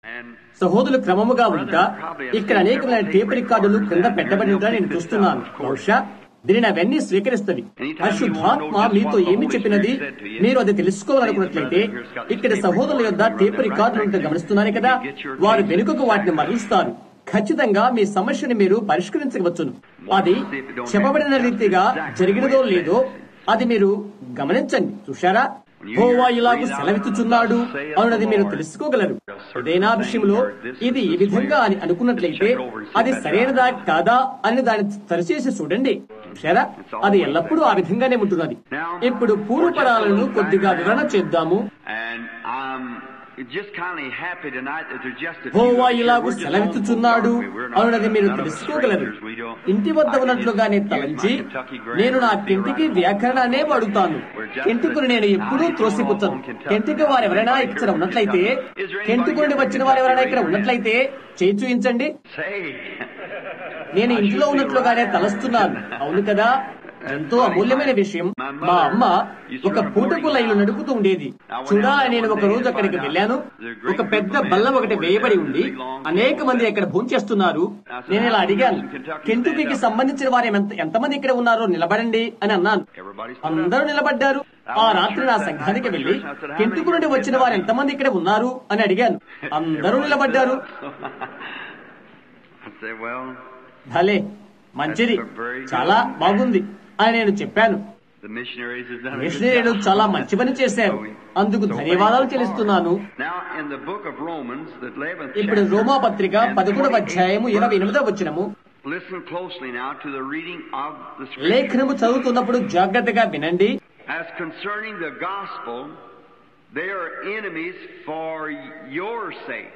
సహోదరులు క్రమముగా ఉంటా ఇక్కడ అనేకమైన టేప్ రికార్డులు క్రింద పెట్టబడి ఉంటా నేను చూస్తున్నాను బహుశా దీనిని అవన్నీ స్వీకరిస్తుంది పరిశుద్ధాత్మ మీతో ఏమి చెప్పినది మీరు అది తెలుసుకోవాలనుకున్నట్లయితే ఇక్కడ సహోదరుల యొద్ద టేప్ రికార్డులు ఉంటే గమనిస్తున్నారే కదా వారు వెనుకకు వాటిని మరలుస్తారు ఖచ్చితంగా మీ సమస్యని మీరు పరిష్కరించవచ్చును అది చెప్పబడిన రీతిగా జరిగినదో లేదో అది మీరు గమనించండి చూశారా హోవా ఇలాగూ సెలవిచ్చుచున్నాడు అన్నది మీరు తెలుసుకోగలరు ఏదైనా విషయంలో ఇది ఈ విధంగా అని అనుకున్నట్లయితే అది సరైనదా కాదా అని దాన్ని సరిచేసి చూడండి చూశారా అది ఎల్లప్పుడూ ఆ విధంగానే ఉంటున్నది ఇప్పుడు పూర్వపరాలను కొద్దిగా వివరణ చేద్దాము And I'm just kind of happy tonight that there's just a few హోవా of you ఇలాగూ here. We're just సెలవిచ్చుచున్నాడు home we're not- అన్నది మీరు none of us తెలుసుకోగలరు strangers. We don't- ఇంటి వద్ద I can ఉన్నట్లుగానే just తలంచి use my Kentucky grammar నేను నా and be కెంటికి right. వ్యాకరణాన్నే వాడుతాను కెంటుకుని నేను ఎప్పుడూ త్రోసిపుచ్చాను కెంటుకు వారు ఎవరైనా ఇక్కడ ఉన్నట్లయితే కెంటుకు నుండి వచ్చిన వారు ఎవరైనా ఇక్కడ ఉన్నట్లయితే చేయి చూయించండి Say, నేను ఇంట్లో ఉన్నట్లుగానే తలస్తున్నాను అవును కదా ఎంతో అమూల్యమైన విషయం మా అమ్మ ఒక పూటకు లైలు నడుపుతూ ఉండేది చూడా నేను ఒక రోజు అక్కడికి వెళ్ళాను ఒక పెద్ద బల్ల ఒకటి వేయబడి ఉంది అనేక మంది అక్కడ భోంచేస్తున్నారు నేను ఇలా అడిగాను కెంటుకీకి సంబంధించిన వారు ఎంత- ఎంతమంది ఇక్కడ ఉన్నారో నిలబడండి అని అన్నాను అందరూ నిలబడ్డారు ఆ రాత్రి నా సంఘానికి వెళ్లి కెంటుకు నుండి వచ్చిన వారు ఎంతమంది ఇక్కడ ఉన్నారు అని అడిగాను అందరూ నిలబడ్డారు I said, well, భలే మంచిది చాలా బాగుంది అని నేను చెప్పాను the missionaries have done a good మిషనరీలు job. చాలా మంచి పని చేశారు అందుకు ధన్యవాదాలు చెల్లిస్తున్నాను Now, in the book of Romans, the 11th ఇప్పుడు chapter, రోమా పత్రిక and పదకొండవ 28th అధ్యాయము ఇరవై ఎనిమిదవ వచ్చినము Listen closely now to the reading of the scripture. లేఖనము చదువుతున్నప్పుడు జాగ్రత్తగా వినండి As concerning the gospel, they are enemies for your sake.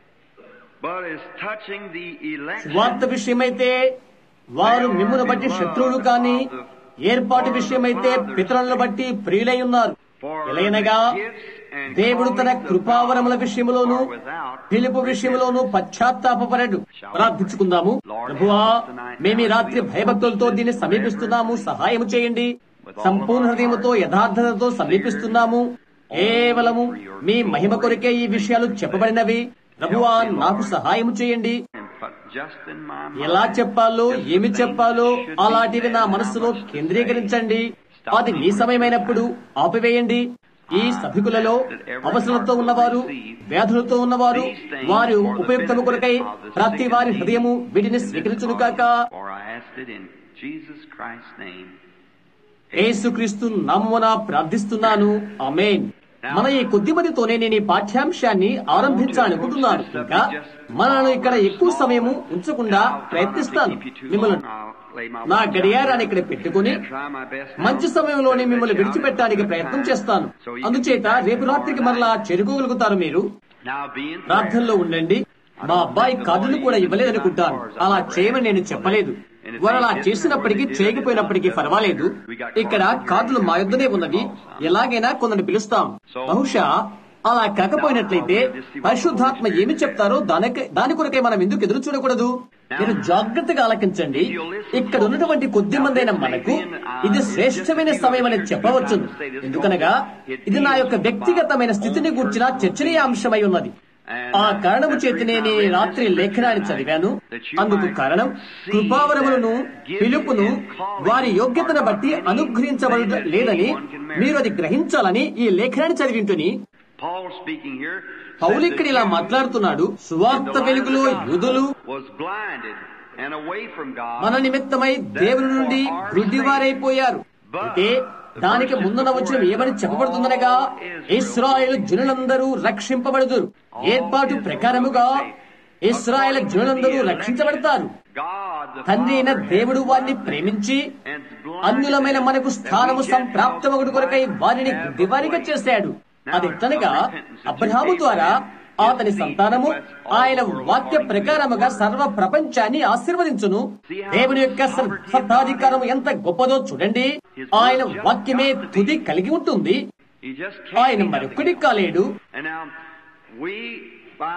But as touching the election, స్వార్థ విషయమైతే వారు మిమ్మును బట్టి శత్రువులు కాని ఏర్పాటు విషయమైతే పితరులను బట్టి ప్రియులై ఉన్నారు ఎలయనగా దేవుడు తన కృపావరముల విషయములోను పిలుపు విషయములోను పశ్చాత్తాపపరడు ప్రార్థించుకుందాము ప్రభువా మేము ఈ రాత్రి భయభక్తులతో దీన్ని సమీపిస్తున్నాము సహాయము చేయండి సంపూర్ణ హృదయముతో యథార్థతతో సమీపిస్తున్నాము కేవలము మీ మహిమ కొరకే ఈ విషయాలు చెప్పబడినవి ప్రభువా నాకు సహాయము చేయండి and put just in my mind, ఎలా చెప్పాలో ఏమి చెప్పాలో అలాంటివి నా మనస్సులో కేంద్రీకరించండి అది మీ సమయమైనప్పుడు ఆపివేయండి ఈ సభికులలో అవసరంతో ఉన్నవారు వ్యాధులతో ఉన్నవారు వారు ఉపయుక్తము కొరకై ప్రతి వారి హృదయము వీటిని స్వీకరించును కాక for I asked it in Jesus Christ's name. యేసుక్రీస్తు నామమున ప్రార్థిస్తున్నాను ఆమేన్ మన ఈ కొద్ది మందితోనే నేను ఈ పాఠ్యాంశాన్ని ఆరంభించాలనుకుంటున్నాను ఇంకా మనను ఇక్కడ ఎక్కువ సమయము ఉంచకుండా ప్రయత్నిస్తాను మిమ్మల్ని నా గడియారాన్ని ఇక్కడ పెట్టుకుని మంచి సమయంలోనే మిమ్మల్ని విడిచిపెట్టడానికి ప్రయత్నం చేస్తాను అందుచేత రేపు రాత్రికి మరలా చేరుకోగలుగుతారు మీరు Now being ప్రార్థనలో ఉండండి మా అబ్బాయి కార్డులు కూడా ఇవ్వలేదనుకుంటాను అలా చేయమని నేను చెప్పలేదు వారు అలా చేసినప్పటికీ చేయకపోయినప్పటికీ పర్వాలేదు ఇక్కడ కార్డులు మా యొద్దనే ఉన్నవి ఎలాగైనా కొందరిని పిలుస్తాం బహుశా అలా కాకపోయినట్లయితే పరిశుద్ధాత్మ ఏమి చెప్తారో దానికి దాని కొరకే మనం ఎందుకు ఎదురు చూడకూడదు మీరు జాగ్రత్తగా ఆలకించండి ఇక్కడ ఉన్నటువంటి కొద్ది మందైన మనకు ఇది శ్రేష్టమైన సమయం అని చెప్పవచ్చు ఎందుకనగా ఇది నా యొక్క వ్యక్తిగతమైన స్థితిని గూర్చిన చర్చనీయాంశమై ఉన్నది ఆ కారణము చేతనే నేను ఈ రాత్రి లేఖనాన్ని చదివాను అందుకు కారణం కృపావరములను పిలుపును వారి యోగ్యతను బట్టి అనుగ్రహించబడ లేదని మీరు అది గ్రహించాలని ఈ లేఖనాన్ని చదివింటుని Paul speaking here పౌలు ఇక్కడ ఇలా మాట్లాడుతున్నాడు సువార్త వెలుగులో యూదులు was blinded and away from God. మన నిమిత్తమై దేవుని నుండి గుడ్డివారైపోయారు అయితే దానికి ముందున వచ్చిన ఏమని చెప్పబడుతుందనగా ఇస్రాయేల్ జనులందరూ రక్షింపబడుదురు ఏర్పాటు ప్రకారముగా ఇస్రాయేల్ జనులందరూ రక్షించబడతారు God the తండ్రి అయిన దేవుడు వారిని ప్రేమించి అన్యులమైన మనకు స్థానము సంప్రాప్తమగుడు కొరకై వారిని గుడ్డివారిగా చేశాడు అది తనగా అబ్రహాము ద్వారా అతని సంతానము ఆయన వాక్య ప్రకారముగా సర్వ ప్రపంచాన్ని ఆశీర్వదించును దేవుని యొక్క సత్తాధికారం ఎంత గొప్పదో చూడండి ఆయన వాక్యమే తుది కలిగి ఉంటుంది He just can't ఆయన be nothing మరొక్కడి else. కాలేడు And now we by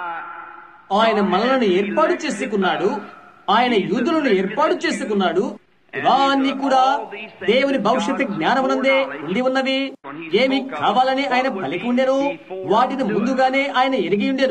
ఆయన మనలను ఏర్పాటు చేసుకున్నాడు ఆయన యూదులను ఏర్పాటు చేసుకున్నాడు ఇవన్నీ కూడా దేవుని భవిష్యత్తు జ్ఞానమునందే ఉండి ఉన్నవి ఏమి కావాలని ఆయన పలికి ఉండెను వాటిని ముందుగానే ఆయన ఎరిగి ఉండెను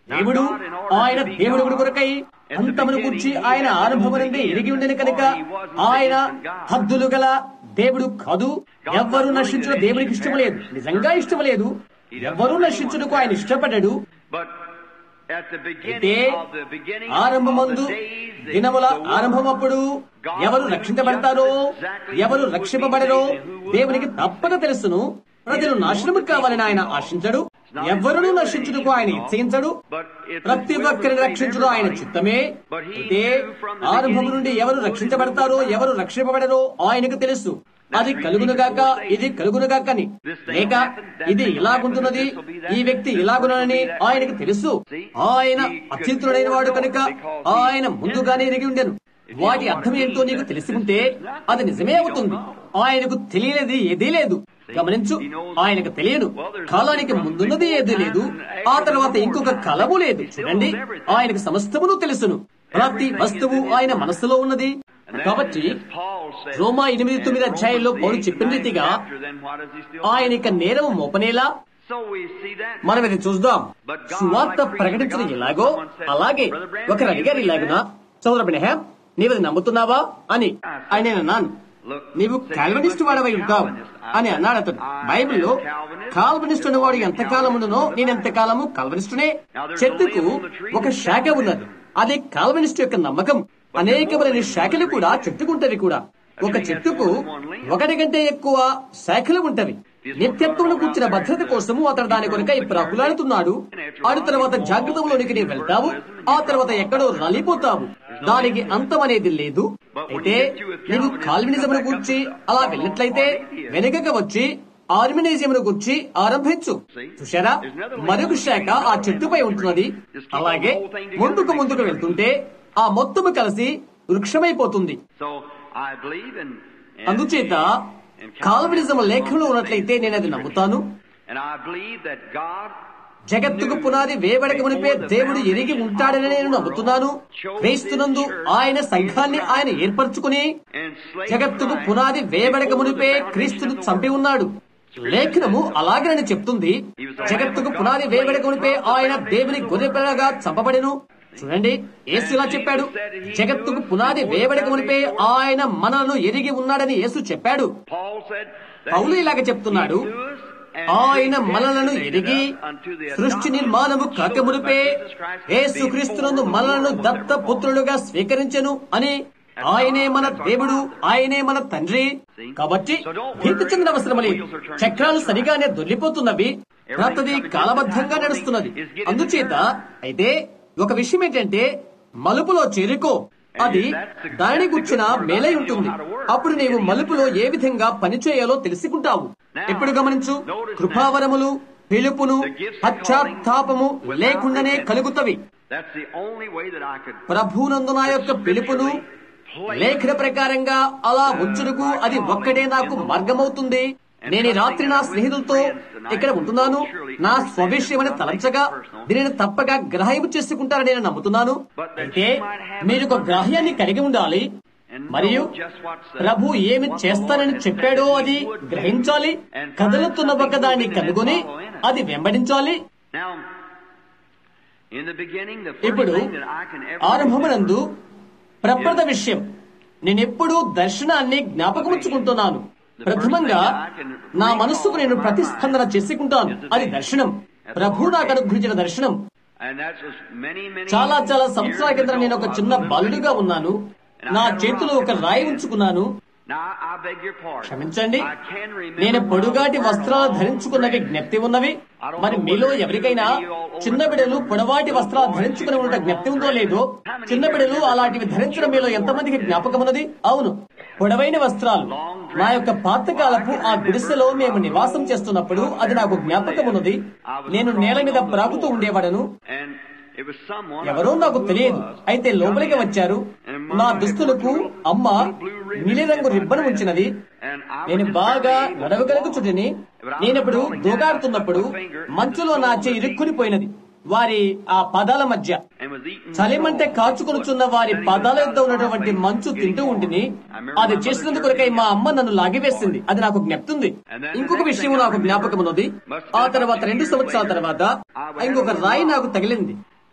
దేవుడు ఆయన దేవుడు కొరకై అంతమును గురించి ఆయన ఆరంభమునందే ఎరిగి ఉండేది కనుక ఆయన హద్దులు గల దేవుడు కాదు ఎవ్వరూ నశించడం దేవుడికి ఇష్టం లేదు నిజంగా ఇష్టం లేదు ఎవ్వరూ నశించుటకు ఆయన ఇష్టపడ్డాడు But at the అయితే beginning of the beginning ఆరంభమందు of the days, the- దినముల the world, ఆరంభమప్పుడు ఎవరు రక్షించబడతారో ఎవరు రక్షింపబడరో దేవునికి తప్పక తెలుసును ప్రజలు నాశనము కావాలని ఆయన ఆశించడు ఎవరునూ నశించుటకు ఆయన ఇచ్చయించడు but it's ప్రతి his will ఒక్కరిని to save రక్షించడం ఆయన everybody. చిత్తమే అయితే ఆరంభము నుండి ఎవరు రక్షించబడతారో ఎవరు రక్షింపబడరో ఆయనకు తెలుసు అది కలుగునుగాక ఇది కలుగునుగాక అని లేక ఇది ఇలాగుంటున్నది ఈ వ్యక్తి ఇలాగునని ఆయనకు తెలుసు ఆయన అత్యుతుడైన వాడు కనుక ఆయన ముందుగానే ఎరిగి ఉండెను వాటి అర్థం ఏంటో నీకు తెలిసి ఉంటే అది నిజమే అవుతుంది ఆయనకు తెలియనిది ఏదీ లేదు గమనించు ఆయనకు తెలియదు కాలానికి ముందున్నది ఏదీ లేదు ఆ తర్వాత ఇంకొక కలము లేదు చూడండి ఆయనకు సమస్తమును తెలుసును ప్రతి వస్తువు ఆయన మనస్సులో ఉన్నది కాబట్టి Paul said, రోమా ఎనిమిది తొమ్మిది అధ్యాయంలో పౌరు చెప్పిన రీతిగా then why does he still ఆయన ఇక నేరము మోపనేలా So we see that. మనం ఇది చూద్దాం సువార్త ప్రకటించడం ఎలాగో అలాగే ఒకరు అడిగారు ఇలాగునా సోదర బ్రహ్యాం నీవది నమ్ముతున్నావా అని ఆయన నేను అన్నాను నీవు కాల్వనిస్ట్ వాడవై ఉంటావు అని అన్నాడు అతడు బైబిల్లో కాల్వనిస్ట్ అనేవాడు ఎంతకాలం ఉండునో నేను ఎంతకాలము కాల్వనిస్టునే చెట్టుకు ఒక శాఖ ఉన్నది అదే కాల్వనిస్ట్ యొక్క నమ్మకం అనేకమైన శాఖలు కూడా చెట్టుకుంటవి కూడా ఒక చెట్టుకు ఒకటి కంటే ఎక్కువ శాఖలు ఉంటవి నిత్యత్వంలో కూర్చిన భద్రత కోసము అతడు దాని కొనకై ప్రాకులాడుతున్నాడు ఆడు తర్వాత జాగ్రత్తలోనికి నీవు వెళ్తావు ఆ తర్వాత ఎక్కడో నలిపోతావు దానికి అంతం అనేది లేదు అయితే నీవు కాల్వినిజమును కూర్చి అలా వెళ్ళినట్లయితే వెనుకగా వచ్చి ఆర్మినిజమును కూర్చి ఆరంభించు చూశారా మరొక శాఖ ఆ చెట్టుపై ఉంటున్నది అలాగే ముందుకు ముందుకు వెళ్తుంటే ఆ మొత్తము కలిసి వృక్షమైపోతుంది So I believe in. in- అందుచేత in కాల్వినిజం లేఖంలో ఉన్నట్లయితే నేను అది నమ్ముతాను And I believe that God జగత్తుకు పునాది వేయబడక మునిపే దేవుడు ఎరిగి ఉంటాడని నేను నమ్ముతున్నాను క్రీస్తునందు ఆయన సంఘాన్ని ఆయన ఏర్పరచుకుని enslaved జగత్తుకు Christ పునాది వేయబడక మునిపే క్రీస్తును చంపి ఉన్నాడు లేఖనము అలాగనని చెప్తుంది జగత్తుకు పునాది వేయబడక మునిపే ఆయన దేవుని గొర్రెపిల్లగా చంపబడెను చూడండి యేసు ఇలా చెప్పాడు జగత్తుకు పునాది వేయబడక మునిపే ఆయన మనలను ఎరిగి ఉన్నాడని యేసు చెప్పాడు Paul said that Paul he- ఇలాగ చెప్తున్నాడు he knew us and ఆయన predestined మనలను us ఎరిగి unto the సృష్టి adoption నిర్మాణము of కాకమునిపే children by Jesus Christ యేసుక్రీస్తునందు before the మనలను world was దత్త ever పుత్రులుగా స్వీకరించెను అని ఆయనే మన దేవుడు ఆయనే మన తండ్రి కాబట్టి భీతి చెందిన అవసరం లేదు చక్రాలు సరిగానే దొల్లిపోతున్నవి ప్రతిది కాలబద్ధంగా నడుస్తున్నది అందుచేత అయితే ఒక విషయం ఏంటంటే మలుపులో చేరుకో అది దానిని గుచ్చిన మేలై ఉంటుంది అప్పుడు నీవు మలుపులో ఏ విధంగా పనిచేయాలో తెలుసుకుంటావు ఎప్పుడు గమనించు కృపావరములు పిలుపును పశ్చాత్తాపము లేకుండానే కలుగుతవి That's the only way that I could ప్రభునందు నా యొక్క పిలుపును లేఖన ప్రకారంగా అలా ఉంచుటకు అది ఒక్కటే నాకు మార్గమవుతుంది నేను ఈ రాత్రి నా స్నేహితులతో ఇక్కడ ఉంటున్నాను నా స్వవిషయమని తలంచగా దీనిని తప్పక గ్రహము చేసుకుంటారని నేను నమ్ముతున్నాను అయితే మీరు ఒక గ్రాహ్యాన్ని కలిగి ఉండాలి మరియు ప్రభు ఏమి చేస్తానని చెప్పాడో అది గ్రహించాలి కదులుతున్న ఒక దాన్ని కనుగొని అది వెంబడించాలి Now, in the beginning, the first ఇప్పుడు thing that I can ever ఆరంభమునందు ప్రప్రథ విషయం నేనెప్పుడూ దర్శనాన్ని జ్ఞాపకముచ్చుకుంటున్నాను ప్రథమంగా నా మనస్సుకు నేను ప్రతిస్పందన చేసుకుంటాను అది దర్శనం ప్రభు నాకు అనుగ్రహించిన దర్శనం and that was many, many చాలా చాలా years సంవత్సరాల కింద నేను ఒక ago, చిన్న I was a little బాలుడిగా boy. ఉన్నాను And I నా had a చేతిలో rock ఒక in my రాయి hand. ఉంచుకున్నాను Now, I beg your pardon. క్షమించండి I can remember నేను when I పొడుగాటి was వస్త్రాలు born ధరించుకున్నవి జ్ఞప్తి ఉన్నవి మరి మీలో ఎవరికైనా చిన్న బిడ్డలు పొడవాటి వస్త్రాలు ధరించుకుని ఉన్న జ్ఞప్తి ఉందో లేదో చిన్న బిడ్డలు అలాంటివి ధరించడం మీలో ఎంతమందికి జ్ఞాపకం ఉన్నది అవును పొడవైన వస్త్రాలు నా యొక్క పాతకాలపు ఆ గుడిసెలో మేము నివాసం చేస్తున్నప్పుడు అది నాకు జ్ఞాపకం ఉన్నది నేను నేల మీద ప్రాకుతూ ఉండేవాడను And it was someone ఎవరో నాకు తెలియదు అయితే లోపలికి వచ్చారు నా దుస్తులకు అమ్మ నీలిరంగు రిబ్బన్ ఉంచినది and I నేను was బాగా just barely నడవగలకు చుట్టిని నేనప్పుడు దూగాడుతున్నప్పుడు మంచులో నా చెయ్యి ఇరుక్కుని పోయినది వారి ఆ పదాల మధ్య and was eating చలిమంటే కాచుకొనుచున్న వారి పదాల యొద్ద ఉన్నటువంటి మంచు తింటూ ఉంటిని అది చేసినందుకు కొరకై మా అమ్మ నన్ను లాగివేసింది అది నాకు జ్ఞప్తుంది ఇంకొక విషయం నాకు జ్ఞాపకం ఉన్నది ఆ తర్వాత రెండు సంవత్సరాల తర్వాత ఇంకొక రాయి నాకు తగిలింది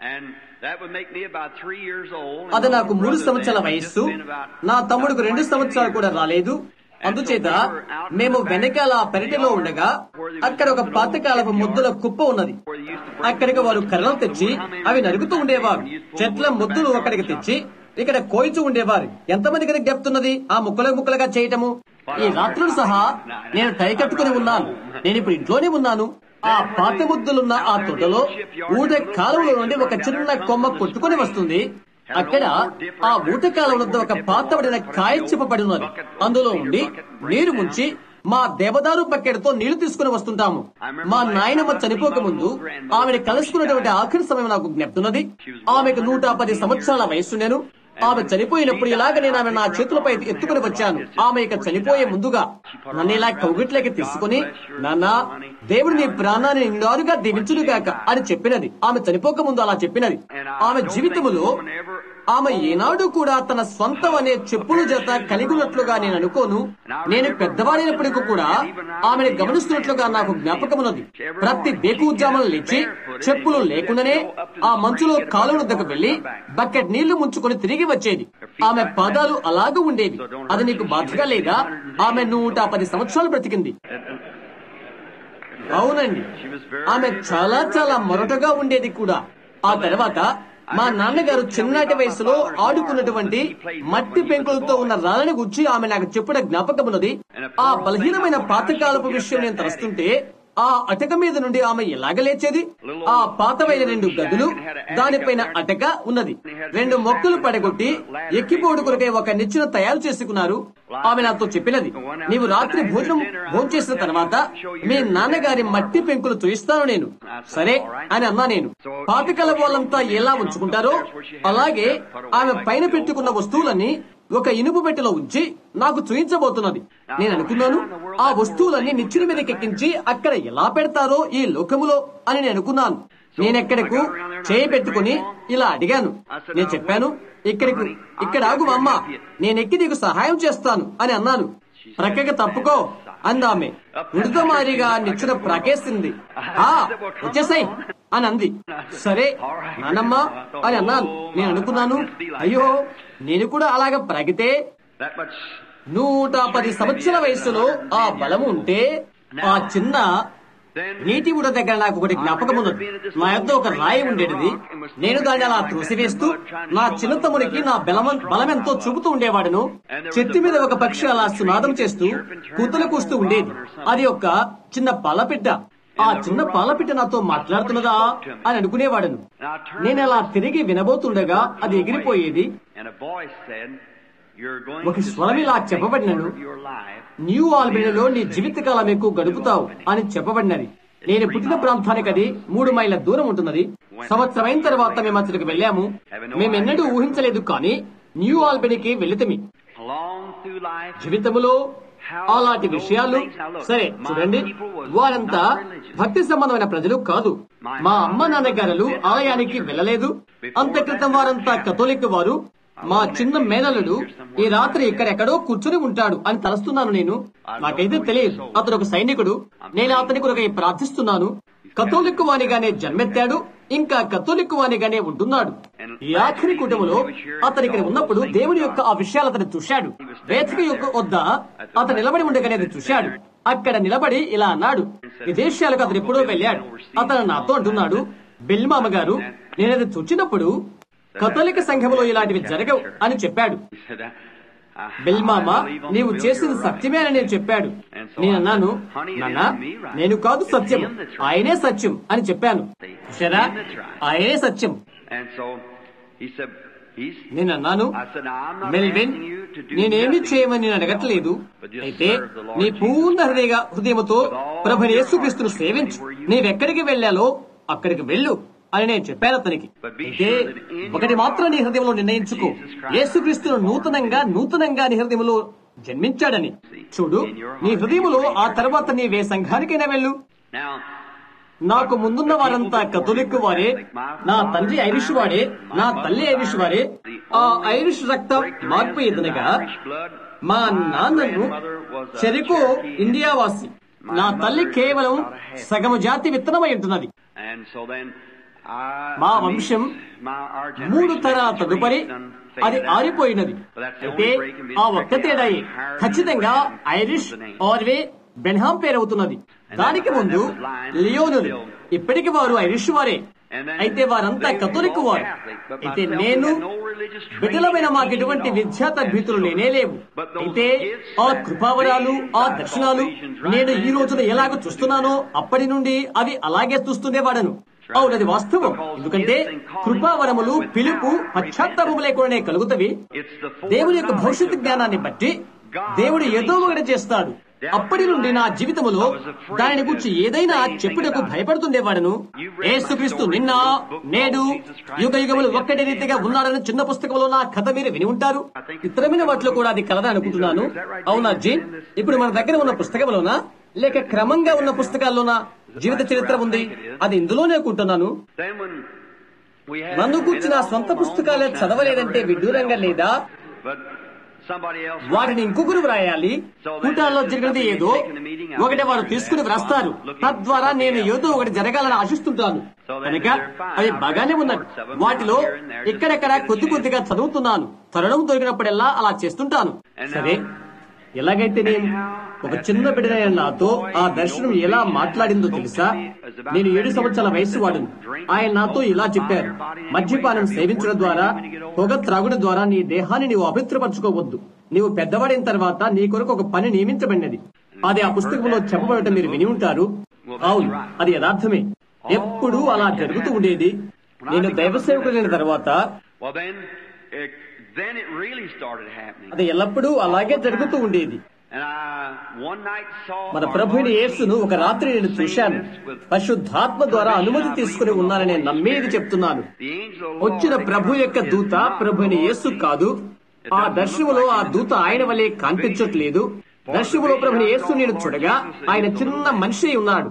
And that would make me about three years old. And అది my నాకు మూడు brother సంవత్సరాల then had just వయస్సు been about- నా తమ్ముడికి రెండు సంవత్సరాలు కూడా రాలేదు అందుచేత మేము వెనకాల పెరటిలో ఉండగా అక్కడ ఒక పాతకాలపు ముద్దుల కుప్ప ఉన్నది అక్కడికి వారు కర్రలు తెచ్చి అవి నరుగుతూ ఉండేవారు చెట్ల ముద్దులు అక్కడికి తెచ్చి ఇక్కడ కోయిచు ఉండేవారు ఎంతమంది కదా చెప్తున్నది ఆ ముక్కలు ముక్కలుగా చేయటము ఈ రాత్రులు సహా నేను టై కట్టుకుని ఉన్నాను నేను ఇప్పుడు ఇంట్లోనే ఉన్నాను ఆ పాత ముద్దులున్న ఆ తొట్టలో ఊట కాలువలో నుండి ఒక చిన్న కొమ్మ కొట్టుకొని వస్తుంది అక్కడ ఆ ఊట కాలం వద్ద ఒక పాతబడిన కాయ చెప్పబడి ఉన్నది అందులో ఉండి నీరు ముంచి మా దేవదారు బకెట్తో నీళ్లు తీసుకుని వస్తుంటాము మా నాయనమ్మ చనిపోక ముందు ఆమెను కలుసుకున్నటువంటి ఆఖరి సమయం నాకు జ్ఞప్తున్నది ఆమెకు నూట పది సంవత్సరాల వయస్సు నేను ఆమె చనిపోయినప్పుడు ఇలాగ నేను ఆమె నా చేతులపై ఎత్తుకుని వచ్చాను ఆమె ఇక చనిపోయే ముందుగా నన్ను ఇలా కౌగిట్లోకి తీసుకుని నాన్న దేవుడు నీ ప్రాణాన్ని నిండారుగా దీవించుడుగాక అని చెప్పినది ఆమె చనిపోక ముందు అలా చెప్పినది ఆమె జీవితములో ఆమె ఏనాడు కూడా తన స్వంతం అనే చెప్పుల జత కలిగి ఉన్నట్లుగా నేను అనుకోను నేను పెద్దవాడైనప్పటికీ కూడా ఆమెను గమనిస్తున్నట్లుగా నాకు జ్ఞాపకమున్నది ప్రతి బేకూజాములు లేచి చెప్పులు లేకుండానే ఆ మంచులో కాలువ వద్దకు వెళ్లి బకెట్ నీళ్లు ముంచుకొని తిరిగి వచ్చేది ఆమె పాదాలు అలాగూ ఉండేవి అది నీకు బాధగా లేదా ఆమె నూట పది సంవత్సరాలు బ్రతికింది అవునండి ఆమె చాలా చాలా మొరటగా ఉండేది కూడా ఆ తర్వాత మా నాన్నగారు చిన్నటి వయసులో ఆడుకున్నటువంటి మట్టి పెంకులతో ఉన్న రాళ్ళని గుచ్చి ఆమె నాకు చెప్పిన జ్ఞాపకమున్నది ఆ బలహీనమైన పాతకాలపు విషయం నేను తలుస్తుంటే ఆ అటక మీద నుండి ఆమె ఎలాగ లేచేది ఆ పాతవైన రెండు గదులు దానిపైన అటక ఉన్నది రెండు మొక్కలు పడగొట్టి ఎక్కిపోడు కొరకై ఒక నిచ్చెన తయారు చేసుకున్నారు ఆమె నాతో చెప్పినది నీవు రాత్రి భోజనం భోంచేసిన తర్వాత మీ నాన్నగారి మట్టి పెంకులు చూయిస్తాను నేను సరే అని అన్నా నేను పాతకాల వాళ్ళంతా ఎలా ఉంచుకుంటారో అలాగే ఆమె పైన పెట్టుకున్న వస్తువులన్నీ ఒక ఇనుపు పెట్టెలో ఉంచి నాకు చూయించబోతున్నది నేను అనుకున్నాను ఆ వస్తువులన్నీ నిచ్చిన మీదకి ఎక్కించి అక్కడ ఎలా పెడతారో ఈ లోకములో అని నేను అనుకున్నాను నేనెక్కడకు చేయి పెట్టుకుని ఇలా అడిగాను నేను చెప్పాను ఇక్కడికి ఇక్కడ ఆగు అమ్మ నేనెక్కి నీకు సహాయం చేస్తాను అని అన్నాను ప్రక్కకి తప్పుకో అందామె ఉడతమారిగా నిచ్చిన ప్రకేసింది ఆ వచ్చేసాయి అని అంది సరే నానమ్మ అని అన్నాను నేను అనుకున్నాను అయ్యో నేను కూడా అలాగ ప్రగితే That much. నూట పది సంవత్సరాల వయసులో ఆ బలము ఉంటే ఆ చిన్న Then నీటి ఊట దగ్గర నాకు ఒకటి జ్ఞాపకం ఉన్నది నా యొద్ద ఒక రాయి ఉండేది నేను దాన్ని అలా త్రోసివేస్తూ నా చిన్న తమ్ముడికి నా బలం బలమెంతో చూపుతూ ఉండేవాడును చెట్టు మీద ఒక పక్షి అలా సునాదం చేస్తూ కూతలు కూస్తూ ఉండేది అది ఒక చిన్న పాలపిట్ట ఆ చిన్న పాలపిట్ట నాతో మాట్లాడుతున్నదా అని అనుకునేవాడను నేను అలా తిరిగి వినబోతుండగా అది ఎగిరిపోయేది and a voice said, "You're going ఒక to స్వరం spend ఇలా the చెప్పబడినను remainder of your life New ఆల్బెనీలో నీ జీవితకాలం ఎక్కువ గడుపుతావు అని చెప్పబడినది నేను పుట్టిన ప్రాంతానికి అది మూడు మైళ్ళ దూరం ఉంటున్నది సంవత్సరం అయిన తర్వాత మేము అతడికి వెళ్ళాము మేమెన్నడూ ఊహించలేదు కానీ న్యూ ఆల్బెనీకి వెళితమి along through life." జీవితములో అలాంటి విషయాలు సరే చూడండి వారంతా భక్తి సంబంధమైన ప్రజలు కాదు మా అమ్మ నాన్నగారులు ఆలయానికి వెళ్ళలేదు అంత క్రితం వారంతా కథోలిక్ వారు మా చిన్న మేనల్లుడు ఈ రాత్రి ఇక్కడెక్కడో కూర్చుని ఉంటాడు అని తలుస్తున్నాను నేను నాకైతే తెలియదు అతడు ఒక సైనికుడు నేను అతని కొరకై ప్రార్థిస్తున్నాను కథోలిక్ వానిగానే జన్మెత్తాడు ఇంకా కథోలిక్ వానిగానే ఉంటున్నాడు ఈ ఆఖరి కుటుంబంలో అతను ఇక్కడ ఉన్నప్పుడు దేవుని యొక్క ఆ విషయాలు అతను చూశాడు వేదిక యొక్క వద్ద అతను నిలబడి ఉండగానే అది చూశాడు అక్కడ నిలబడి ఇలా అన్నాడు విదేశాలకు అతను ఎప్పుడో వెళ్ళాడు అతను నాతో అంటున్నాడు బెల్మామ గారు నేనది చూచినప్పుడు కథోలిక సంఘములో ఇలాంటివి జరగవు అని చెప్పాడు He said, "I- I- బెల్మామ I believe on నీవు the చేసిన you're right." సత్యమే అని నేను చెప్పాడు నేనన్నాను నాన్న నేను కాదు సత్యం ఆయనే సత్యం అని చెప్పాను సరా ఆయనే సత్యం And so he said, he's, నేనన్నాను I said, "Now, I'm not Melvin asking you to do నేనేమి nothing చేయమని నేను అడగట్లేదు but just అయితే serve the Lord నీ Jesus పూర్ణ Christ. హృదయ హృదయముతో ప్రభు యేసుక్రీస్తును సేవించు నీవెక్కడికి వెళ్ళాలో అక్కడికి వెళ్ళు అని నేను చెప్పాను అతనికి అయితే ఒకటి మాత్రం నీ హృదయంలో నిర్ణయించుకో యేసుక్రీస్తును నూతనంగా నూతనంగా నీ హృదయంలో జన్మించాడని చూడు నీ హృదయములో ఆ తర్వాత నీవే సంఘానికైనా వెళ్ళు Now, నాకు ముందున్న వారంతా కథోలిక్ వారే నా తండ్రి ఐరిష్ వాడే నా తల్లి ఐరిష్ వారే ఆ ఐరిష్ రక్తం మార్పు ఎదునగా Irish blood, మా నాన్నను చెరుకు ఇండియావాసి నా తల్లి కేవలం సగము జాతి విత్తనమై ఉంటున్నది and so then మా వంశం మూడు తరాల తదుపరి అది ఆరిపోయినది అయితే ఆ ఒక్క తేడాయి ఖచ్చితంగా ఐరిష్ ఆర్వే బెన్హాం పేరవుతున్నది దానికి ముందు లియోనులు ఇప్పటికి వారు ఐరిష్ వారే అయితే వారంతా కథోలిక్ వారు అయితే నేను బిడ్డలమైన మాకు ఎటువంటి విద్యా తద్భీతులు లేనే లేవు అయితే ఆ కృపావరాలు ఆ దర్శనాలు నేను ఈ రోజున ఎలాగ చూస్తున్నానో అప్పటి నుండి అవి అలాగే చూస్తుండేవాడను అవునది వాస్తవం ఎందుకంటే కృపావరములు పిలుపు పశ్చాత్తాపము లేకుండానే కలుగుతవి దేవుని యొక్క భవిష్యత్తు జ్ఞానాన్ని బట్టి దేవుడు ఏదో ఒకటి చేస్తాడు అప్పటి నుండి నా జీవితములో దానిని గురించి ఏదైనా చెప్పుటకు భయపడుతుండేవాడను ఏసుక్రీస్తు నిన్న నేడు యుగ యుగములు ఒక్కటి రీతిగా ఉన్నాడని చిన్న పుస్తకంలో నా కథ మీరు విని ఉంటారు ఇతరమైన వాటిలో కూడా అది కలదా అనుకుంటున్నాను అవునా జీన్ ఇప్పుడు మన దగ్గర ఉన్న పుస్తకంలోనా లేక క్రమంగా ఉన్న పుస్తకాల్లోనా జీవిత చరిత్ర ఉంది అది ఇందులోనే అనుకుంటున్నాను నన్ను కూర్చి నా సొంత పుస్తకాలే చదవలేదంటే విడ్డూరంగా లేదా వాటిని ఇంకొకరు వ్రాయాలి కూటాల్లో జరిగినది ఏదో ఒకటి వారు తీసుకుని వ్రాస్తారు తద్వారా నేను ఏదో ఒకటి జరగాలని ఆశిస్తుంటాను కనుక అవి బాగానే ఉన్నది వాటిలో ఇక్కడెక్కడ కొద్ది కొద్దిగా చదువుతున్నాను తరుణం దొరికినప్పుడల్లా అలా చేస్తుంటాను సరే ఎలాగైతే నేను ఒక చిన్న బిడ్డనైన నాతో ఆ దర్శనం ఎలా మాట్లాడిందో తెలుసా నేను ఏడు సంవత్సరాల వయసు వాడును ఆయన నాతో ఇలా చెప్పారు మద్యపానం సేవించడం ద్వారా పొగ త్రాగుడు ద్వారా నీ దేహాన్ని నీవు అపవిత్రపరచుకోవద్దు నీవు పెద్దవాడిన తర్వాత నీ కొరకు ఒక పని నియమించబడినది అది ఆ పుస్తకంలో చెప్పబడటం మీరు విని ఉంటారు అవును అది యథార్థమే ఎప్పుడూ అలా జరుగుతూ ఉండేది నేను దైవ సేవకుడైన తర్వాత అది ఎల్లప్పుడూ అలాగే జరుగుతూ ఉండేది మన ప్రభుని యేసును ఒక రాత్రి నేను చూశాను పరిశుద్ధాత్మ ద్వారా అనుమతి తీసుకుని ఉన్నానని నమ్మేది చెప్తున్నాను వచ్చిన ప్రభు యొక్క దూత ప్రభుని యేసు కాదు ఆ దర్శనములో ఆ దూత ఆయన వల్లే కనిపించట్లేదు దర్శనములో ప్రభుని యేసు నేను చూడగా ఆయన చిన్న మనిషి ఉన్నాడు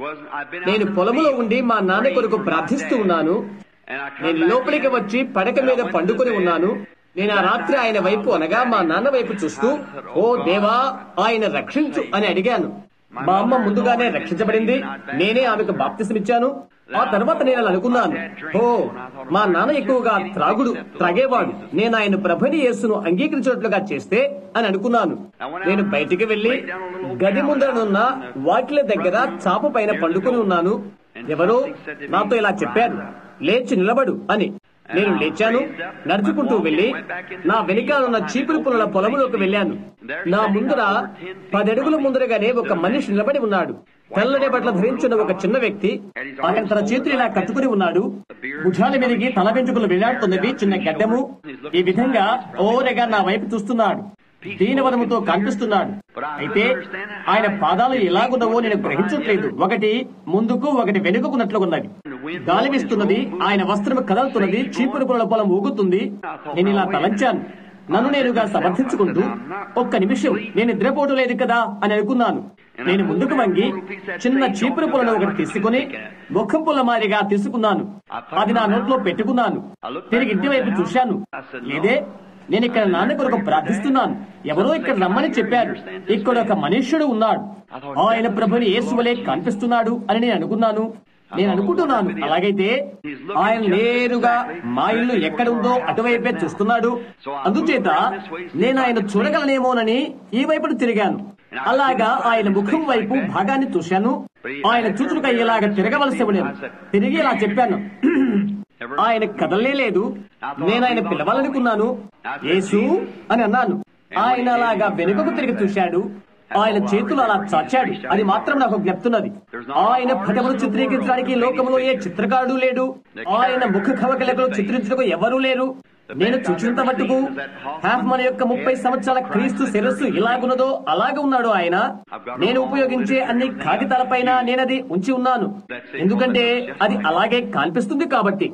నేను పొలములో ఉండి మా నాన్న కొరకు ప్రార్థిస్తూ ఉన్నాను నేను లోపలికి వచ్చి పడక మీద పండుకొని ఉన్నాను నేను ఆ రాత్రి ఆయన వైపు అనగా మా నాన్న వైపు చూస్తూ ఓ దేవా ఆయన రక్షించు అని అడిగాను మా అమ్మ ముందుగానే రక్షించబడింది నేనే ఆమెకు బాప్తిసమిచ్చాను ఆ తర్వాత నేను అలా అనుకున్నాను ఓ మా నాన్న ఎక్కువగా త్రాగుడు త్రాగేవాడు నేను ఆయన ప్రభుని యేసును అంగీకరించినట్లుగా చేస్తే అని అనుకున్నాను నేను బయటికి వెళ్లి గది ముందరనున్న వాకిల దగ్గర చాప పైన పండుకొని ఉన్నాను ఎవరో నాతో ఇలా చెప్పారు లేచి నిలబడు అని నేను లేచాను నడుచుకుంటూ వెళ్లి నా వెనుకాలన్న చీపురు పుల్లల పొలములోకి వెళ్ళాను నా ముందర పదడుగుల ముందరగానే ఒక మనిషి నిలబడి ఉన్నాడు తెల్లని బట్టలు ధరించిన ఒక చిన్న వ్యక్తి ఆయన తన చేతులు ఇలా కట్టుకుని ఉన్నాడు భుజాల మీదకి తల వెంట్రుకలు వెళ్లాడుతున్నవి చిన్న గడ్డము ఈ విధంగా ఓరగా నా వైపు చూస్తున్నాడు దీనవదముతో కనిపిస్తున్నాడు అయితే ఆయన పాదాలు ఎలాగున్నవో నేను గ్రహించట్లేదు ఒకటి ముందుకు ఒకటి వెనుకకున్నట్లున్నవి గాలి వీస్తున్నది ఆయన వస్త్రం కదలుతున్నది చీపురు పుల్ల పొలం ఊగుతుంది నేను ఇలా తలంచాను నన్ను నేనుగా సమర్థించుకుంటూ ఒక్క నిమిషం నేను నిద్రపోవడం లేదు కదా అని అనుకున్నాను నేను ముందుకు వంగి చిన్న చీపురు పుల్లను ఒకటి తీసుకుని ముఖం పుల్ల మాదిరిగా తీసుకున్నాను అది నా నోట్లో పెట్టుకున్నాను తిరిగి ఇంటి వైపు చూశాను లేదే నేను ఇక్కడ నాన్న కొరకు ప్రార్థిస్తున్నాను ఎవరో ఇక్కడ రమ్మని చెప్పారు ఇక్కడ ఒక మనుష్యుడు ఉన్నాడు ఆయన ప్రభుని యేసువలే కనిపిస్తున్నాడు అని నేను అనుకున్నాను నేను అనుకుంటున్నాను అలాగైతే ఆయన నేరుగా మా ఇల్లు ఎక్కడ ఉందో అటువైపే చూస్తున్నాడు అందుచేత నేను ఆయన చూడగలనేమోనని ఈ వైపును తిరిగాను అలాగా ఆయన ముఖం వైపు భాగాన్ని చూశాను ఆయన చూచుడుక ఇలాగ తిరగవలసి ఉండేది తిరిగి ఇలా చెప్పాను ఆయన కదలే లేదు నేను ఆయన పిలవాలనుకున్నాను యేసు అని అన్నాను ఆయన అలాగా వెనుకకు తిరిగి చూశాడు ఆయన చేతులు అలా చాచాడు అది మాత్రం నాకు జ్ఞప్తున్నది ఆయన పటములు చిత్రీకరించడానికి లోకంలో ఏ చిత్రకారుడు లేడు ఆయన ముఖ కవకలకు చిత్రించడానికి ఎవరూ లేరు నేను చూసినంత మట్టుకు హాఫ్మన్ యొక్క ముప్పై సంవత్సరాల క్రీస్తు శిరస్సు ఎలాగున్నదో అలాగే ఉన్నాడు ఆయన నేను ఉపయోగించే అన్ని కాగితాలపైన నేనది ఉంచి ఉన్నాను ఎందుకంటే అది అలాగే కనిపిస్తుంది కాబట్టి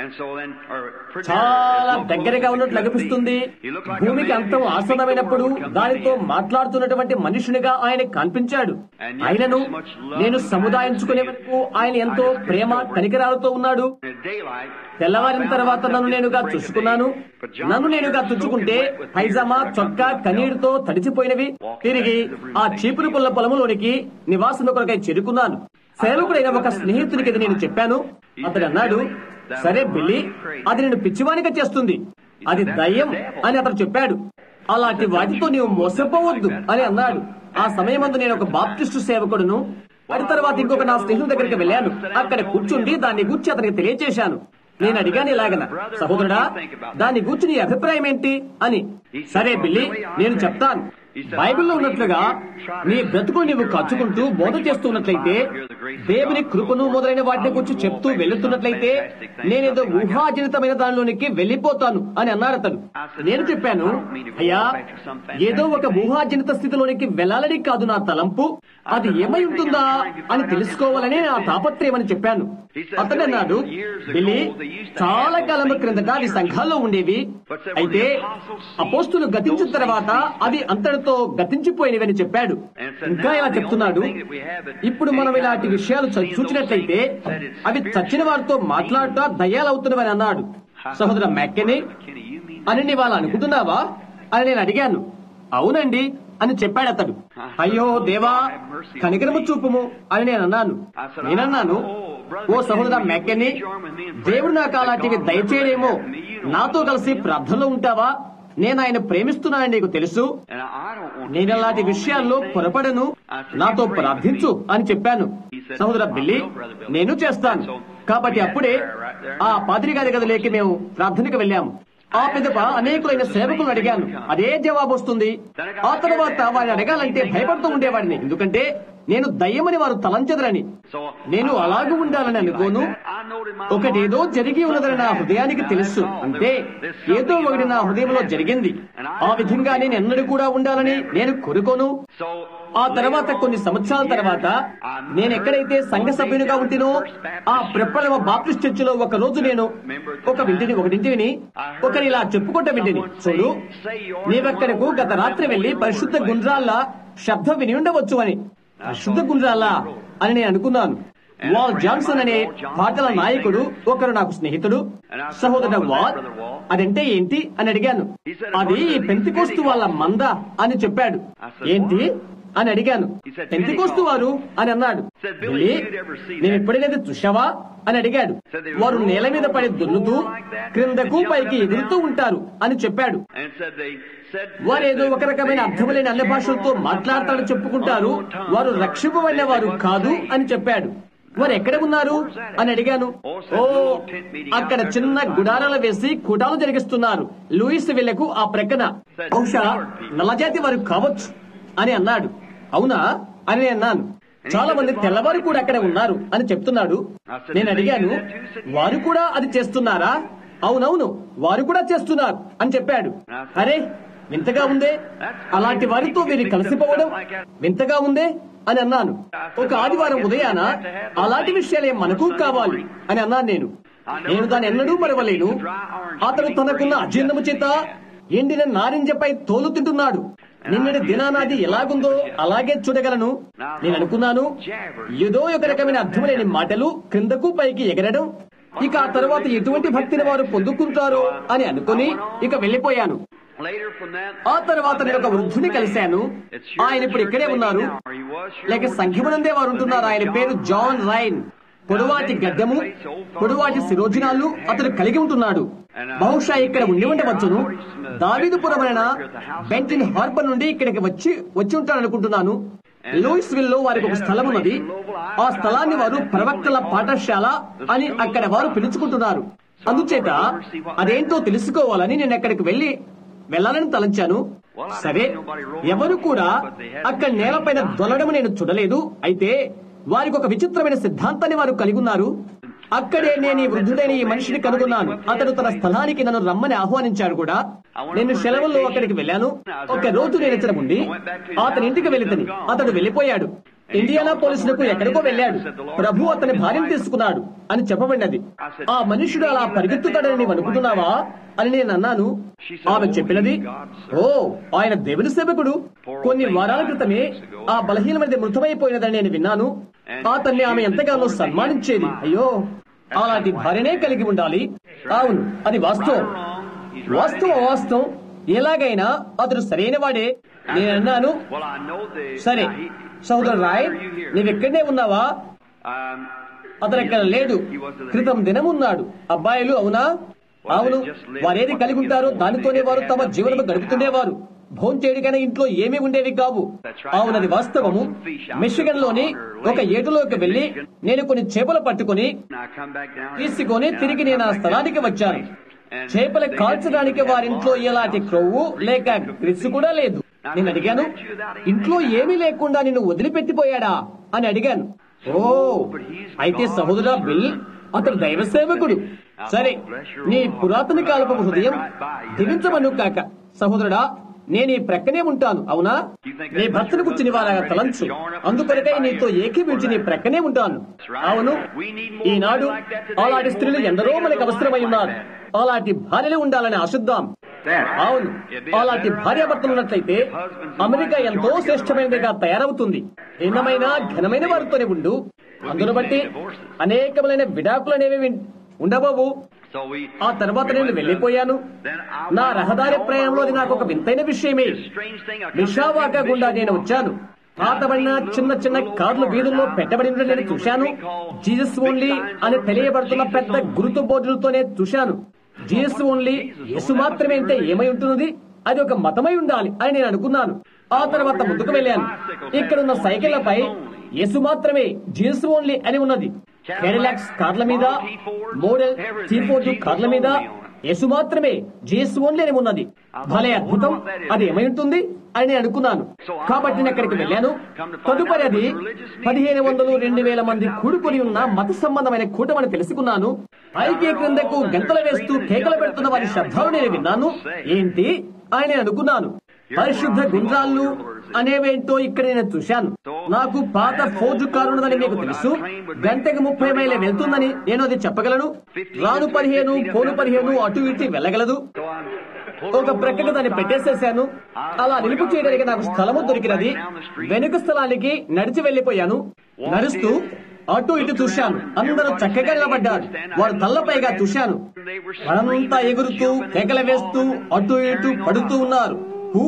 చాలా దగ్గరగా ఉన్నట్లు అనిపిస్తుంది భూమికి అంతం ఆసన్నమైనప్పుడు దానితో మాట్లాడుతున్నటువంటి మనుషునిగా ఆయన కనిపించాడు ఆయనను నేను సముదాయించుకునే వరకు ఆయన ఎంతో ప్రేమ కనికరాలతో ఉన్నాడు తెల్లవారిన తర్వాత నన్ను నేనుగా తుడుచుకున్నాను నన్ను నేనుగా తుడుచుకుంటే పైజామా చొక్కా కనీరుతో తడిచిపోయినవి తిరిగి ఆ చీపురు పుల్ల పొలములోనికి నివాసం కొరకై చేరుకున్నాను సేవకుడైన ఒక స్నేహితునికి ఇది నేను చెప్పాను అతడు అన్నాడు సరే బిల్లి అది నేను పిచ్చివానిగా చేస్తుంది అది దయ్యం అని అతను చెప్పాడు అలాంటి వాటితో నీవు మోసపోవద్దు అని అన్నాడు ఆ సమయమందు నేను ఒక బాప్టిస్టు సేవకుడును అది తర్వాత ఇంకొక నా స్నేహితుడి దగ్గరికి వెళ్ళాను అక్కడ కూర్చుండి దాన్ని గూర్చి అతనికి తెలియచేశాను నేను అడిగాను ఇలాగన సహోదరుడా దాన్ని గూర్చి నీ అభిప్రాయం ఏంటి అని సరే బిల్లి నేను చెప్తాను బైబిల్లో ఉన్నట్లుగా నీ బ్రతుకులు నీవు ఖర్చుకుంటూ బోధ చేస్తున్నట్లయితే దేవుని కృపను మొదలైన వాటిని గురించి చెప్తూ వెళ్తున్నట్లయితే నేనేదో ఊహాజనితమైన దానిలోనికి వెళ్లిపోతాను అని అన్నాడు అతను నేను చెప్పాను అయ్యా ఏదో ఒక ఊహాజనిత స్థితిలోనికి వెళ్ళాలని కాదు నా తలంపు అది ఏమై ఉంటుందా అని తెలుసుకోవాలని నా తాపత్రయం అని చెప్పాను అతను అన్నాడు బిల్లి చాలా కాలం క్రిందట అవి సంఘాల్లో ఉండేవి అయితే అపోస్తులు గతించిన తర్వాత అవి అంతటితో గతించిపోయినవని చెప్పాడు ఇంకా ఇలా చెప్తున్నాడు ఇప్పుడు మనం ఇలాంటి విషయాలు చ- చూచినట్లయితే అవి చచ్చిన వారితో మాట్లాడుట దయ్యాలవుతున్నవని అన్నాడు సహోదర మెక్కని అని నీ వాళ్ళు అనుకుంటున్నావా అని నేను అడిగాను అవునండి అని చెప్పాడు అతడు అయ్యో దేవా కనికరము చూపుము అని నేను అన్నాను నేనన్నాను ఓ సహోదర మెక్కని దేవుడు నాకు అలాంటివి దయచేయలేమో నాతో కలిసి ప్రార్థనలో ఉంటావా నేను ఆయన ప్రేమిస్తున్నానని నీకు తెలుసు And I don't want నేను అలాంటి విషయాల్లో పొరపడను నాతో ప్రార్థించు అని చెప్పాను సహోదర బిల్లి నేను చేస్తాను కాబట్టి అప్పుడే ఆ పాదిరి గారి గదిలోకి మేము ప్రార్థనకు వెళ్ళాము ఆ పిదప అనేకులైన సేవకులను అడిగాను అదే జవాబు వస్తుంది ఆ తర్వాత వారిని అడగాలంటే భయపడుతూ ఉండేవాడిని ఎందుకంటే నేను దయ్యమని వారు తలంచదరని నేను అలాగూ ఉండాలని అనుకోను ఒకటేదో జరిగి ఉన్నదని నా హృదయానికి తెలుసు అంటే ఏదో ఒకటి నా హృదయంలో జరిగింది ఆ విధంగా నేను ఎన్నడూ కూడా ఉండాలని నేను కోరుకోను So ఆ తర్వాత కొన్ని సంవత్సరాల తర్వాత నేను ఎక్కడైతే సంఘ సభ్యునిగా ఉంటినో ఆ ప్రపలమ బాప్టిస్ట్ చర్చిలో ఒక రోజు నేను ఒక వింటిని ఒకటింటి విని ఒకరి ఇలా చెప్పుకుంటా వింటిని చూడు నీవెక్కడకు గత రాత్రి వెళ్లి పరిశుద్ధ గుండ్రాళ్ళ శబ్దం విని ఉండవచ్చు అని పరిశుద్ధ గుండ్రాళ్ళ అని నేను అనుకున్నాను వాల్ జాన్సన్ అనే పాటల నాయకుడు ఒకరు నాకు స్నేహితుడు సహోదర వాల్ అదంటే ఏంటి అని అడిగాను అది పెంతికోస్తు వాళ్ళ మంద అని చెప్పాడు ఏంటి అని అడిగాను పెంతికోస్తు వారు అని అన్నాడు "బిల్లీ, నేను ఎప్పుడైనా చూశావా అని అడిగాడు వారు నేల మీద పడి దున్నుతూ క్రిందకు పైకి ఎగురుతూ ఉంటారు అని చెప్పాడు and said they said వారేదో ఒక రకమైన అర్థములైన అన్ని భాషలతో మాట్లాడతారని చెప్పుకుంటారు వారు రక్షింపబడిన వారు కాదు అని చెప్పాడు వారు ఎక్కడ ఉన్నారు అని అడిగాను ఓ అక్కడ చిన్న గుడారాలు వేసి కుటాలు జరిగిస్తున్నారు లూయిస్ విల్లకు ఆ ప్రక్కన బహుశా నల్లజాతి వారు కావచ్చు అని అన్నాడు అవునా అని నేను అన్నాను చాలా మంది తెల్లవారు కూడా అక్కడ ఉన్నారు అని చెప్తున్నాడు నేను అడిగాను వారు కూడా అది చేస్తున్నారా అవునవును వారు కూడా చేస్తున్నారు అని చెప్పాడు అరే వింతగా ఉందే అలాంటి వారితో వీరు కలిసిపోవడం వింతగా ఉందే అని అన్నాను ఒక ఆదివారం ఉదయాన అలాంటి విషయాలే మనకు కావాలి అని అన్నాను నేను నేను దాన్ని ఎన్నడూ మరవలేను అతను తనకున్న అజీర్ణము చేత ఎండిన నారింజపై తోలు తింటున్నాడు నిన్నటి దినానాది ఎలాగుందో అలాగే చూడగలను నేను అనుకున్నాను ఏదో ఒక రకమైన అర్థములేని మాటలు క్రిందకు పైకి ఎగరడం ఇక ఆ తర్వాత ఎటువంటి భక్తిని వారు పొందుకుంటారో అని అనుకుని ఇక వెళ్లిపోయాను later from that ఆ తర్వాత నేను ఒక వృద్ధుని కలిశాను ఆయన ఇప్పుడు ఇక్కడే ఉన్నారు లేక సంఘమునందే వారు ఉంటున్నారు ఆయన పేరు జాన్ రైన్ పొడవాటి గడ్డము పొడవాటి శిరోజనాలు అతను కలిగి ఉంటున్నాడు బహుశా ఇక్కడ ఉండి ఉండవచ్చును దావిదుపురమైన బెంటిన్ హార్బర్ నుండి ఇక్కడికి వచ్చి వచ్చి ఉంటాను అనుకుంటున్నాను లూయిస్ విల్ లో వారికి ఒక స్థలం ఉన్నది ఆ స్థలాన్ని వారు ప్రవక్తల పాఠశాల అని అక్కడ వారు పిలుచుకుంటున్నారు అందుచేత అదేంటో తెలుసుకోవాలని నేను అక్కడికి వెళ్లి వెళ్ళాలని తలంచాను సరే ఎవరు కూడా అక్కడ నేలపైన దొల్లడం నేను చూడలేదు అయితే వారికి ఒక విచిత్రమైన సిద్ధాంతాన్ని వారు కలిగి ఉన్నారు అక్కడే నేను ఈ వృద్ధుడైన ఈ మనిషిని కనుగొన్నాను అతడు తన స్థలానికి నన్ను రమ్మని ఆహ్వానించాడు కూడా నేను సెలవుల్లో అక్కడికి వెళ్ళాను ఒక రోజు నేను ఇక్కడ ఉండి అతని ఇంటికి వెళితని అతడు వెళ్ళిపోయాడు ఇండియానా పోలీసులకు ఎక్కడికో వెళ్ళాడు ప్రభు అతని భార్యను తీసుకున్నాడు అని చెప్పబడినది ఆ మనుషుడు అలా పరిగెత్తుతాడని నీవు అనుకుంటున్నావా అని నేను అన్నాను ఆమె చెప్పినది ఓ ఆయన దేవుని సేవకుడు కొన్ని వారాల క్రితమే ఆ బలహీనమైన మృతమైపోయినదని నేను విన్నాను అతన్ని ఆమె ఎంతగానో సన్మానించేది అయ్యో అలాంటి భార్యనే కలిగి ఉండాలి అవును అది వాస్తవం వాస్తవం వాస్తవం ఎలాగైనా అతడు సరైన వాడే నేను అన్నాను well I know the సరే now he- సహోదరు రాయ్ నీవెక్కడనే ఉన్నావా Um, అతను ఇక్కడ లేడు క్రితం దినమున్నాడు అబ్బాయిలు అవునా అవును వారేది కలిగి ఉంటారో దానితోనే వారు తమ జీవనం గడుపుతుండేవారు భోం చేయడికైనా ఇంట్లో ఏమీ ఉండేవి కావు అవునది వాస్తవము మిషిగన్ లోని ఒక ఏటులోకి వెళ్లి నేను కొన్ని చేపలు పట్టుకుని and I come back down. తీసుకొని తిరిగి నేను ఆ స్థలానికి వచ్చాను చేపలు కాల్చడానికి వారింట్లో ఎలాంటి క్రొవ్వు లేక గ్రిస్సు కూడా లేదు నేను అడిగాను ఇంట్లో ఏమీ లేకుండా నిన్ను వదిలిపెట్టిపోయాడా అని అడిగాను ఓ అయితే సహోదరా బిల్ అతడు దైవ సేవకుడు సరే నీ పురాతన కాలపు హృదయం దివించమను కాక సహోదరుడా నేను ఈ ప్రక్కనే ఉంటాను అవునా నీ భర్తను కూర్చుని వారా తలంచు అందుకొరకై నీతో ఏకీపించి నీ ప్రక్కనే ఉంటాను అవును ఈనాడు అలాంటి స్త్రీలు ఎందరో మనకు అవసరమై ఉన్నారు అలాంటి భార్యలు ఉండాలని ఆశిద్దాం అవును అలాంటి భార్యాభర్తలు ఉన్నట్లయితే అమెరికా ఎంతో శ్రేష్టమైనదిగా తయారవుతుంది భిన్నమైన ఘనమైన వారితోనే ఉండు అందును బట్టి అనేకములైన విడాకులు అనేవి ఉండబోవు So we. ఆ తర్వాత నేను వెళ్లిపోయాను Then I నా రహదారి ప్రయాణంలో అది నాకు ఒక వింతైన విషయమే strange thing. I come విషావాక down గుండా Mission నేను Road. వచ్చాను పాతబడిన చిన్న చిన్న కార్లు వీధుల్లో పెట్టబడి ఉండడం నేను చూశాను జీసస్ ఓన్లీ అని తెలియబడుతున్న పెద్ద గురుతు బోర్డులతోనే చూశాను జీసస్ ఓన్లీ యేసు మాత్రమే అంటే ఏమై ఉంటున్నది అది ఒక మతమై ఉండాలి అని నేను అనుకున్నాను ఆ తర్వాత ముందుకు వెళ్ళాను ఇక్కడున్న సైకిళ్లపై యేసు మాత్రమే జీసస్ ఓన్లీ అని ఉన్నది కెరిలాక్స్ కార్ల మీద మోడల్ టీఫోర్డ్ కార్ల మీద యేసు మాత్రమే జీఎస్ ఓన్లీ అని ఉన్నది భలే అద్భుతం అది ఏమై ఉంటుంది అని నేను అనుకున్నాను కాబట్టి నేను అక్కడికి వెళ్ళాను తదుపరి అది పదిహేను వందలు రెండు వేల మంది కూడుకొని ఉన్న మత సంబంధమైన కూటమని తెలుసుకున్నాను పైకి క్రిందకు గంతలు వేస్తూ కేకలు పెడుతున్న వారి శబ్దాలు నేను విన్నాను ఏంటి అని నేను అనుకున్నాను పరిశుద్ధ గుండ్రాళ్ళు అనేవేంటో ఇక్కడ నేను చూశాను నాకు పాత ఫోర్జు కారు ఉన్నదని మీకు తెలుసు గంటకు ముప్పై మైళ్ళ వెళ్తుందని నేను అది చెప్పగలను రాను పదిహేను పోను పదిహేను అటు ఇటు వెళ్ళగలదు So I'm ఒక ప్రక్కన దాన్ని పెట్టేసేసాను అలా నిలుపు చేయడానికి నాకు స్థలము దొరికినది వెనుక స్థలానికి నడిచి వెళ్లిపోయాను నడుస్తూ అటు ఇటు చూశాను అందరూ చక్కగా నిలబడ్డారు వారు తల్లపైగా చూశాను మనంతా ఎగురుతూ కేకలు వేస్తూ అటు ఇటు పడుతూ ఉన్నారు హూ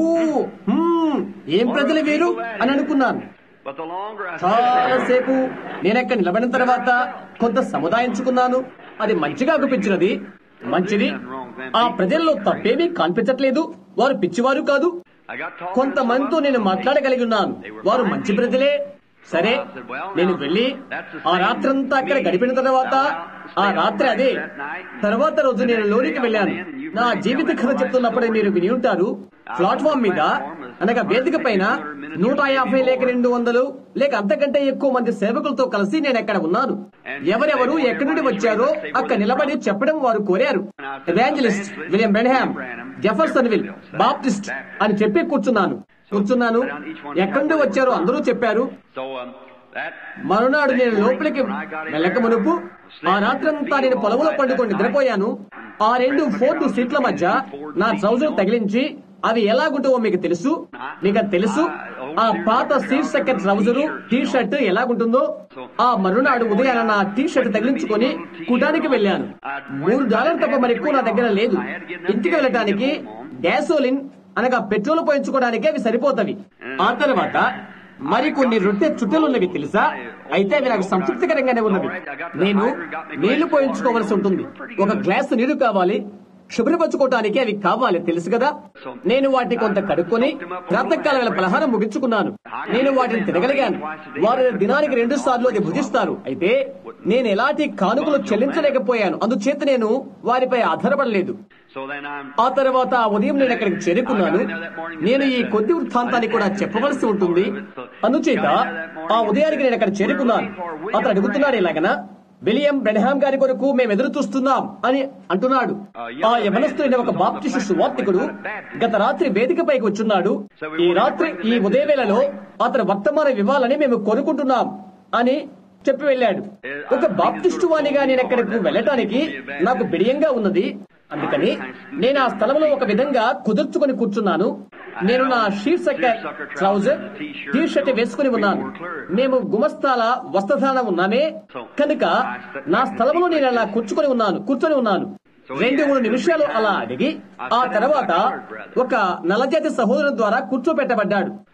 హ్మ్, ఏం ప్రజలు వీరు అని అనుకున్నాను But the longer I చాలాసేపు నేనక్కడ నిలబడిన తర్వాత కొంత సముదాయించుకున్నాను అది మంచిగా అనిపించినది మంచిది ఆ ప్రజల్లో తప్పేమీ కనిపించట్లేదు వారు పిచ్చివారు కాదు I got talking కొంతమందితో నేను మాట్లాడగలిగి ఉన్నాను వారు మంచి ప్రజలే సరే నేను వెళ్ళి ఆ రాత్రంతా అక్కడ గడిపిన తర్వాత ఆ రాత్రి అదే తర్వాత రోజు నేను లోనికి వెళ్ళాను నా జీవిత కథ చెప్తున్నప్పుడే మీరు విని ఉంటారు ప్లాట్ఫామ్ మీద అనగా వేదిక పైన నూట యాభై లేక రెండు వందలు లేక అంతకంటే ఎక్కువ మంది సేవకులతో కలిసి నేను అక్కడ ఉన్నాను ఎవరెవరు ఎక్కడి నుండి వచ్చారో అక్కడ నిలబడి చెప్పడం వారు కోరారు evangelist William Branham Jeffersonville Baptist అని చెప్పి కూర్చున్నాను కూర్చున్నాను ఎక్కడి నుండి వచ్చారో అందరూ చెప్పారు So um, that మరునాడు నేను లోపలికి వెళ్ళక మునుపు ఆ రాత్రంతా నేను పొలంలో పండుకొని నిద్రపోయాను ఆ రెండు ఫోర్టు సీట్ల మధ్య నా ట్రౌజర్ తగిలించి అవి ఎలాగుంటావో మీకు తెలుసు మీకు అది తెలుసు ఆ పాత శీర్షక ట్రౌజరు టీ షర్ట్ ఎలాగుంటుందో ఆ మరునాడు ఉదయాన నా టీ షర్ట్ తగిలించుకొని కుటానికి వెళ్ళాను మూడు డాలర్ తప్ప మరి ఎక్కువ నా దగ్గర లేదు ఇంటికి వెళ్ళటానికి గ్యాసోలిన్ అనగా పెట్రోల్ పోయించుకోవడానికే అవి సరిపోతవి ఆ తర్వాత మరికొన్ని రొట్టె చుట్టలున్నవి తెలుసా అయితే అవి నాకు సంతృప్తికరంగానే ఉన్నవి నేను నీళ్లు పోయించుకోవలసి ఉంటుంది ఒక గ్లాసు నీళ్లు కావాలి శుభ్రపరచుకోవటానికి అవి కావాలి తెలుసు కదా నేను వాటిని కొంత కడుక్కొని ప్రాతకాల వేళ పలహారం ముగించుకున్నాను నేను వాటిని తినగలిగాను వారు దినానికి రెండు సార్లు అది భుజిస్తారు అయితే నేను ఎలాంటి కానుకలు చెల్లించలేకపోయాను అందుచేత నేను వారిపై ఆధారపడలేదు so then I'm ఆ తర్వాత ఆ ఉదయం నేను అక్కడికి చేరుకున్నాను నేను ఈ కొద్ది వృత్తాంతాన్ని కూడా చెప్పవలసి ఉంటుంది అందుచేత ఆ ఉదయానికి నేను అక్కడ చేరుకున్నాను అతను అడుగుతున్నాడు ఇలాగన విలియం బ్రెన్హామ్ గారి కొరకు మేము ఎదురు చూస్తున్నాం అని అంటున్నాడు ఆ యవనస్తుడైన ఒక బాప్టిస్టు సువార్తికుడు గత రాత్రి వేదికపైకి వచ్చున్నాడు ఈ రాత్రి ఈ ఉదయవేళలో అతను వర్తమానం ఇవ్వాలని మేము కోరుకుంటున్నాం అని చెప్పి వెళ్ళాడు ఒక బాప్టిస్టు వాణిగా నేను అక్కడికి వెళ్ళటానికి నాకు బిడియంగా ఉన్నది అందుకని నేను ఆ స్థలంలో ఒక విధంగా కుదుర్చుకొని కూర్చున్నాను నేను నా శీర్షక ట్రౌజర్ టీ షర్ట్ వేసుకుని ఉన్నాను మేము గుమస్తాల వస్త్రధారణ ఉన్నామే కనుక నా స్థలంలో నేను అలా కూర్చుకొని ఉన్నాను కూర్చొని ఉన్నాను రెండు మూడు నిమిషాలు అలా అడిగి ఆ తర్వాత ఒక నల్లజాతి సహోదరు ద్వారా కూర్చోబెట్టబడ్డాడు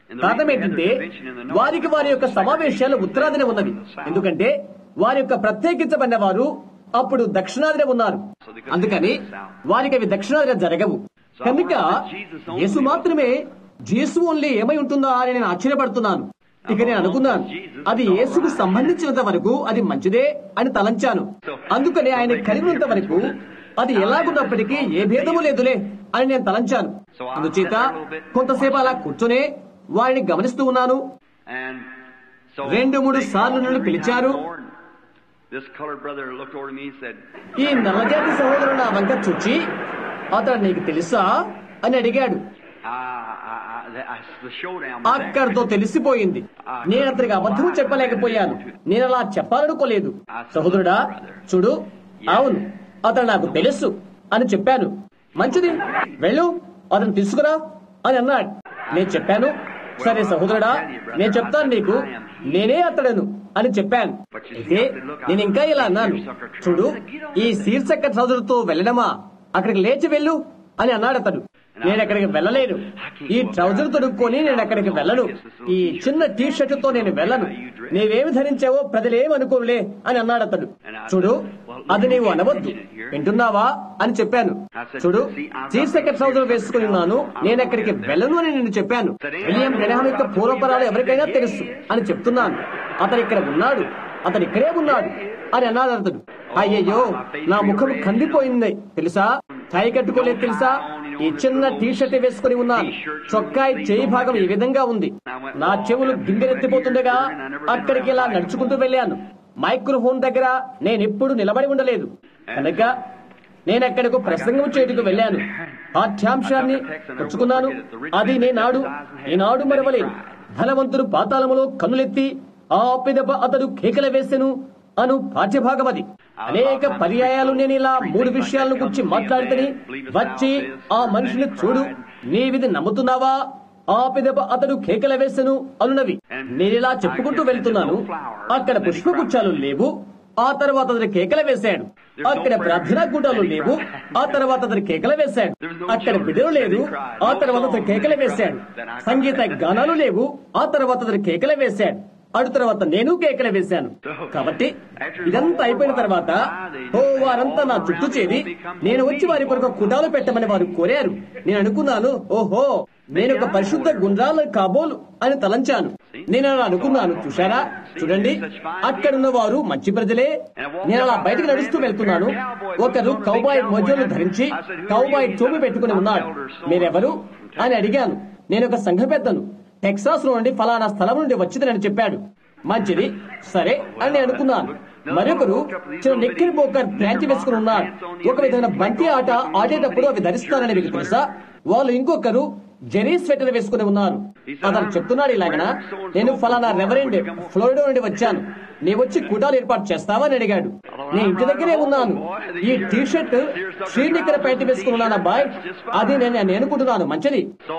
కారణం ఏంటంటే వారికి వారి యొక్క సమావేశాలు ఉత్తరాదిన ఉన్నవి ఎందుకంటే వారి యొక్క ప్రత్యేకించబడిన వారు అప్పుడు దక్షిణాదిన ఉన్నారు అందుకని వారికి అవి దక్షిణాదిన జరగవు కనుక యేసు మాత్రమే యేసు ఓన్లీ ఏమై ఉంటుందా అని నేను ఆశ్చర్యపడుతున్నాను ఇక నేను అనుకున్నాను అది యేసుకు సంబంధించినంత వరకు అది మంచిదే అని తలంచాను అందుకని ఆయన కలిగినంత వరకు అది ఎలాగున్నప్పటికీ ఏ భేదము లేదులే అని నేను తలంచాను అందుచేత కొంతసేపు అలా కూర్చొనే వారిని గమనిస్తూ ఉన్నాను And so రెండు మూడు they సార్లు called నన్ను every పిలిచారు. now and more. This colored brother looked over to me and said, ఈ నల్లజాతి సహోదరుడు నా వంక చూచి అతడు నీకు తెలుసా అని అడిగాడు I, I, I, that, I, the showdown was there. అక్కడితో తెలిసిపోయింది నేను అతనికి అబద్ధం చెప్పలేకపోయాను నేను అలా చెప్పాలనుకోలేదు సహోదరుడా చూడు అవును అతను నాకు తెలుసు అని చెప్పాను మంచిది వెళ్ళు అతను తీసుకురా అని అన్నాడు నేను చెప్పాను సరే సహోదరుడా నేను చెప్తాను నీకు నేనే అతడను అని చెప్పాను అయితే నేను ఇంకా ఇలా అన్నాను చూడు ఈ శీర్షక సోదరుతో వెళ్ళడమా అక్కడికి లేచి వెళ్ళు అని అన్నాడు అతడు నేను అక్కడికి వెళ్ళలేను ఈ ట్రౌజర్ తొడుక్కొని నేను అక్కడికి వెళ్ళను ఈ చిన్న టీ షర్ట్ తో నేను వెళ్ళను నీవేమి ధరించావో ప్రజలేమనుకోరులే అని అన్నాడు అతడు చూడు అది నీవు అనవద్దు వింటున్నావా అని చెప్పాను చూడు శీర్షక ట్రౌజర్ వేసుకుని ఉన్నాను నేను అక్కడికి వెళ్ళను అని నేను చెప్పాను విలియం బ్రెనహాం యొక్క పూర్వపరాలు ఎవరికైనా తెలుసు అని చెప్తున్నాను అతను ఇక్కడ ఉన్నాడు అతను ఇక్కడే ఉన్నాడు అని అన్నాడు అతడు అయ్యయ్యో నా ముఖం కందిపోయింది తెలుసా టై కట్టుకోలేదు తెలుసా ఈ చిన్న టీ షర్ట్ వేసుకుని ఉన్నాను చొక్కాయి చేయి భాగం ఈ విధంగా ఉంది నా చెవులు గింగెరెత్తిపోతుండగా అక్కడికి ఇలా నడుచుకుంటూ వెళ్ళాను మైక్రోఫోన్ దగ్గర నేను ఎప్పుడు నిలబడి ఉండలేదు కనుక నేను అక్కడకు ప్రసంగం చేయటకు వెళ్ళాను పాఠ్యాంశాన్ని పుచ్చుకున్నాను అది నేనాడు ఈనాడు మరవలేదు ధనవంతుడు పాతాళములో కన్నులెత్తి ఆ పిదప అతడు కేకల వేసెను అను పాఠ్యభాగం అది అనేక పర్యాయాలు నేను ఇలా మూడు విషయాలను గురించి మాట్లాడితేని వచ్చి ఆ మనిషిని చూడు నీవిది నమ్ముతున్నావా ఆ పిదప అతడు కేకల వేసెను అనున్నవి నేనిలా చెప్పుకుంటూ వెళ్తున్నాను అక్కడ పుష్పగుచ్చాలు లేవు ఆ తర్వాత అతను కేకలు వేశాడు అక్కడ ప్రార్థనా కూటాలు లేవు ఆ తర్వాత అతను కేకలు వేశాడు అక్కడ బిడ్డలు లేదు ఆ తర్వాత అతను కేకలు వేశాడు సంగీత గానాలు లేవు ఆ తర్వాత అతను కేకలు వేశాడు అటు తర్వాత నేను కేకలు వేశాను కాబట్టి ఇదంతా అయిపోయిన తర్వాత ఓ వారంతా నా చుట్టూ చేరి నేను వచ్చి వారి కొరకు కుటాలు పెట్టమని వారు కోరారు నేను అనుకున్నాను ఓహో నేను ఒక పరిశుద్ధ గుండ్రాల కాబోలు అని తలంచాను నేను అలా అనుకున్నాను చూశారా చూడండి అక్కడున్న వారు మంచి ప్రజలే నేను అలా బయటకు నడుస్తూ వెళ్తున్నాను ఒకరు కౌబాయ్ మోజోలు ధరించి కౌబాయ్ టోపి పెట్టుకుని ఉన్నాడు మీరెవరు అని అడిగాను నేను ఒక సంఘ పెద్దను టెక్సాస్ నుండి ఫలానా స్థలం నుండి వచ్చిందని చెప్పాడు మంచిది సరే అని నేను అనుకున్నాను మరొకరు చిన్న నెక్కిరి పోకర్ ప్యాంట్ వేసుకుని ఉన్నారు ఒక విధమైన బంతి ఆట ఆడేటప్పుడు అవి ధరిస్తారని మీకు తెలుసా వాళ్ళు ఇంకొకరు జెరీ స్వెటర్ వేసుకుని ఉన్నారు అతను చెప్తున్నాడు ఇలాగన నేను ఫలానా రెవరెండ్ ఫ్లోరిడో నుండి వచ్చాను నీ వచ్చి కుటాలు ఏర్పాటు చేస్తావా అని అడిగాడు నేను ఇంటి దగ్గరే ఉన్నాను ఈ టీ షర్ట్ శ్రీనిక్కర ప్యాంట్ వేసుకుని ఉన్నాను అబ్బాయి అది నేను నేను అనుకుంటున్నాను మంచిది So,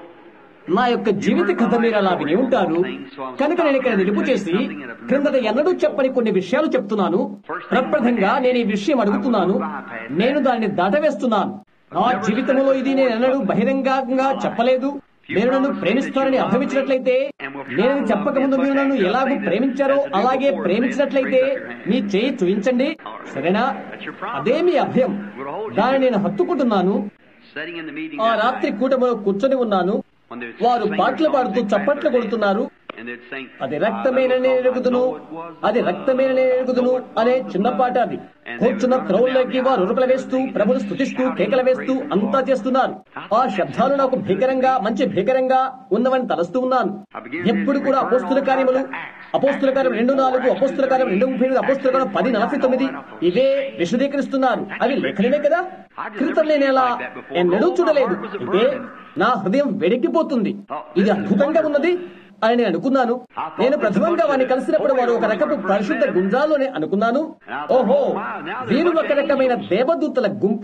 నా యొక్క జీవిత కథ మీరు అలా విని ఉంటారు కనుక నేను ఇక్కడ నిలుపు చేసి క్రిందట ఎన్నడూ చెప్పని కొన్ని విషయాలు చెప్తున్నాను ప్రప్రథంగా నేను ఈ విషయం అడుగుతున్నాను నేను దాన్ని దాటవేస్తున్నాను నా జీవితంలో ఇది నేను ఎన్నడూ బహిరంగంగా చెప్పలేదు మీరు నన్ను ప్రేమిస్తారని అభవించినట్లయితే నేను ఇది చెప్పకముందు మీరు నన్ను ఎలాగూ ప్రేమించారో అలాగే ప్రేమించినట్లయితే మీ చేయి చూపించండి సరేనా అదే మీ అభయం దాన్ని నేను హత్తుకుంటున్నాను sitting in the meeting ఆ that రాత్రి night, కూటమిలో కూర్చొని ఉన్నాను when they'd వారు sing పాటలు their పాడుతూ songs, చప్పట్లు కొడుతున్నారు and they'd sing, అది రక్తమైన ఎరుగుదును అది రక్తమైన ఎరుగుదును అనే చిన్న పాట అది కూర్చున్న క్రౌల్లోకి వారు ఉరుకుల వేస్తూ ప్రభులు స్థుతిస్తూ కేకలు వేస్తూ అంతా చేస్తున్నారు ఆ శబ్దాలు నాకు భీకరంగా మంచి భీకరంగా ఉన్నవని తలస్తూ ఉన్నాను ఎప్పుడు కూడా అపోస్తుల కార్యములు అపోస్తుల కార్యం రెండు నాలుగు అపోస్తుల కార్యం రెండు ముప్పై ఎనిమిది అపోస్తుల కార్యం పది నలభై తొమ్మిది ఇవే విశదీకరిస్తున్నారు అవి లేఖనమే కదా క్రితం నేను ఎలా ఎన్నడూ చూడలేదు ఇదే నా హృదయం వెడికిపోతుంది ఇది అద్భుతంగా ఉన్నది అని నేను అనుకున్నాను నేను ప్రథమంగా వారిని కలిసినప్పుడు వారు ఒక రకపు పరిశుద్ధ గుంజాలోనే అనుకున్నాను ఓహో వీరు ఒక రకమైన దేవదూతల గుంపు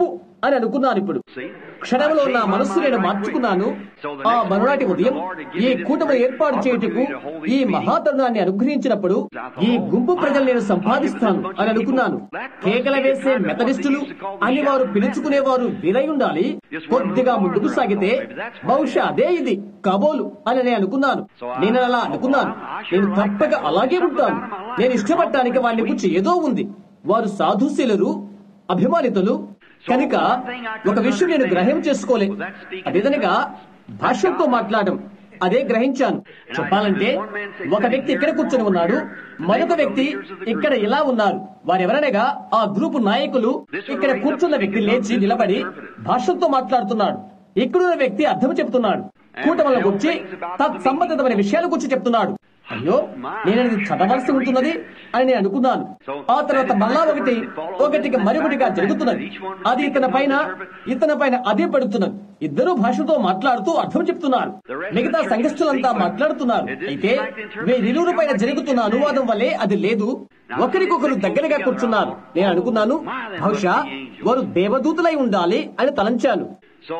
అని అనుకున్నాను ఇప్పుడు క్షణంలో నా మనస్సు నేను మార్చుకున్నాను ఆ మరునాటి ఉదయం ఈ కూటమి ఏర్పాటు చేయుటకు ఈ మహాతరుణాన్ని అనుగ్రహించినప్పుడు ఈ గుంపు ప్రజలు నేను సంపాదిస్తాను అని అనుకున్నాను కేకల వేసే మెథడిస్టులు అని వారు పిలుచుకునేవారు వీరై ఉండాలి కొద్దిగా ముందుకు సాగితే బహుశా అదే ఇది కబోలు అని నేను అనుకున్నాను నేను అలా అనుకున్నాను నేను తప్పక అలాగే ఉంటాను నేను ఇష్టపడటానికి వారి గురించి ఏదో ఉంది వారు సాధుశీలరు అభిమానితులు కనుక ఒక విషయం నేను గ్రహం చేసుకోలే అదేదనగా భాషలతో మాట్లాడడం అదే గ్రహించాను చెప్పాలంటే ఒక వ్యక్తి ఇక్కడ కూర్చొని ఉన్నాడు మరొక వ్యక్తి ఇక్కడ ఇలా ఉన్నారు వారెవరనగా ఆ గ్రూపు నాయకులు ఇక్కడ కూర్చున్న వ్యక్తి లేచి నిలబడి భాషలతో మాట్లాడుతున్నాడు ఇక్కడున్న వ్యక్తి అర్థం చెప్తున్నాడు కూటమిల గురించి తత్సంబంధితమైన విషయాల గురించి చెప్తున్నాడు అయ్యో నేను అది చదవాల్సి ఉంటున్నది అని నేను అనుకున్నాను ఆ తర్వాత మళ్ళా ఒకటి ఒకటికి మరొకటిగా జరుగుతున్నది అది ఇతని పైన ఇతని పైన అదే పడుతున్నది ఇద్దరు భాషతో మాట్లాడుతూ అర్థం చెప్తున్నారు మిగతా సంఘస్థులంతా మాట్లాడుతున్నారు అయితే వీరిరువురు పైన జరుగుతున్న అనువాదం వల్లే అది లేదు ఒకరికొకరు దగ్గరగా కూర్చున్నారు నేను అనుకున్నాను బహుశా వారు దేవదూతులై ఉండాలి అని తలంచాను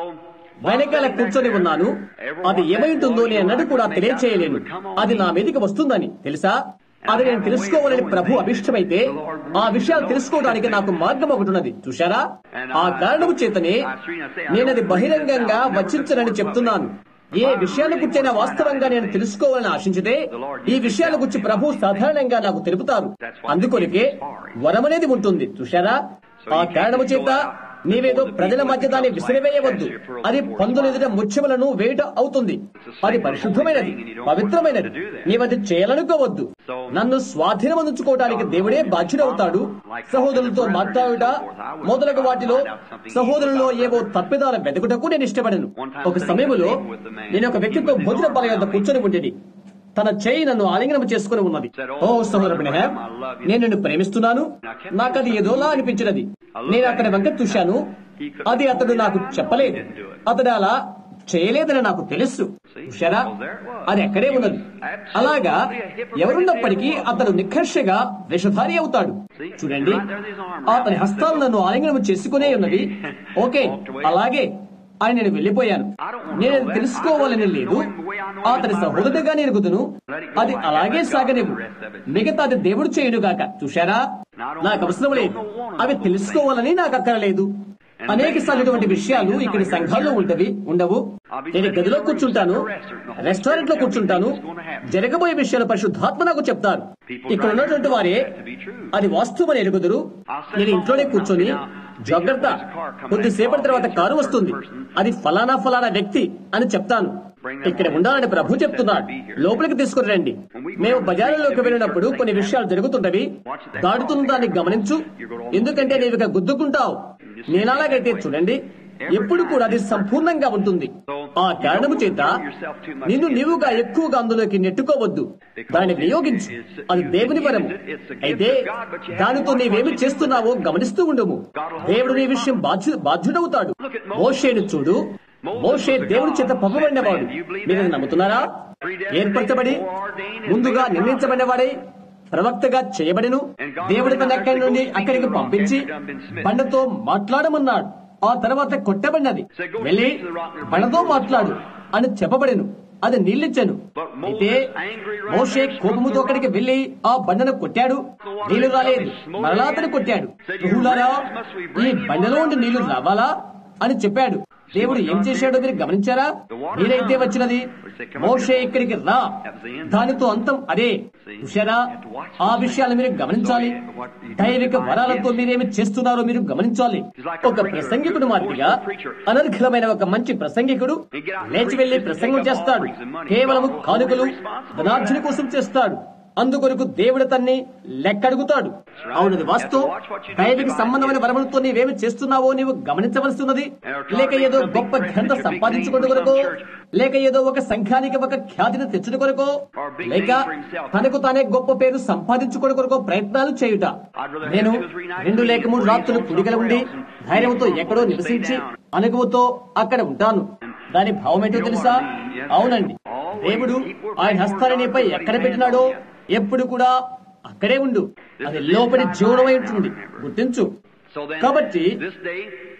వెనకాల కూర్చొని ఉన్నాను అది ఏమైంటుందో నేను అన్నది కూడా తెలియచేయలేను అది నా మీదకి వస్తుందని తెలుసా అది నేను తెలుసుకోవాలని ప్రభు అభిష్టమైతే ఆ విషయాలు తెలుసుకోవడానికి నాకు మార్గం ఒకటి ఉన్నది చూశారా ఆ కారణము చేతనే నేనది బహిరంగంగా వచించనని చెప్తున్నాను ఏ విషయాల గురించైనా వాస్తవంగా నేను తెలుసుకోవాలని ఆశించితే ఈ విషయాల గురించి ప్రభు సాధారణంగా నాకు తెలుపుతారు అందుకొనికే వరమనేది ఉంటుంది చూశారా ఆ కారణము చేత నీవేదో ప్రజల మధ్య దాన్ని విసిరివేయవద్దు అది పందులెదుట ముత్యములను వేట అవుతుంది అది పరిశుద్ధమైనది పవిత్రమైనది నీవది చేయాలనుకోవద్దు నన్ను స్వాధీనమందుకోవడానికి దేవుడే బాధ్యుడవుతాడు సహోదరులతో మాట్లాడుట మొదలగు వాటిలో సహోదరుల్లో ఏవో తప్పిదాల వెతుకుటకు నేను ఇష్టపడను ఒక సమయంలో నేను ఒక వ్యక్తితో భోజన పాల యొద్ద కూర్చొని ఉండేది తన చేయి నన్ను ఆలింగనం చేసుకుని ఉన్నది ఓ సహోదరు నేను నిన్ను ప్రేమిస్తున్నాను నాకు అది ఏదోలా అనిపించినది నేను అతని వంక చూశాను అది అతడు నాకు చెప్పలేదు అతడు అలా చేయలేదని నాకు తెలుసు చూశారా అది అక్కడే ఉన్నది అలాగా ఎవరున్నప్పటికీ అతడు నిఖర్షగా విషధారి అవుతాడు చూడండి అతని హస్తాలు నన్ను ఆలింగనం చేసుకునే ఉన్నది ఓకే అలాగే అని నేను వెళ్లిపోయాను నేను అది తెలుసుకోవాలని లేదు అతని సహోదరుడిగా నేను ఎరుగుదును అది అలాగే సాగనివ్వు మిగతాది దేవుడు చేయునుగాక చూశారా నాకు అవసరం లేదు అవి తెలుసుకోవాలని నాకు అక్కరలేదు అనేక సార్లు ఇటువంటి విషయాలు ఇక్కడ సంఘాల్లో ఉంటవి ఉండవు నేను గదిలో కూర్చుంటాను రెస్టారెంట్ లో కూర్చుంటాను జరగబోయే విషయాలు పరిశుద్ధాత్మ నాకు చెప్తారు ఇక్కడ ఉన్నటువంటి వారే అది వాస్తవని ఎరుగుదురు నేను ఇంట్లోనే కూర్చొని జాగ్రత్త కొద్దిసేపటి తర్వాత కారు వస్తుంది అది ఫలానా ఫలానా వ్యక్తి అని చెప్తాను ఇక్కడ ఉండాలని ప్రభు చెప్తున్నాడు లోపలికి తీసుకుని రండి మేము బజారులోకి వెళ్ళినప్పుడు కొన్ని విషయాలు జరుగుతుంటవి దాడుతున్న దాన్ని గమనించు ఎందుకంటే నీవు ఇక గుద్దుకుంటావు నేనలాగైతే చూడండి ఎప్పుడు కూడా అది సంపూర్ణంగా ఉంటుంది ఆ కారణము చేత నిన్ను నీవుగా ఎక్కువగా అందులోకి నెట్టుకోవద్దు దాన్ని వినియోగించు అది దేవుని వరము అయితే దానితో నీవేమి చేస్తున్నావో గమనిస్తూ ఉండము దేవుడు నీ విషయం బాధ్యు బాధ్యుడవుతాడు మోషేను చూడు మోషే దేవుడి చేత పంపబడినవాడు మీరు అది నమ్ముతున్నారా ఏర్పరచబడి ముందుగా నిర్ణయించబడినవాడై ప్రవక్తగా చేయబడిను దేవుడి తన అక్కడి నుండి అక్కడికి పంపించి బండతో మాట్లాడమన్నాడు ఆ తర్వాత కొట్టబడినది వెళ్ళి బండతో మాట్లాడు అని చెప్పబడిను అది నీళ్ళిచ్చాను అయితే మోషే కోపముతో అక్కడికి వెళ్లి ఆ బండను కొట్టాడు నీళ్లు రాలేదు మరలా అతను కొట్టాడు ప్రభువులారా ఈ బండలో ఉండి నీళ్లు రావాలా అని చెప్పాడు దేవుడు ఏం చేశాడో మీరు గమనించారా మీరైతే వచ్చినది మోషే ఇక్కడికి రా దానితో అంతం అదే చూశారా ఆ విషయాలు మీరు గమనించాలి దైవిక వరాలతో మీరేమి చేస్తున్నారో మీరు గమనించాలి ఒక ప్రసంగికుడు మాదిరిగా అనర్ఘలమైన ఒక మంచి ప్రసంగికుడు లేచి వెళ్లి ప్రసంగం చేస్తాడు కేవలం కానుకలు ధనార్జన కోసం చేస్తాడు అందుకొరకు దేవుడు తన్ని లెక్కడుగుతాడు అవునది వాస్తవం దైవిక సంబంధమైన వరములతో నీవేమి చేస్తున్నావో నీవు గమనించవలసినది లేక ఏదో గొప్ప ఘనత సంపాదించుకుంటూ కొరకు లేక ఏదో ఒక సంఘానికి ఒక ఖ్యాతిని తెచ్చుట కొరకు లేక తనకు తానే గొప్ప పేరు సంపాదించుకోవడం కొరకు ప్రయత్నాలు చేయుట నేను రెండు లేక మూడు రాత్రులు కుడికల ఉండి ధైర్యంతో ఎక్కడో నివసించి అనుభవంతో అక్కడ ఉంటాను దాని భావం ఏంటో తెలుసా అవునండి దేవుడు ఆయన హస్తాన్ని నీపై ఎక్కడ పెట్టినాడో ఎప్పుడు కూడా అక్కడే ఉండు అది లోపలి జీవనమై ఉంటుంది గుర్తించు కాబట్టి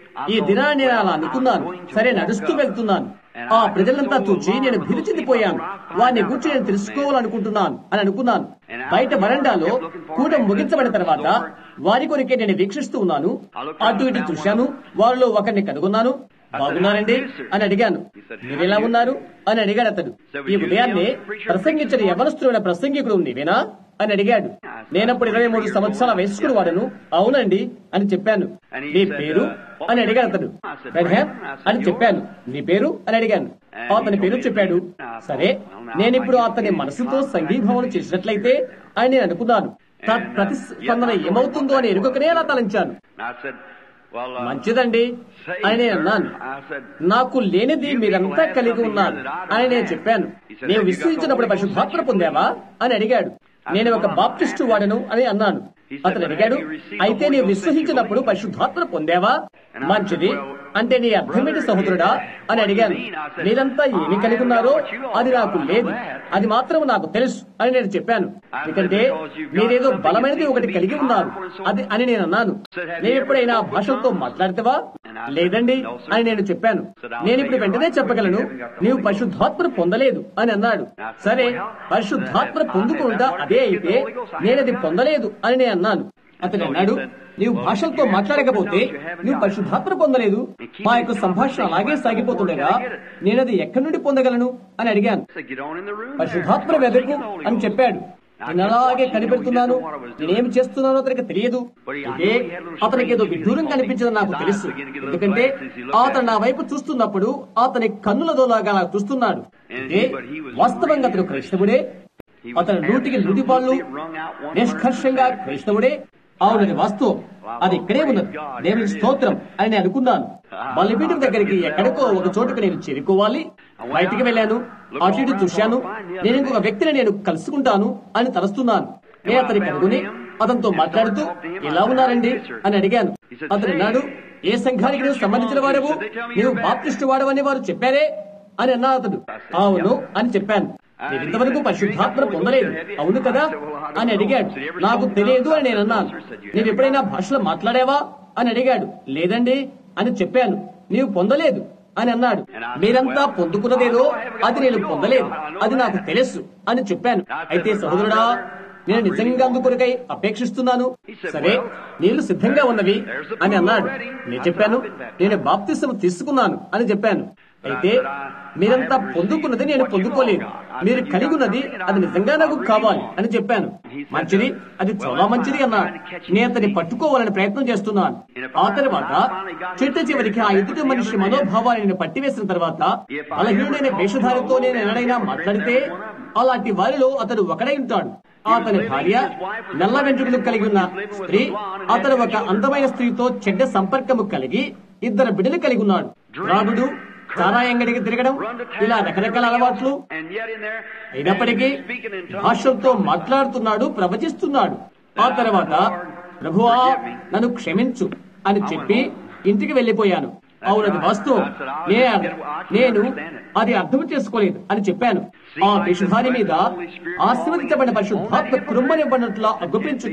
ఈ దినాన్ని నేను అలా అనుకున్నాను సరే నడుస్తూ వెళ్తున్నాను ఆ ప్రజలంతా చూచి నేను భీతి చెందిపోయాను వారిని గురించి నేను తెలుసుకోవాలనుకుంటున్నాను అని అనుకున్నాను బయట వరండాలో కూట ముగించబడిన తర్వాత వారి కొరికే నేను వీక్షిస్తూ ఉన్నాను అటు ఇటు చూశాను వారిలో ఒకరిని కనుగొన్నాను బాగున్నారండి అని అడిగాను మీరెలా ఉన్నారు అని అడిగాడు అతడు ఈ ఉదయాన్నే ప్రసంగించిన యవనస్తుడైన ప్రసంగికుడు నీవేనా అని అడిగాడు నేనప్పుడు ఇరవై మూడు సంవత్సరాల వయస్కుడు వాడను అవునండి అని చెప్పాను నీ పేరు అని అడిగాడు అతడు "రెడ్హెమ్" అని చెప్పాను నీ పేరు అని అడిగాను అతని పేరు చెప్పాడు సరే నేనిప్పుడు అతని మనసుతో సంఘీభావన చేసినట్లయితే అని నేను అనుకున్నాను తత్ ప్రతిస్పందన ఏమవుతుందో అని ఎరుకనే అలా తలంచాను And I said, well, uh, మంచిదండి అని నేను అన్నాను I said, నాకు లేనిది మీరంతా కలిగి ఉన్నారు అని నేను చెప్పాను నీవు విశ్వసించినప్పుడు పరిశుద్ధాత్మ పొందావా అని అడిగాడు నేను ఒక బాప్టిస్టు వాడను అని అన్నాను అతను అడిగాడు అయితే నీవు విశ్వసించినప్పుడు పరిశుద్ధాత్మ పొందావా మంచిది అంటే నీ అర్థమేంటి సహోదరుడా అని అడిగాను మీరంతా ఏమి కలిగి ఉన్నారో అది నాకు లేదు అది మాత్రం నాకు తెలుసు అని నేను చెప్పాను ఎందుకంటే మీరేదో బలమైనది ఒకటి కలిగి ఉన్నారు అది అని నేను అన్నాను నేను ఎప్పుడైనా భాషలతో మాట్లాడితేవా లేదండి అని నేను చెప్పాను నేను ఇప్పుడు వెంటనే చెప్పగలను నీవు పరిశుద్ధాత్మను పొందలేదు అని అన్నాడు సరే పరిశుద్ధాత్మ పొందుకుంటా అదే అయితే నేనది పొందలేదు అని నేను అన్నాను అతను అన్నాడు నీవు భాషలతో మాట్లాడకపోతే నువ్వు పరిశుద్ధాత్మ పొందలేదు మా యొక్క సంభాషణ అలాగే సాగిపోతుండగా నేనది ఎక్కడి నుండి పొందగలను అని అడిగాను I said, get on in the room. పరిశుద్ధాత్మ వెదకు అని చెప్పాడు నేను అలాగే కనిపెడుతున్నాను నేనేమి చేస్తున్నానో అతనికి తెలియదు అయితే అతనికి ఏదో విడ్డూరం కనిపించదని నాకు తెలుసు ఎందుకంటే అతను నా వైపు చూస్తున్నప్పుడు అతని కన్నుల దోలాగా నాకు చూస్తున్నాడు అయితే వాస్తవంగా అతను క్రైస్తవుడే అతని నూటికి నుడిపాళ్ళు నిష్కర్షంగా క్రైస్తవుడే అవునది వాస్తవం అది ఇక్కడే ఉన్నది దేవుని స్తోత్రం అని నేను అనుకున్నాను బలిపీఠం దగ్గరికి ఎక్కడికో ఒక చోటుకు నేను చేరుకోవాలి బయటికి వెళ్ళాను అటు ఇటు చూశాను నేను ఇంకొక వ్యక్తిని నేను కలుసుకుంటాను అని తలస్తున్నాను నేను అతని కనుగొని అతనితో మాట్లాడుతూ ఎలా ఉన్నారండి అని అడిగాను అతను అన్నాడు ఏ సంఘానికి నువ్వు సంబంధించిన వాడవు నీవు బాప్టిస్టు వాడవని వారు చెప్పారే అని అన్నాడు అతడు అవును అని చెప్పాను నేను ఇంతవరకు పరిశుద్ధాత్మ పొందలేదు అవును కదా అని అడిగాడు నాకు తెలియదు అని నేను అన్నాను నీవు ఎప్పుడైనా భాషలో మాట్లాడావా అని అడిగాడు లేదండి అని చెప్పాను నీవు పొందలేదు అని అన్నాడు మీరంతా పొందుకున్నదేదో అది నేను పొందలేదు అది నాకు తెలుసు అని చెప్పాను అయితే సహోదరుడా నేను నిజంగా అందుకొరకై అపేక్షిస్తున్నాను సరే నీళ్లు సిద్ధంగా ఉన్నవి అని అన్నాడు నేను చెప్పాను నేను బాప్తిసం తీసుకున్నాను అని చెప్పాను అయితే మీరంతా పొందుకున్నది నేను పొందుకోలేదు మీరు కలిగి ఉన్నది అది నిజంగా నాకు కావాలి అని చెప్పాను మంచిది అది చాలా మంచిది అన్నాడు నేను అతన్ని పట్టుకోవాలని ప్రయత్నం చేస్తున్నాను ఆ తర్వాత చిట్ట చివరికి ఆ ఎదుటి మనిషి మనోభావాన్ని నేను పట్టివేసిన తర్వాత బలహీనుడైన వేషధారితో నేను ఎవరైనా మాట్లాడితే అలాంటి వారిలో అతడు ఒకడై ఉంటాడు అతని భార్య నల్ల వెంట్రుకలు కలిగి ఉన్న స్త్రీ అతను ఒక అందమైన స్త్రీతో చెడ్డ సంపర్కము కలిగి ఇద్దరు బిడ్డలు కలిగి ఉన్నాడు రాగుడు చారాయంగడికి తిరగడం ఇలా రకరకాల అలవాట్లు And yet in there, అయినప్పటికీ speaking in tongues. భాషలతో మాట్లాడుతున్నాడు ప్రవచిస్తున్నాడు ఆ తర్వాత ప్రభువా నన్ను క్షమించు అని చెప్పి ఇంటికి వెళ్లిపోయాను అవునది వాస్తవం నే- నేను అది అర్థం చేసుకోలేదు అని చెప్పాను ఆ విషధారి మీద ఆశీర్వదించబడిన పరిశుద్ధాత్మ కృమ్మనివ్వనట్లా అగుపించుట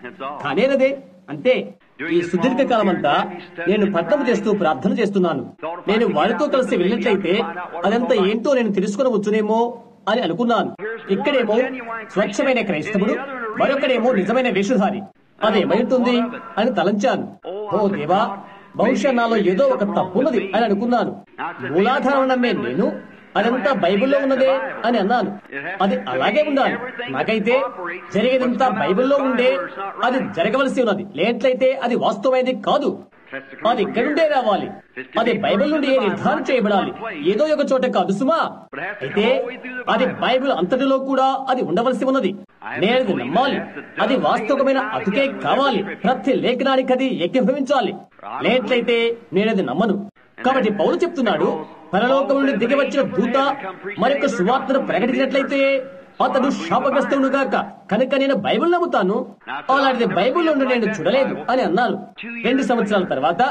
కానేనదే అంతే ఈ సుదీర్ఘ కాలం అంతా నేను పట్టణం చేస్తూ ప్రార్థన చేస్తున్నాను నేను వారితో కలిసి వెళ్ళినట్లయితే అదంతా ఏంటో నేను తెలుసుకుని వచ్చునేమో అని అనుకున్నాను ఇక్కడేమో స్వచ్ఛమైన క్రైస్తవుడు మరొకడేమో నిజమైన వేషధారి అదేమైంటుంది అని తలంచాను ఓ దేవా బహుశా నాలో ఏదో ఒక తప్పున్నది అని అనుకున్నాను మూలాధారం నమ్మే నేను అదంతా బైబిల్లో ఉన్నదే అని అన్నాను అది అలాగే ఉండాలి నాకైతే జరిగేదంతా బైబిల్లో ఉండే అది జరగవలసి ఉన్నది లేట్లయితే అది వాస్తవమైనది కాదు అది ఇక్కడుండే రావాలి అది బైబిల్ నుండి నిర్ధారణ చేయబడాలి ఏదో ఒక చోట కాదు సుమా అయితే అది బైబిల్ అంతటిలో కూడా అది ఉండవలసి ఉన్నది నేను అది నమ్మాలి అది వాస్తవమైన అతికే కావాలి ప్రతి లేఖనానికి అది ఏకీభవించాలి లేట్లయితే నేనది నమ్మను కాబట్టి పౌలు చెప్తున్నాడు పరలోకం నుండి దిగి వచ్చిన దూత మరొక సువార్తను ప్రకటించినట్లయితే అతడు శాపగ్రస్తుడు గాక కనుక నేను బైబిల్ నమ్ముతాను అలాంటిది బైబిల్ నుండి నేను చూడలేదు అని అన్నాను రెండు సంవత్సరాల తర్వాత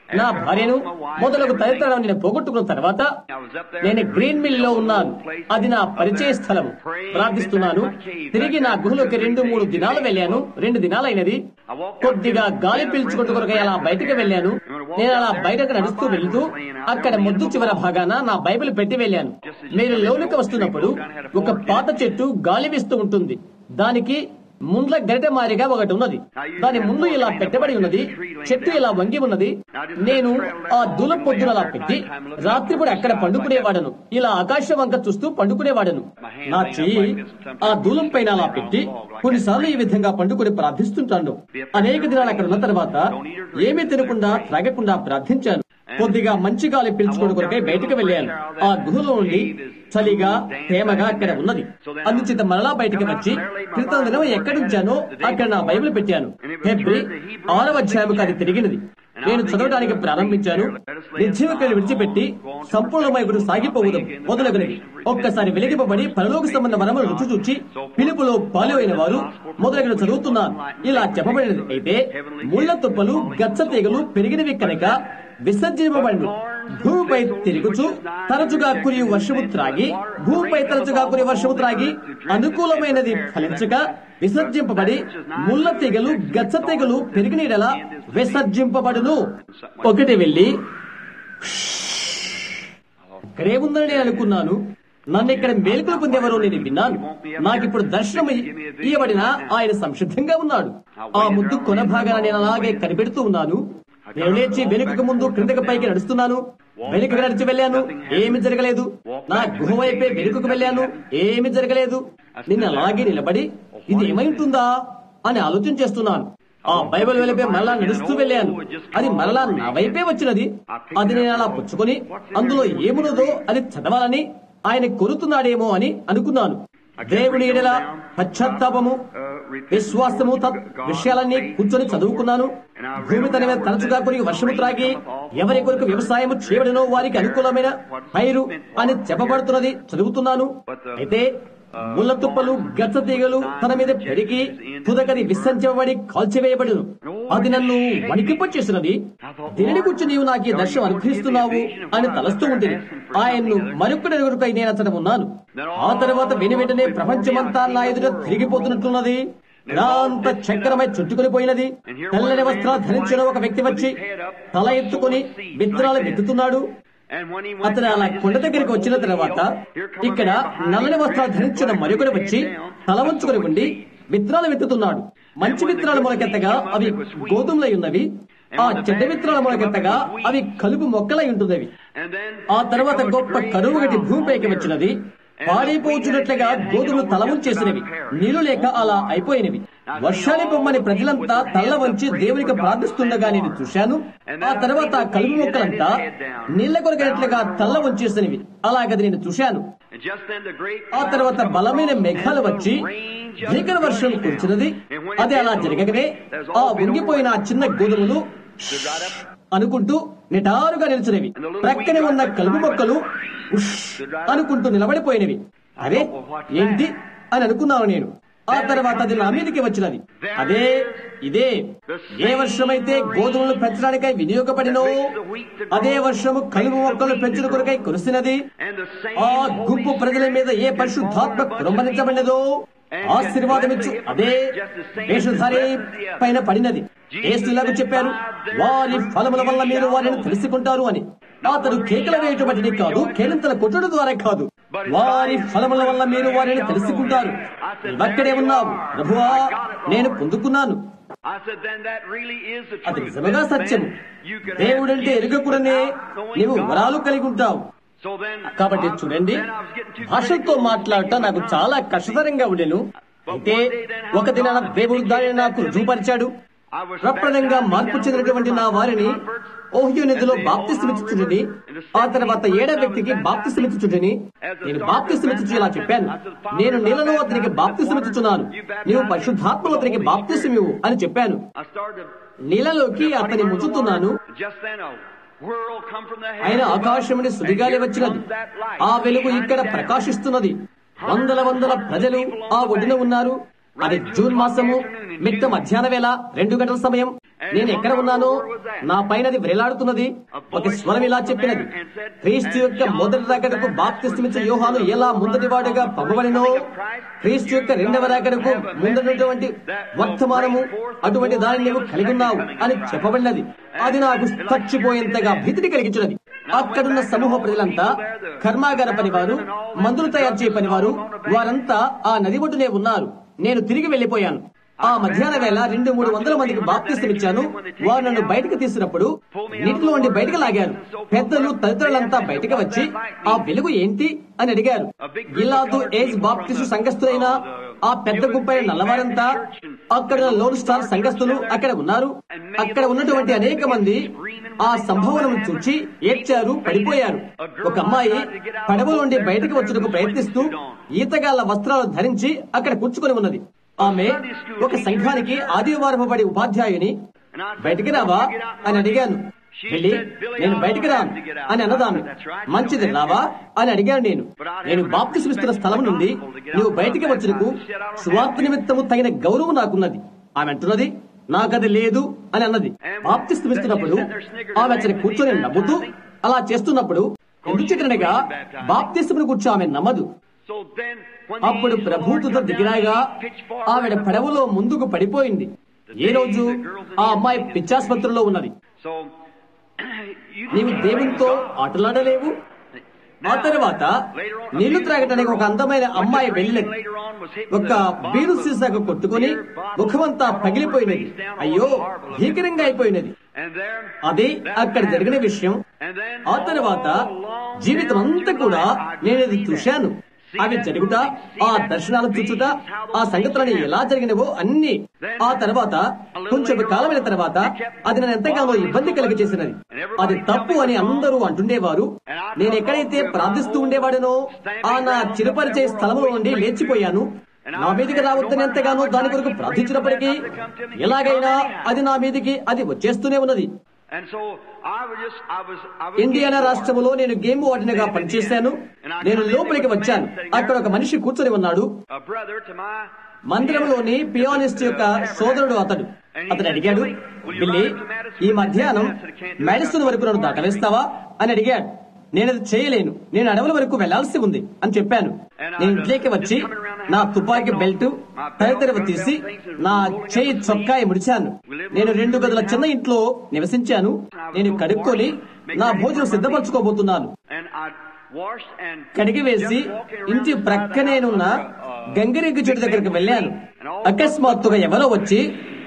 నా భార్యను మొదలగు తదితరాలను నేను పోగొట్టుకున్న తర్వాత నేను గ్రీన్ మిల్ లో ఉన్నాను అది నా పరిచయ స్థలం ప్రార్థిస్తున్నాను తిరిగి నా గుహలోకి రెండు మూడు దినాలు వెళ్ళాను రెండు దినాలైనది కొద్దిగా గాలి పీల్చుకుంటూ కొరకై అలా బయటకు వెళ్ళాను నేను అలా బయటకు నడుస్తూ వెళ్తూ అక్కడ ముద్దు చివర భాగాన నా బైబిల్ పెట్టి వెళ్ళాను మీరు లోనికి వస్తున్నప్పుడు ఒక పాత చెట్టు గాలి వీస్తూ ఉంటుంది దానికి ముండ్ల గరిటె మారిగా ఒకటి ఉన్నది దాని ముందు ఇలా పెట్టబడి ఉన్నది చెట్టు ఇలా వంగి ఉన్నది నేను ఆ దూల పొద్దున అలా పెట్టి రాత్రిపూట అక్కడ పండుకునేవాడను ఇలా ఆకాశం వంక చూస్తూ పండుకునేవాడను నా చెయ్యి ఆ దూలం పైన అలా పెట్టి కొన్నిసార్లు ఈ విధంగా పండుకుని ప్రార్థిస్తుంటాను అనేక దినాలు అక్కడ ఉన్న తర్వాత ఏమీ తినకుండా త్రాగకుండా ప్రార్థించాను కొద్దిగా మంచి గాలి పీల్చుకోవడం కొరకై బయటకు వెళ్ళాను ఆ గుహలో నుండి చలిగా తేమగా అక్కడ ఉన్నది అందుచేత మరలా బయటకు వచ్చి క్రితం దినం ఎక్కడుంచానో అక్కడ నా బైబిల్ పెట్టాను ఫిబ్రి ఆరవ అధ్యాయం అది తిరిగినది నేను చదవడానికి ప్రారంభించాను నిర్జీవకని విడిచిపెట్టి సంపూర్ణమైపుడు సాగిపోవడం మొదలగునవి ఒక్కసారి వెలిగింపబడి పరలోక సంబంధ వరములు రుచి చూచి పిలుపులో పాలు అయిన వారు మొదలగిన చదువుతున్నాను ఇలా చెప్పబడినది అయితే ముళ్ళ తుప్పలు గచ్చ తీగలు పెరిగినవి కనుక విసర్జింపబడి భూమిపై తిరుగుచు తరచుగా కురి వర్షము త్రాగి భూమిపై తరచుగా కురి వర్షము త్రాగి అనుకూలమైనది ఫలించక విసర్జింపబడి ముళ్ళ తీగలు గచ్చ తీగలు పెరిగినీడలా విసర్జింపబడును ఒకటి వెళ్ళి ఇక్కడే ఉందని నేను అనుకున్నాను నన్ను ఇక్కడ మేలుకులు పొందేవారు నేను విన్నాను నాకిప్పుడు దర్శనం ఇయ్యబడిన ఆయన సంసిద్ధంగా ఉన్నాడు ఆ ముద్దు కొన భాగాన నేను అలాగే కనిపెడుతూ ఉన్నాను నేను లేచి వెనుకకు ముందు క్రిందకి పైకి నడుస్తున్నాను వెనుకకు నడిచి వెళ్ళాను ఏమి జరగలేదు నా గుహ వైపే వెనుకకు వెళ్ళాను ఏమి జరగలేదు నిన్న అలాగే నిలబడి ఇది ఏమైంటుందా అని ఆలోచన చేస్తున్నాను ఆ బైబిల్ వెలిపే మరలా నడుస్తూ వెళ్ళాను అది మరలా నా వైపే వచ్చినది అది నేను అలా పుచ్చుకొని అందులో ఏమున్నదో అది చదవాలని ఆయన కొరుతున్నాడేమో అని అనుకున్నాను దేవుని ఎడల పశ్చాత్తాపము విశ్వాసము తత్ విషయాలన్నీ కూర్చొని చదువుకున్నాను భూమి తన మీద తరచుగా కొన్ని వర్షము త్రాగి ఎవరి కొరకు వ్యవసాయము చేయబడినో వారికి అనుకూలమైన పైరు అని చెప్పబడుతున్నది చదువుతున్నాను అయితే ముళ్ళ తుప్పలు గచ్చ తీగలు తన మీద పెరిగి తుదకది విసర్జించబడి కాల్చివేయబడును అది నన్ను వణికింపచేసినది దేని గురించి నీవు నాకు ఈ దర్శనం అనుగ్రహిస్తున్నావు అని తలస్తూ ఉంటుంది ఆయన్ను మరొకటి ఎదురుకై నేను అతను ఉన్నాను ఆ తర్వాత వెను వెంటనే ప్రపంచమంతా నా ఎదుట తిరిగిపోతున్నట్లున్నది అంత చక్రమై చుట్టుకుని పోయినది తెల్లని వస్త్రాలు ధరించిన ఒక వ్యక్తి వచ్చి తల ఎత్తుకుని విత్తనాలు వెతుకుతున్నాడు అతను అలా కొండ దగ్గరికి వచ్చిన తర్వాత ఇక్కడ నల్లని వస్త్రాలు ధరించిన మరొకడు వచ్చి తల వంచుకొని ఉండి విత్తనాలు విత్తుతున్నాడు మంచి విత్తనాలు మొలకెత్తగా అవి గోధుమలై ఉన్నవి ఆ చెడ్డ విత్తనాల మొలకెత్తగా అవి కలుపు మొక్కలై ఉంటున్నవి ఆ తర్వాత గొప్ప కరువు గట్టి భూమిపైకి వచ్చినది పాడైపోచున్నట్లుగా గోధుమలు తల వంచేసినవి నీళ్లు లేక అలా అయిపోయినవి వర్షాన్ని పొమ్మని ప్రజలంతా తల్ల వంచి దేవునికి ప్రార్థిస్తుండగా నేను చూశాను ఆ తర్వాత ఆ కలుపు మొక్కలంతా నీళ్ల కొరకైనట్లుగా తల్ల వంచేసినవి అలాగది నేను చూశాను ఆ తర్వాత బలమైన మేఘాలు వచ్చి భీకర వర్షం కురిచినది అది అలా జరగగానే ఆ వంగిపోయిన ఆ చిన్న గోధుమలు అనుకుంటూ నిటారుగా నిలిచినవి ప్రక్కనే ఉన్న కలుపు మొక్కలు ఉష్ అనుకుంటూ నిలబడిపోయినవి అరే ఏంటి అని అనుకున్నాను నేను ఆ తర్వాత అది నా మీదకి వచ్చినది అదే ఇదే ఏ వర్షమైతే గోధుమలు పెంచడానికై వినియోగపడినో అదే వర్షము కలుపు మొక్కలు పెంచిన కొరకై కురిసినది ఆ గుంపు ప్రజల మీద ఏ పరిశుద్ధాత్మ కురంబరించబడినదో ఆశీర్వాదమిచ్చు అదే వేషధారి పైన పడినది ఏసులాగా చెప్పారు వారి ఫలముల వల్ల మీరు వారిని తెలుసుకుంటారు అని అతడు కేకల వేయటం బట్టి కాదు కేరింతల కొట్టడం ద్వారా కాదు వారి ఫలముల వల్ల మీరు వారిని తెలుసుకుంటారు అక్కడే ఉన్నావు ప్రభువా నేను పొందుకున్నాను అది నిజముగా సత్యము దేవుడంటే ఎరుగకూడనే నీవు వరాలు కలిగి ఉంటావు కాబట్టి చూడండి భాషతో మాట్లాడటం నాకు చాలా కష్టతరంగా ఉండేను అయితే ఒక దిన దేవుడు దానిని నాకు రుజువుపరిచాడు ప్రప్రదంగా మార్పు చెందినటువంటి నా వారిని ఓహియో నదిలో బాప్తిస్మిచ్చుచుండని ఆ తర్వాత ఏడో వ్యక్తికి బాప్తిస్మిచ్చుచుండని నేను బాప్తిస్మిచ్చు ఇలా చెప్పాను నేను నీళ్ళలో అతనికి బాప్తిస్మిచ్చుచున్నాను నీవు పరిశుద్ధాత్మలో అతనికి బాప్తిస్మివు అని చెప్పాను నీళ్ళలోకి అతని ముచ్చుతున్నాను ఆయన ఆకాశముని సుడిగాలి వచ్చినది ఆ వెలుగు ఇక్కడ ప్రకాశిస్తున్నది వందల వందల ప్రజలు ఆ ఒడిన ఉన్నారు అది జూన్ మాసము మిట్ట మధ్యాహ్న వేళ రెండు గంటల సమయం నేను ఎక్కడ ఉన్నానో నా పైనది వ్రేలాడుతున్నది ఒక స్వరం ఇలా చెప్పినది క్రీస్తు యొక్క మొదటి రాకడకు బాప్తిస్తమిచ్చే యోహాను ఎలా ముందటివాడుగా పంపబడినో క్రీస్తు యొక్క రెండవ రాకడకు ముందున్నటువంటి వర్తమానము అటువంటి దానిని నీవు కలిగి ఉన్నావు అని చెప్పబడినది అది నాకు చచ్చిపోయేంతగా భీతిని కలిగించినది అక్కడున్న సమూహ ప్రజలంతా కర్మాగార పనివారు మందులు తయారు చేయ పనివారు వారంతా ఆ నది ఒడ్డునే ఉన్నారు నేను తిరిగి వెళ్లిపోయాను ఆ మధ్యాహ్న వేళ రెండు మూడు వందల మందికి బాప్తిస్తం ఇచ్చాను వారు నన్ను బయటకు తీసినప్పుడు నీటిలో ఉండి బయటకు లాగారు పెద్దలు తదితరులంతా బయటకు వచ్చి ఆ వెలుగు ఏంటి అని అడిగారు గిలాదు ఏజ్ బాప్తిస్టు సంఘస్థులైన ఆ పెద్ద గుంపైన నల్లవారంతా అక్కడ లోన్ స్టార్ సంఘస్థులు అక్కడ ఉన్నారు అక్కడ ఉన్నటువంటి అనేక మంది ఆ సంభవనం చూచి ఏడ్చారు పడిపోయారు ఒక అమ్మాయి పడవలోండి బయటకు వచ్చుటకు ప్రయత్నిస్తూ ఈతగాళ్ల వస్త్రాలు ధరించి అక్కడ కూర్చుకొని ఉన్నది ఆమె ఒక సంఘానికి ఆదివారం పడి ఉపాధ్యాయుని బయటికి రావా అని అడిగాను వెళ్ళి నేను బయటికి రాను అని అన్నదాన్ని మంచిది రావా అని అడిగాను నేను నేను బాప్తిస్మిస్తున్న స్థలం నుండి నువ్వు బయటికి వచ్చినకు స్వార్థ నిమిత్తము తగిన గౌరవం నాకున్నది ఆమె అంటున్నది నాకది లేదు అని అన్నది బాప్తిస్మిస్తున్నప్పుడు ఆమె అతని కూర్చొని నవ్వుతూ అలా చేస్తున్నప్పుడు ఎందుచేతనగా బాప్తిస్మును కూర్చో ఆమె నమ్మదు అప్పుడు ప్రభుత్వతో దిగిరాగా ఆవిడ పడవలో ముందుకు పడిపోయింది ఏ రోజు ఆ అమ్మాయి పిచ్చాసుపత్రిలో ఉన్నది నీవు దేవునితో ఆటలాడలేవు ఆ తర్వాత నీళ్లు త్రాగటానికి ఒక అందమైన అమ్మాయి వెళ్ళినది ఒక బీరు సీసాకు కొట్టుకుని ముఖమంతా పగిలిపోయినది అయ్యో భీకరంగా అయిపోయినది అది అక్కడ జరిగిన విషయం ఆ తర్వాత జీవితం అంతా కూడా నేను ఇది చూశాను అవి జరుగుట ఆ దర్శనాలు చూచుట ఆ సంగతులని ఎలా జరిగినవో అన్ని ఆ తర్వాత కొంచెం కాలమైన తర్వాత అది నన్ను ఎంతగానో ఇబ్బంది కలిగి చేసినది అది తప్పు అని అందరూ అంటుండేవారు నేను ఎక్కడైతే ప్రార్థిస్తూ ఉండేవాడనో ఆ నా చిరుపరిచే స్థలంలో నుండి లేచిపోయాను నా మీదికి రావద్దని ఎంతగానో దాని కొరకు ప్రార్థించినప్పటికీ ఎలాగైనా అది నా మీదికి అది వచ్చేస్తూనే ఉన్నది ఇండియానా రాష్ట్రములో నేను గేమ్ వార్డెన్గా పనిచేశాను నేను లోపలికి వచ్చాను అక్కడ ఒక మనిషి కూర్చొని ఉన్నాడు మందిరంలోని పియానిస్ట్ యొక్క సోదరుడు అతడు అతను అడిగాడు బిల్లి ఈ మధ్యాహ్నం మ్యాడిసన్ వరకు నన్ను దాటవేస్తావా అని అడిగాడు నేను అది చేయలేను నేను అడవుల వరకు వెళ్లాల్సి ఉంది అని చెప్పాను నేను ఇంట్లోకి వచ్చి నా తుపాకీ బెల్ట్ తదితరవి తీసి నా చేయి చొక్కాయి ముడిచాను నేను రెండు గదుల చిన్న ఇంట్లో నివసించాను నేను కడుక్కొని నా భోజనం సిద్ధపరచుకోబోతున్నాను కడిగి వేసి ఇంటి ప్రక్కనేనున్న గంగిరెగ్గు చెట్టు దగ్గరికి వెళ్ళాను అకస్మాత్తుగా ఎవరో వచ్చి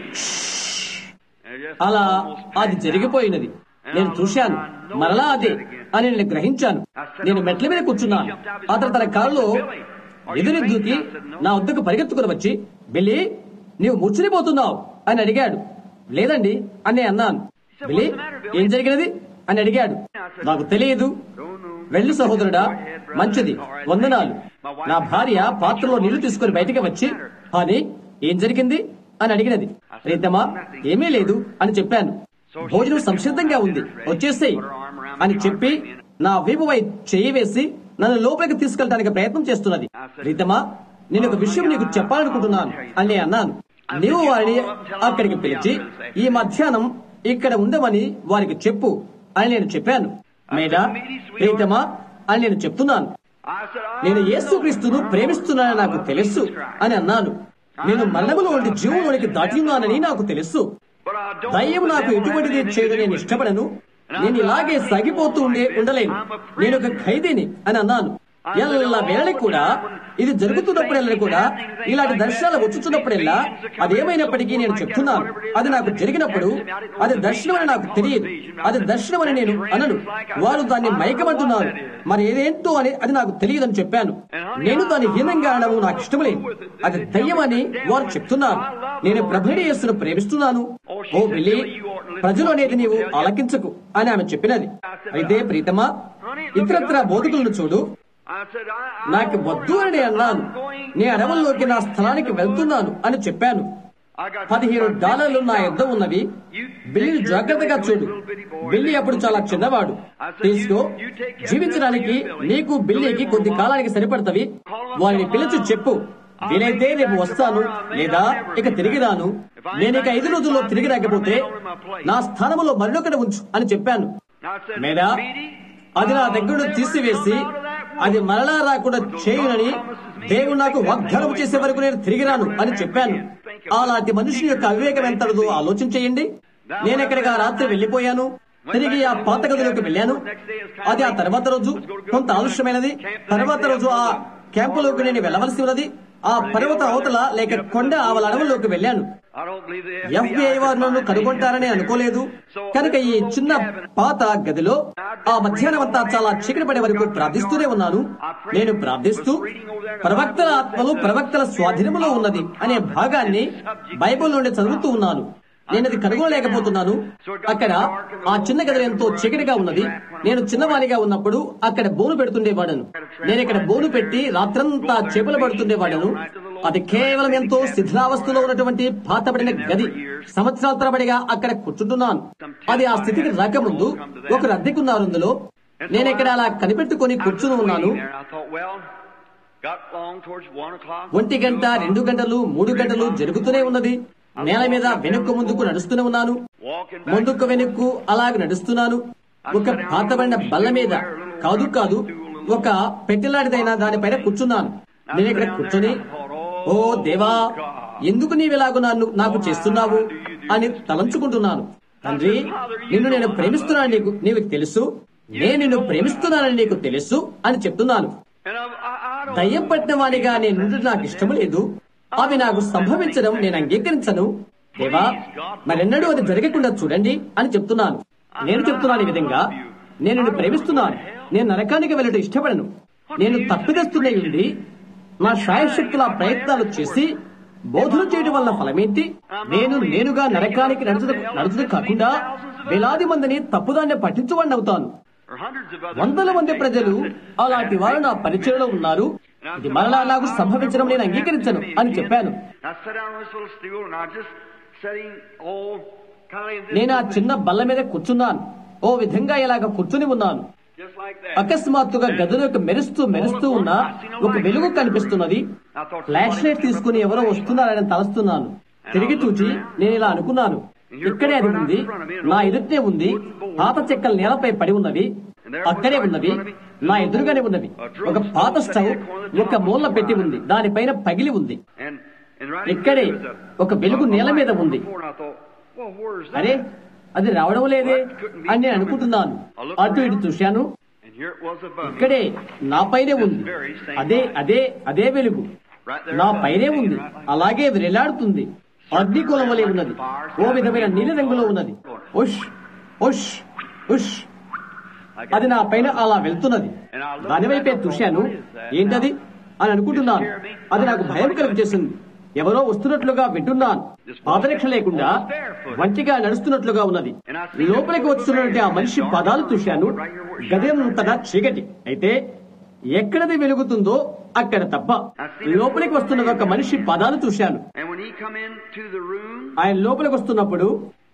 అలా అది జరిగిపోయినది నేను చూశాను మరలా అదే అని నేను గ్రహించాను నేను మెట్ల మీద కూర్చున్నాను అతను తన కారులో ఎదురు దూకి నా వద్దకు పరిగెత్తుకుని వచ్చి బిల్లి నీవు ముచ్చునిపోతున్నావు అని అడిగాడు లేదండి అని నేను అన్నాను బిల్లి ఏం జరిగినది అని అడిగాడు నాకు తెలియదు వెళ్ళు సహోదరుడా మంచిది వందనాలు నా భార్య పాత్రలో నీళ్లు తీసుకుని బయటికి వచ్చి అని ఏం జరిగింది అని అడిగినది రీతమా ఏమీ లేదు అని చెప్పాను భోజనం సంసిద్ధంగా ఉంది వచ్చేసేయి అని చెప్పి నా వీపుపై చెయ్యి వేసి నన్ను లోపలికి తీసుకెళ్ళడానికి ప్రయత్నం చేస్తున్నది రీతమా నేను ఒక విషయం నీకు చెప్పాలనుకుంటున్నాను అని నేను అన్నాను నీవు వారిని అక్కడికి పిలిచి ఈ మధ్యాహ్నం ఇక్కడ ఉండమని వారికి చెప్పు అని నేను చెప్పాను మేడా ప్రీతమా అని నేను చెప్తున్నాను నేను యేసుక్రీస్తును ప్రేమిస్తున్నానని నాకు తెలుసు అని అన్నాను నేను మరణములో ఉండి జీవులోనికి దాటి ఉన్నానని నాకు తెలుసు దయ్యం నాకు ఎటువంటిది చేయడం నేను ఇష్టపడను నేను ఇలాగే సాగిపోతూ ఉండే ఉండలేను నేను ఒక ఖైదీని అని అన్నాను ఎల్ల వేళ కూడా ఇది జరుగుతున్నప్పుడల్లా కూడా ఇలాంటి దర్శనాలు వచ్చుతున్నప్పుడల్లా అదేమైనప్పటికీ నేను చెప్తున్నాను అది నాకు జరిగినప్పుడు అది దర్శనం అని నాకు తెలియదు అది దర్శనం అని నేను అనను వారు దాన్ని మైకమంటున్నారు మరి ఏదేంటో అని అది నాకు తెలియదని చెప్పాను నేను దాన్ని హీనంగా అనడం నాకు ఇష్టం లేదు అది దయ్యమని వారు చెప్తున్నారు నేను ప్రభుడి యేసును ప్రేమిస్తున్నాను ఓ బిల్లి ప్రజలు అనేది నీవు ఆలకించకు అని ఆమె చెప్పినది అయితే ప్రీతమా ఇతరత్ర బోధకులను చూడు నాకు వద్దు అని నేను అన్నాను నే అడవుల్లోకి నా స్థలానికి వెళ్తున్నాను అని చెప్పాను పదిహేను డాలర్లు నా యొద్ద ఉన్నవి బిల్లిని జాగ్రత్తగా చూడు బిల్లి అప్పుడు చాలా చిన్నవాడు తీసుకో జీవించడానికి నీకు బిల్లికి కొద్ది కాలానికి సరిపడతవి వారిని పిలిచి చెప్పు వీలైతే రేపు వస్తాను లేదా ఇక తిరిగి రాను నేను ఇక ఐదు రోజుల్లో తిరిగి రాకపోతే నా స్థానంలో మరొకటి ఉంచు అని చెప్పాను Now it said, Meda "Speedy, అది నా దగ్గర నుండి తీసివేసి అది మరలా రాకుండా చేయునని దేవుడు నాకు వాగ్దానం చేసే వరకు నేను తిరిగి రాను అని చెప్పాను అలాంటి మనిషి యొక్క అవివేకం ఎంతదో ఆలోచన చేయండి నేను ఎక్కడికి ఆ రాత్రి వెళ్లిపోయాను తిరిగి ఆ పాత గదిలోకి వెళ్ళాను అది ఆ తర్వాత రోజు కొంత ఆలస్యమైనది తర్వాత రోజు ఆ క్యాంపులోకి నేను వెళ్ళవలసి ఉన్నది ఆ పర్వత అవతల లేక కొండ ఆవల అడవుల్లోకి వెళ్ళాను I don't believe the FBI వారు నన్ను కనుగొంటారని అనుకోలేదు కనుక ఈ చిన్న పాత గదిలో ఆ మధ్యాహ్నం అంతా చాలా చీకటి పడే వరకు ప్రార్థిస్తూనే ఉన్నాను నేను ప్రార్థిస్తూ ప్రవక్తల ఆత్మలు ప్రవక్తల స్వాధీనములో ఉన్నది అనే భాగాన్ని బైబిల్ నుండి చదువుతూ ఉన్నాను నేను అది కనుగొనలేకపోతున్నాను అక్కడ ఆ చిన్న గదిలో ఎంతో చీకటిగా ఉన్నది నేను చిన్నవానిగా ఉన్నప్పుడు అక్కడ బోను పెడుతుండేవాడను నేను ఇక్కడ బోను పెట్టి రాత్రంతా చేపలు పడుతుండేవాడను అది కేవలం ఎంతో శిథిలావస్థలో ఉన్నటువంటి పాతబడిన గది సంవత్సరాల తరబడిగా అక్కడ కూర్చుంటున్నాను అది ఆ స్థితికి రాకముందు ఒకరు అద్దెకున్నారు అందులో నేను ఇక్కడ అలా కనిపెట్టుకొని కూర్చుని ఉన్నాను there. I thought, well, got long towards one o'clock. ఒంటి గంట రెండు గంటలు మూడు గంటలు జరుగుతూనే ఉన్నది నేల మీద వెనుక్కు ముందుకు నడుస్తూనే ఉన్నాను Walking back. ముందుకు వెనుక్కు అలాగ నడుస్తున్నాను ఒక పాతబడిన బల్ల మీద కాదు కాదు ఒక పెట్టెలాంటిదైనా దానిపైన కూర్చున్నాను నేను ఇక్కడ కూర్చొని ఓ దేవా ఎందుకు నీవిలాగు నన్ను నాకు చేస్తున్నావు అని తలంచుకుంటున్నాను తండ్రి నిన్ను నేను ప్రేమిస్తున్నాను నీకు నీకు తెలుసు నేను నిన్ను ప్రేమిస్తున్నానని నీకు తెలుసు అని చెప్తున్నాను And I, I, I don't దయ్యం పట్టిన వానిగా నేను నాకు ఇష్టం లేదు అవి నాకు సంభవించడం నేను అంగీకరించను దేవా మరెన్నడూ అది జరగకుండా చూడండి అని చెప్తున్నాను నేను చెప్తున్నాను ఈ విధంగా నేను నిన్ను ప్రేమిస్తున్నాను నేను నరకానికి వెళ్ళటం ఇష్టపడను నేను తప్పిదస్తున్న ఉండి నా శాయశక్తుల ప్రయత్నాలు చేసి బోధన చేయడం వల్ల ఫలమేంటి నేను నేనుగా నరకానికి నడుచు నడుచుడు కాకుండా వేలాది మందిని తప్పుదాన్ని పట్టించువాడిని అవుతాను or hundreds of other వందల మంది ప్రజలు అలాంటి వారు నా పరిచయంలో ఉన్నారు ఇది మరలా నాకు సంభవించడం నేను అంగీకరించను అని చెప్పాను I sat down on this little stool and I was just sitting all kind of in this నేను ఆ చిన్న బల్ల మీద కూర్చున్నాను ఓ విధంగా ఇలాగ కూర్చుని ఉన్నాను just like that. అకస్మాత్తుగా గదిలోకి మెరుస్తూ మెరుస్తూ ఉన్న ఒక వెలుగు కనిపిస్తున్నది ఫ్లాష్ లైట్ తీసుకుని ఎవరో వస్తున్నారని తలస్తున్నాను తిరిగి చూచి నేను ఇలా అనుకున్నాను ఇక్కడే అది ఉంది నా ఎదుటే ఉంది పాత చెక్కలు నేలపై పడి ఉన్నవి అక్కడే ఉన్నవి నా ఎదురుగానే ఉన్నవి ఒక పాత స్టవ్ ఒక మూల పెట్టి ఉంది దానిపైన పగిలి ఉంది And, and right ఇక్కడే there was a- ఒక వెలుగు నేల మీద ఉంది And I thought, well, where's that? అరే అది రావడం లేదే అని నేను అనుకుంటున్నాను అటు ఇటు చూశాను And here it was above me. ఇక్కడే నా పైనే ఉంది అదే అదే అదే వెలుగు Right there నా above పైనే me, ఉంది right like అలాగే వెలాడుతుంది అగ్నికులం వలె ఉన్నది ఓ విధమైన నీలి రంగులో ఉన్నది ఉష్ ఉష్ ఉష్ అది నా పైన అలా వెళ్తున్నది దాని వైపే చూశాను ఏంటది అని అనుకుంటున్నాను అది నాకు భయం కలుగు చేసింది ఎవరో వస్తున్నట్లుగా వింటున్నాను పాదరక్ష లేకుండా వంటిగా నడుస్తున్నట్లుగా ఉన్నది లోపలికి వస్తున్నటువంటి ఆ మనిషి పదాలు చూశాను గదంతటా చీకటి అయితే ఎక్కడది వెలుగుతుందో అక్కడ తప్ప లోపలికి వస్తున్న ఒక మనిషి పదాలు చూశాను And when he come into the room, ఆయన లోపలికి వస్తున్నప్పుడు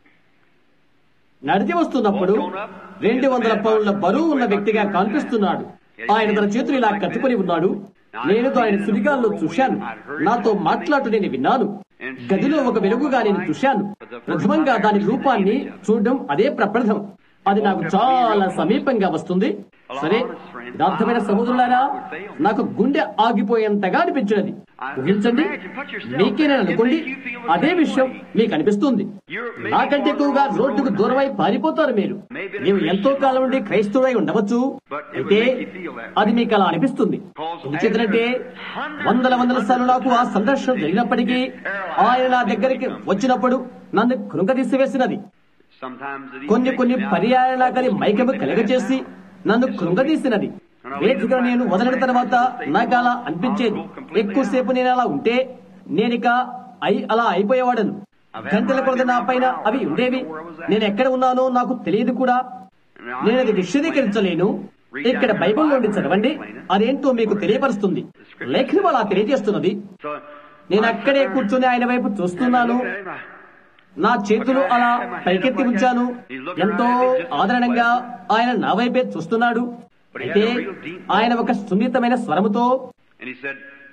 నడిచి వస్తున్నప్పుడు రెండు వందల పౌండ్ల బరువు ఉన్న వ్యక్తిగా కనిపిస్తున్నాడు ఆయన తన చేతులు ఇలా కట్టుకుని ఉన్నాడు నేను ఆయన సుడిగాల్లో చూశాను నాతో మాట్లాడుతూ నేను విన్నాను గదిలో ఒక వెలుగుగా నేను చూశాను ప్రథమంగా దాని రూపాన్ని చూడడం అదే ప్రప్రథం అది నాకు చాలా సమీపంగా వస్తుంది సరే యథార్థమైన సహోదరులారా నాకు గుండె ఆగిపోయేంతగా అనిపించినది ఊహించండి మీకే నేను అనుకోండి అదే విషయం మీకు అనిపిస్తుంది నాకంటే ఎక్కువగా రోడ్డుకు దూరమై పారిపోతారు మీరు నీవు ఎంతో కాలం నుండి క్రైస్తవుడై ఉండవచ్చు అయితే అది మీకు అలా అనిపిస్తుంది ఎందుచేతనంటే వందల వందల సార్లు నాకు ఆ సందర్శన జరిగినప్పటికీ ఆయన నా దగ్గరికి వచ్చినప్పుడు నన్ను కృంగదీసివేసినది sometimes it కొన్ని కొన్ని పర్యాయాలకని మైకము కలగచేసి నన్ను కృంగదీసినది వేదిక నేను వదిలిన తర్వాత నాకు అలా అనిపించేది ఎక్కువసేపు నేను అలా ఉంటే నేనిక అయి అలా అయిపోయేవాడను గంటల కొలది నా పైన అవి ఉండేవి నేను ఎక్కడ ఉన్నానో నాకు తెలియదు కూడా నేను అది విశదీకరించలేను ఇక్కడ బైబిల్ నుండి చదవండి అదేంటో మీకు తెలియపరుస్తుంది లేఖనం అలా తెలియజేస్తున్నది So, నేను అక్కడే కూర్చుని ఆయన వైపు చూస్తున్నాను నా చేతులు అలా పైకెత్తి ఉంచాను ఎంతో ఆదరణంగా ఆయన నా వైపే చూస్తున్నాడు అయితే ఆయన ఒక సున్నితమైన స్వరముతో and he said,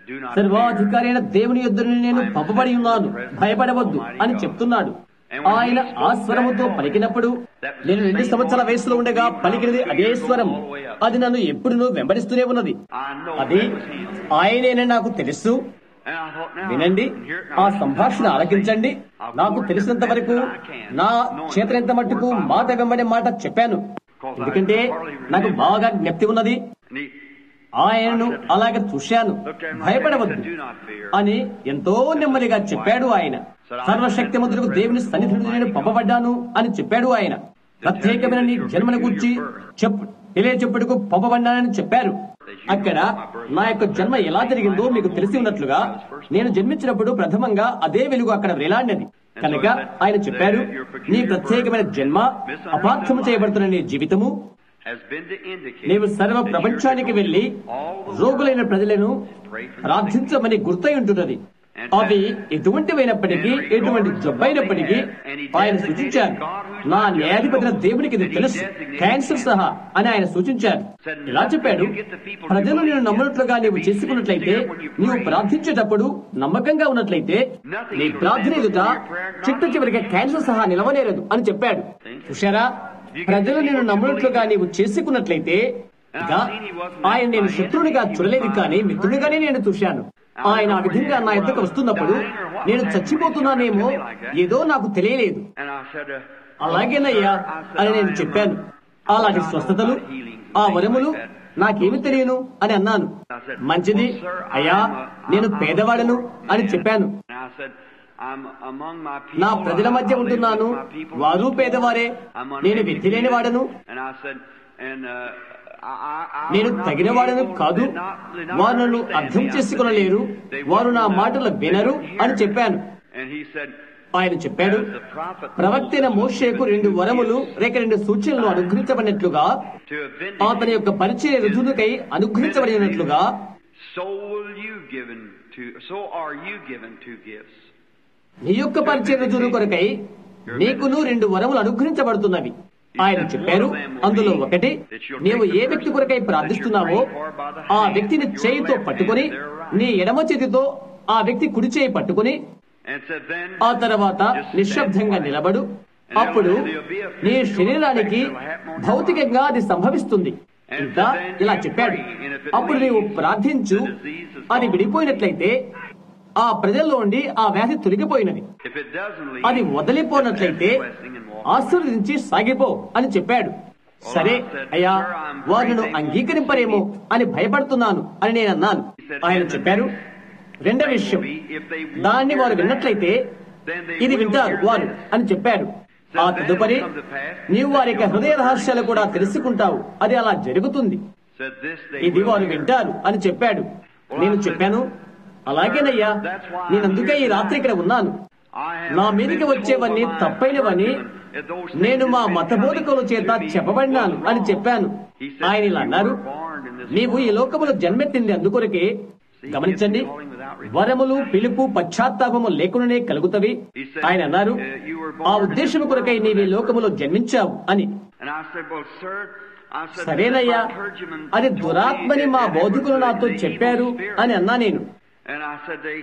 Do not సర్వాధికారి అయిన దేవుని యొద్దను నేను పంపబడి ఉన్నాను భయపడవద్దు అని చెప్తున్నాడు ఆయన ఆ స్వరముతో పలికినప్పుడు నేను రెండు సంవత్సరాల వయసులో ఉండగా పలికినది అదే స్వరం అది నన్ను ఎప్పుడునూ వెంబడిస్తూనే ఉన్నది I know అది that was him. ఆయనేనని నాకు తెలుసు And I thought, now, వినండి here, ఆ now, సంభాషణ ఆలకించండి నాకు తెలిసినంత వరకు నా చేతనంత మట్టుకు మాట వెంబడే మాట చెప్పాను ఎందుకంటే నాకు బాగా జ్ఞప్తి ఉన్నది And he ఆయనను అలాగ చూశాను భయపడవద్దు do not fear. అని ఎంతో నెమ్మదిగా చెప్పాడు ఆయన సర్వశక్తిమంతులకు దేవుని సన్నిధి నుండి నేను పంపబడ్డాను అని చెప్పాడు ఆయన ప్రత్యేకమైన నీ జన్మను గురించి చెప్పు తెలియచెప్పుడుకు పంపబడ్డానని చెప్పారు అక్కడ నా యొక్క జన్మ ఎలా జరిగిందో మీకు తెలిసి ఉన్నట్లుగా నేను జన్మించినప్పుడు ప్రథమంగా అదే వెలుగు అక్కడ వేలాడినది కనుక ఆయన చెప్పారు నీ ప్రత్యేకమైన జన్మ అపార్థము చేయబడుతున్న నీ జీవితము has been to indicate నీవు సర్వ that ప్రపంచానికి you're to వెళ్లి go all the రోగులైన ప్రజలను ప్రార్థించమని గుర్తై ఉంటున్నది అవి ఎటువంటివైనప్పటికీ ఎటువంటి జబ్బైనప్పటికీ ఆయన సూచించారు నా న్యాయాధిపతి దేవునికి ఇది తెలుసు క్యాన్సర్ సహా అని ఆయన సూచించారు ఇలా చెప్పాడు ప్రజలు నేను నమ్మినట్లుగా నీవు చేసుకున్నట్లయితే నీవు ప్రార్థించేటప్పుడు నమ్మకంగా ఉన్నట్లయితే నీ ప్రార్థన ఎదుట చిట్ట చివరిగా క్యాన్సర్ సహా నిలవనేరదు అని చెప్పాడు చూశారా ప్రజలు నేను నమ్మినట్లుగా నీవు చేసుకున్నట్లయితే ఇక ఆయన నేను శత్రువునిగా చూడలేదు కానీ మిత్రునిగానే నేను చూశాను ఆయన ఆ విధంగా నా ఎద్దకు వస్తున్నప్పుడు నేను చచ్చిపోతున్నానేమో ఏదో నాకు తెలియలేదు And I said, uh, అలాగేనయ్యా అని నేను చెప్పాను అలాంటి స్వస్థతలు ఆ వరములు నాకేమి తెలియను అని అన్నాను మంచిది అయ్యా నేను పేదవాడను అని చెప్పాను and I said, I'm among my people. నా ప్రజల మధ్య I live ఉంటున్నాను with my people. వారు పేదవారే I'm నేను వ్యక్తి లేని వాడను And I said, and, uh, I, I, I నేను would not తగిన be వాడను able- కాదు did not- did not వారు నన్ను understand అర్థం me. I said, చేసుకునలేరు they వారు నా wouldn't, uh, మాటలు they వినరు wouldn't అని hear. చెప్పాను And he said, ఆయన చెప్పాడు as the prophet ప్రవక్తైన మోషేకు రెండు వరములు లేక రెండు సూచనలు అనుగ్రహించబడినట్లుగా to have అతని యొక్క పరిచయ రుజువుకై అనుగ్రహించబడినట్లుగా so will you given to, so are you given two gifts. నీ యొక్క పరిచయ రుజువు కొరకై నీకును రెండు వరములు అనుగ్రహించబడుతున్నవి ఆయన చెప్పారు అందులో ఒకటి నీవు ఏ వ్యక్తి కొరకై ప్రార్థిస్తున్నావో ఆ వ్యక్తిని చేయితో పట్టుకొని నీ ఎడమ చేతితో ఆ వ్యక్తి కుడి చేయి పట్టుకొని And said then, ఆ తర్వాత నిశ్శబ్దంగా నిలబడు అప్పుడు నీ శరీరానికి భౌతికంగా అది సంభవిస్తుంది ఇంకా ఇలా చెప్పాడు అప్పుడు నీవు ప్రార్థించు అది విడిపోయినట్లయితే ఆ ప్రజల్లో ఉండి ఆ వ్యాధి తొలగిపోయినది if it doesn't leave, అది వదిలిపోనట్లయితే ఆశీర్వదించి సాగిపో అని చెప్పాడు సరే అయ్యా వారిను అంగీకరింపరేమో అని భయపడుతున్నాను అని నేను అన్నాను ఆయన చెప్పారు రెండవ విషయం దాన్ని వారు విన్నట్లయితే ఇది వింటారు వారు అని చెప్పారు ఆ తదుపరి నీవు వారి యొక్క హృదయ రహస్యాలు కూడా తెలుసుకుంటావు అది అలా జరుగుతుంది said this they ఇది will వారు hear. వింటారు అని చెప్పాడు నేను చెప్పాను అలాగేనయ్యా నేనందుకే ఈ రాత్రి ఇక్కడ ఉన్నాను I have నా మీదికి been వచ్చేవన్నీ told by my తప్పైనవని clergymen that those నేను things మా that they మత tell me బోధకుల చేత to believe చెప్పబడినాను was అని wrong. చెప్పాను He said, ఆయన ఇలా "You అన్నారు were born in this నీవు ఈ world." లోకములో జన్మెత్తింది అందుకొరకే గమనించండి వరములు పిలుపు పశ్చాత్తాపము లేకుండానే కలుగుతవి ఆయన అన్నారు ఆ ఉద్దేశము కొరకై నీవు ఈ లోకములో జన్మించావు అని And I said, well, sir, I said, సరేనయ్యా my clergyman అది told me దురాత్మని that మా that బౌద్ధికులు was నాతో the evil చెప్పారు spirit. అని అన్నా నేను And I said, they,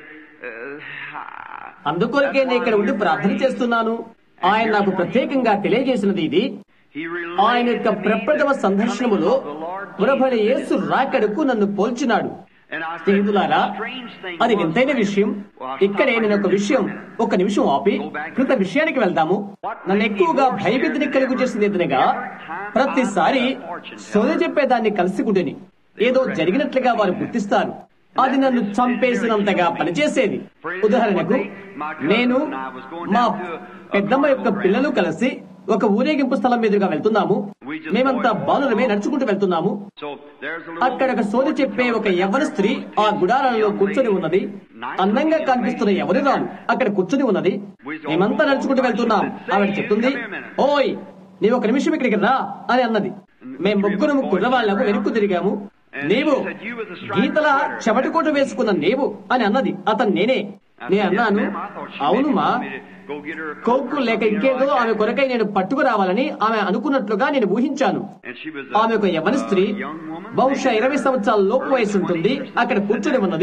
uh, అందుకొరకే నేను ఇక్కడ ఉండి ప్రార్థన చేస్తున్నాను ఆయన నాకు ప్రత్యేకంగా తెలియజేసినది ఇది he ఆయన యొక్క related to me ప్రప్రథమ the సందర్శనములో coming of the Lord పురబడి Jesus. యేసు రాకడకు నన్ను పోల్చినాడు And I said, స్నేహితులారా the strange thing అది was, వింతైన విషయం ఇక్కడే నేను ఒక విషయం ఒక నిమిషం ఆపి కృత విషయానికి వెళ్దాము నన్ను ఎక్కువగా భయభీతిని కలుగు చేసింది ఏదనగా ప్రతిసారి సోద చెప్పేదాన్ని కలుసుకుంటుని ఏదో జరిగినట్లుగా వారు గుర్తిస్తారు అది నన్ను చంపేసినంతగా పనిచేసేది ఉదాహరణకు నేను మా పెద్దమ్మ యొక్క పిల్లలు కలిసి ఒక ఊరేగింపు స్థలం మీదుగా వెళ్తున్నాము మేమంతా బాలులమే నడుచుకుంటూ వెళ్తున్నాము so there's a little అక్కడ ఒక సోది చెప్పే ఒక యవ్వన స్త్రీ ఆ గుడారంలో కూర్చొని ఉన్నది అందంగా కనిపిస్తున్న ఎవరి రాను అక్కడ కూర్చొని ఉన్నది మేమంతా నడుచుకుంటూ వెళ్తున్నాం ఆవిడ చెప్తుంది ఓయ్ నీవు ఒక నిమిషం ఇక్కడికి రా అని అన్నది మేం ముగ్గురు కుర్రవాళ్లకు వెనుక్కు తిరిగాము నీవు గీతల చెమటకోట వేసుకున్న నీవు అని అన్నది అతను నేనే నేను అన్నాను అవును మా go get her a కోక్కు లేక ఇంకేదో ఆమె కొరకై నేను పట్టుకురావాలని ఆమె అనుకున్నట్లుగా నేను ఊహించాను And she was ఆమె ఒక యవన స్త్రీ young woman. బహుశా ఇరవై సంవత్సరాల లోపు వయసు ఉంటుంది అక్కడ కూర్చొని ఉన్నది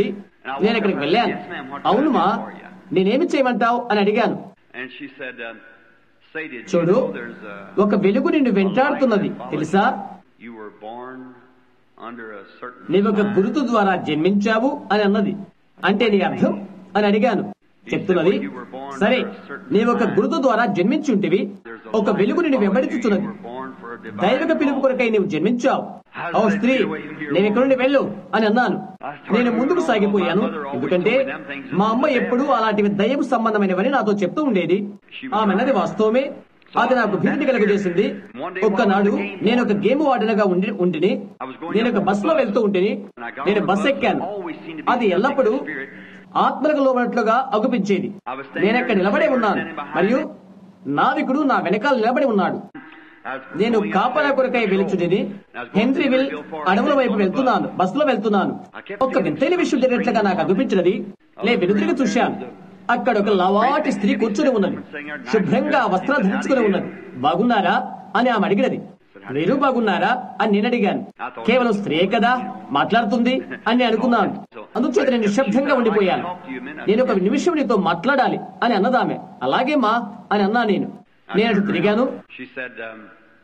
నేను ఇక్కడికి వెళ్ళాను అవును మా నేనేమి చేయమంటావు అని అడిగాను And she said, um, say, did you చూడు know there's a, ఒక వెలుగు నిన్ను వెంటాడుతున్నది తెలుసా you were born under a certain నీవొక sign. గురుతు ద్వారా జన్మించావు అని అన్నది అంటే నీ అర్థం అని అడిగాను చెప్తున్నది సరే నీవొక గురుతు ద్వారా జన్మించి ఉంటివి ఒక వెలుగు నిన్ను వెంబడించుతున్నది You were born for a divine దైవిక పిలుపు కొరకై నీవు జన్మించావు ఓ స్త్రీ నేను ఎక్కడి నుండి వెళ్ళు అని అన్నాను నేను ముందుకు సాగిపోయాను ఎందుకంటే మా అమ్మ ఎప్పుడూ అలాంటివి దయ్యపు సంబంధమైనవని నాతో చెప్తూ ఉండేది ఆమె అన్నది వాస్తవమే అది నాకు భీతి కలుగజేసింది ఒక్కనాడు నేను ఒక గేమ్ వార్డెన్గా ఉండి ఉంటిని నేను ఒక బస్ లో వెళ్తూ ఉంటిని నేను బస్ ఎక్కాను అది ఎల్లప్పుడూ ఆత్మలకు లోబడినట్లుగా అగుపించేది నేను అక్కడ నిలబడే ఉన్నాను మరియు నావికుడు నా వెనకాల నిలబడి ఉన్నాడు నేను కాపలా కొరకై వెలుచుడిని హెన్రీవిల్ అడవుల వైపు వెళ్తున్నాను బస్సులో వెళ్తున్నాను ఒక వింతైన విషయం జరిగినట్లుగా నాకు అనిపించినది నేను వెనుతిరిగి చూశాను అక్కడ ఒక లవాటి స్త్రీ కూర్చొని ఉన్నది శుభ్రంగా వస్త్రాలు ధరించుకుని ఉన్నది బాగున్నారా అని ఆమె అడిగినది మీరు బాగున్నారా అని నేను అడిగాను కేవలం స్త్రీ కదా మాట్లాడుతుంది అని నేను అనుకున్నాను అందుచేత నేను నిశ్శబ్దంగా ఉండిపోయాను నేను ఒక నిమిషం నీతో మాట్లాడాలి అని అన్నదామె అలాగే మా అని అన్నా నేను నేను అటు తిరిగాను She said, um,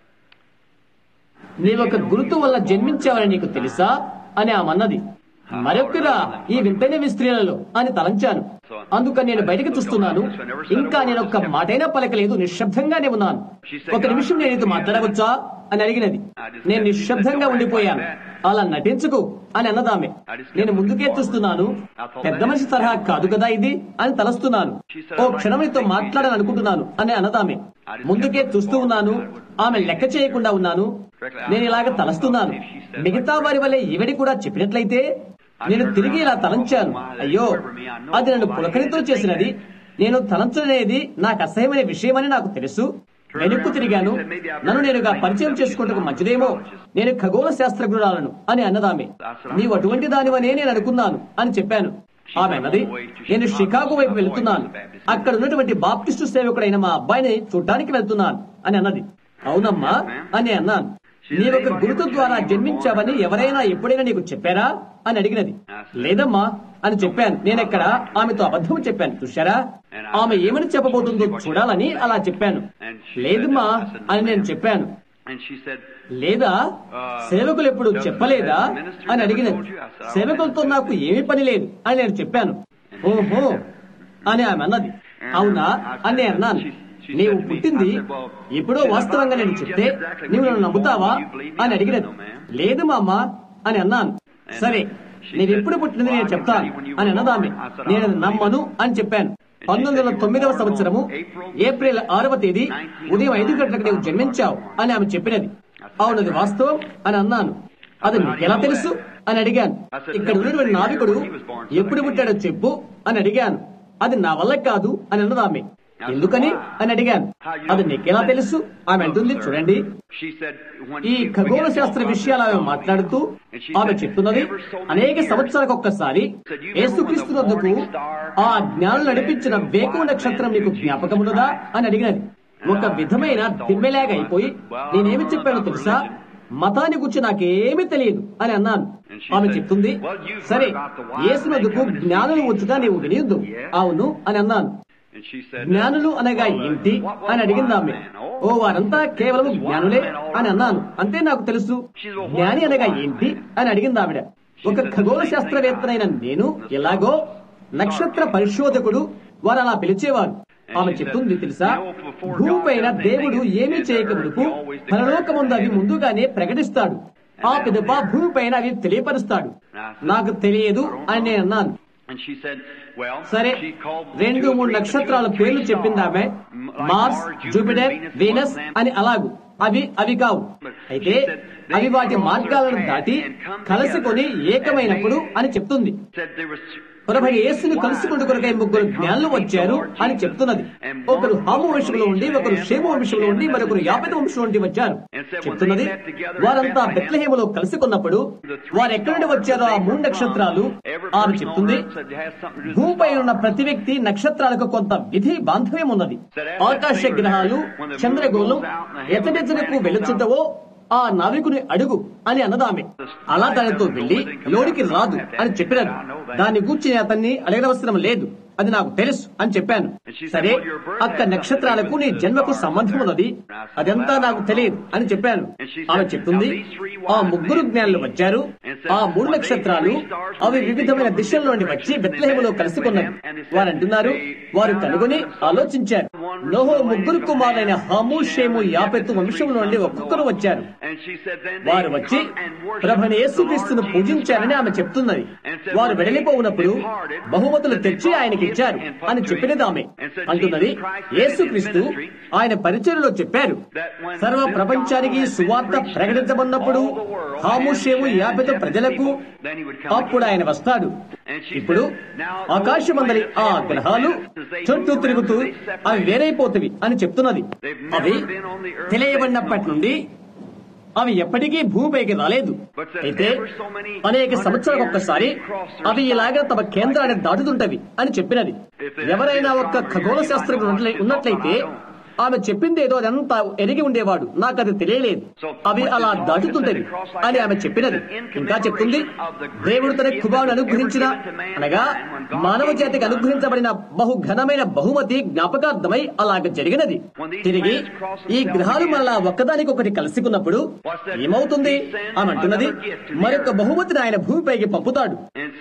నీవొక గురుతు వల్ల జన్మించావని నీకు తెలుసా అని ఆమె అన్నది మరొకరా ఈ వింతైన స్త్రీలలో అని తలంచాను అందుకని నేను బయటకు చూస్తున్నాను ఇంకా నేను ఒక్క మాటైనా పలకలేదు నిశ్శబ్దంగానే ఉన్నాను ఒక నిమిషం నేను ఇది మాట్లాడవచ్చా అని అడిగినది నేను నిశ్శబ్దంగా ఉండిపోయాను అలా నటించుకు అని అన్నదామె నేను ముందుకే చూస్తున్నాను పెద్ద మనిషి తరహా కాదు కదా ఇది అని తలస్తున్నాను ఓ క్షణం నీతో మాట్లాడాలని అనుకుంటున్నాను అని అన్నదామె ముందుకే చూస్తూ ఉన్నాను ఆమె లెక్క చేయకుండా ఉన్నాను నేను ఇలాగ తలస్తున్నాను మిగతా వారి వల్లే ఈవిడి కూడా చెప్పినట్లయితే నేను తిరిగి ఇలా తలంచాను అయ్యో అది నన్ను పులకరితో చేసినది నేను తలంచనేది నాకు అసహ్యమైన విషయమని నాకు తెలుసు వెనుక్కు తిరిగాను నన్ను నేనుగా పరిచయం చేసుకుంటకు మంచిదేమో నేను ఖగోళ శాస్త్రజ్ఞురాలను అని అన్నదామె నీవు అటువంటి దానివనే నేను అనుకున్నాను అని చెప్పాను ఆమె అన్నది నేను షికాగో వైపు వెళ్తున్నాను అక్కడ ఉన్నటువంటి బాప్టిస్టు సేవకుడైన మా అబ్బాయిని చూడ్డానికి వెళ్తున్నాను అని అన్నది అవునమ్మా అని అన్నాను నీవొక గురుతు ద్వారా జన్మించావని ఎవరైనా ఎప్పుడైనా నీకు చెప్పారా అని అడిగినది లేదమ్మా అని చెప్పాను నేనెక్కడ ఆమెతో అబద్ధం చెప్పాను చూశారా ఆమె ఏమని చెప్పబోతుందో చూడాలని అలా చెప్పాను లేదమ్మా అని నేను చెప్పాను and she said, లేదా సేవకులు ఎప్పుడు చెప్పలేదా అని అడిగినది సేవకులతో నాకు ఏమీ పని లేదు అని నేను చెప్పాను ఓహో అని ఆమె అన్నది అవునా అని నేను అన్నాను నీవు పుట్టింది ఎప్పుడో వాస్తవంగా నేను చెప్తే నీవు నన్ను నమ్ముతావా అని అడిగినది లేదు మా అమ్మ అని అన్నాను సరే నేను ఎప్పుడు పుట్టినది నేను చెప్తాను అని అన్నదామె నేను అది నమ్మను అని చెప్పాను పంతొమ్మిది వందల తొమ్మిదవ సంవత్సరము ఏప్రిల్ ఆరవ తేదీ ఉదయం ఐదు గంటలకు నీవు జన్మించావు అని ఆమె చెప్పినది అవునది వాస్తవం అని అన్నాను అది నీకెలా తెలుసు అని అడిగాను ఇక్కడ ఉన్నటువంటి నావికుడు ఎప్పుడు పుట్టాడో చెప్పు అని అడిగాను అది నా వల్ల కాదు అని అన్నది ఆమె ఎందుకని అని అడిగాను అది నీకెలా తెలుసు ఆమె అంటుంది చూడండి she said, when ఈ she ఖగోళ began to శాస్త్ర talk విషయాలు ఆమె about మాట్లాడుతూ and she ఆమె said, చెప్తున్నది ever so many అనేక years, సంవత్సరాలకు ఒక్కసారి యేసుక్రీస్తునందుకు ఆ జ్ఞానం నడిపించిన వేకువ నక్షత్రం నీకు జ్ఞాపకమున్నదా అని అడిగినది ఒక విధమైన దిమ్మెలాగా అయిపోయి నేనేమి చెప్పానో తెలుసా మతాన్ని గురించి నాకేమీ తెలియదు అని అన్నాను ఆమె చెప్తుంది సరే యేసునందుకు జ్ఞానులు వచ్చుగా నీవు వినియుద్దు అవును అని అన్నాను and she said, జ్ఞానులు అనగా ఏంటి అని అడిగింది ఆమె ఓ వారంతా కేవలం జ్ఞానులే అని అన్నాను అంతే నాకు తెలుసు జ్ఞాని అనగా ఏంటి అని అడిగింది ఆవిడ ఒక ఖగోళ శాస్త్రవేత్తనైన నేను ఎలాగో నక్షత్ర పరిశోధకుడు వారు అలా పిలిచేవారు ఆమె చెప్తుంది తెలుసా భూమిపైన దేవుడు ఏమీ చేయక మునుపు పరలోకముందు అవి ముందుగానే ప్రకటిస్తాడు ఆ పిదప భూమిపైన అవి తెలియపరుస్తాడు నాకు తెలియదు అని నేను అన్నాను and she said, well, సరే she called రెండు two or మూడు three నక్షత్రాల different పేర్లు stars, చెప్పింది ఆమె like Mars Mars, Jupiter, Jupiter Venus, Venus one of them. అని అలాగు అవి అవి కావు అయితే అవి వాటి మార్గాలను దాటి కలుసుకొని ఏకమైనప్పుడు అని చెప్తుంది said there was ప్రభు యేసుని కలుసుకుంటూ కొరకై ముగ్గురు జ్ఞానులు వచ్చారు అని చెప్తున్నది ఒకరు హాము వంశంలో ఉండి ఒకరు షేము వంశంలో ఉండి మరొకరు యాపత వంశంలో ఉండి వచ్చారు చెప్తున్నది వారంతా బెత్లహేములో కలుసుకున్నప్పుడు వారు ఎక్కడి నుండి వచ్చారో ఆ మూడు నక్షత్రాలు ఆమె చెప్తుంది భూమిపై ఉన్న ప్రతి వ్యక్తి నక్షత్రాలకు కొంత విధి బాంధవ్యం ఉన్నది ఆకాశ గ్రహాలు చంద్రగోళం ఎతడెతనకు వెలుచుంటవో ఆ నావికుని అడుగు అని అన్నదామె అలా దానితో వెళ్లి లోనికి రాదు అని చెప్పినారు దాన్ని గూర్చి నేను అతన్ని అడగనవసరం లేదు అది నాకు తెలుసు అని చెప్పాను సరే అక్క నక్షత్రాలకు నీ జన్మకు సంబంధం ఉన్నది అదంతా నాకు తెలియదు అని చెప్పాను ఆమె చెప్తుంది ఆ ముగ్గురు జ్ఞానులు వచ్చారు ఆ మూడు నక్షత్రాలు అవి వివిధమైన దిశల నుండి వచ్చి బెత్లహేములో కలుసుకున్నవి వారు అంటున్నారు వారు కనుగొని ఆలోచించారు నోహో ముగ్గురు కుమారులైన హాము షేము యాపెత్తు వంశం నుండి ఒక్కొక్కరు వచ్చారు వారు వచ్చి ప్రభుని యేసుక్రీస్తును పూజించారని ఆమె చెప్తున్నది వారు వెడలిపోవునప్పుడు బహుమతులు తెచ్చి ఆయనకి ఇచ్చారు అని చెప్పినది ఆమె అంటున్నది యేసుక్రీస్తు ఆయన పరిచయలో చెప్పారు సర్వ ప్రపంచానికి సువార్త ప్రకటించబడినప్పుడు హాముషేము యాభై ప్రజలకు అప్పుడు ఆయన వస్తాడు ఇప్పుడు ఆకాశమందరి ఆ గ్రహాలు చుట్టూ తిరుగుతూ అవి వేరైపోతవి అని చెప్తున్నది అవి తెలియబడినప్పటి నుండి అవి ఎప్పటికీ భూమిపైకి రాలేదు అయితే అనేక సంవత్సరాలకు ఒక్కసారి అవి ఇలాగా తమ కేంద్రాన్ని దాటుతుంటవి అని చెప్పినది ఎవరైనా ఒక్క ఖగోళ శాస్త్రం ఉన్నట్లయితే ఆమె చెప్పింది ఏదో అదంతా ఎరిగి ఉండేవాడు నాకు అది తెలియలేదు అవి అలా దాటుతుంటవి అని ఆమె చెప్పినది ఇంకా చెప్తుంది దేవుడు తన కుమారుడు అనుగ్రహించిన అనగా మానవ జాతికి అనుగ్రహించబడిన బహు ఘనమైన బహుమతి జ్ఞాపకార్థమై అలాగ జరిగినది తిరిగి ఈ గ్రహాలు మళ్ళా ఒక్కదానికొకటి కలుసుకున్నప్పుడు ఏమవుతుంది ఆమె అంటున్నది మరొక బహుమతిని ఆయన భూమిపైకి పంపుతాడు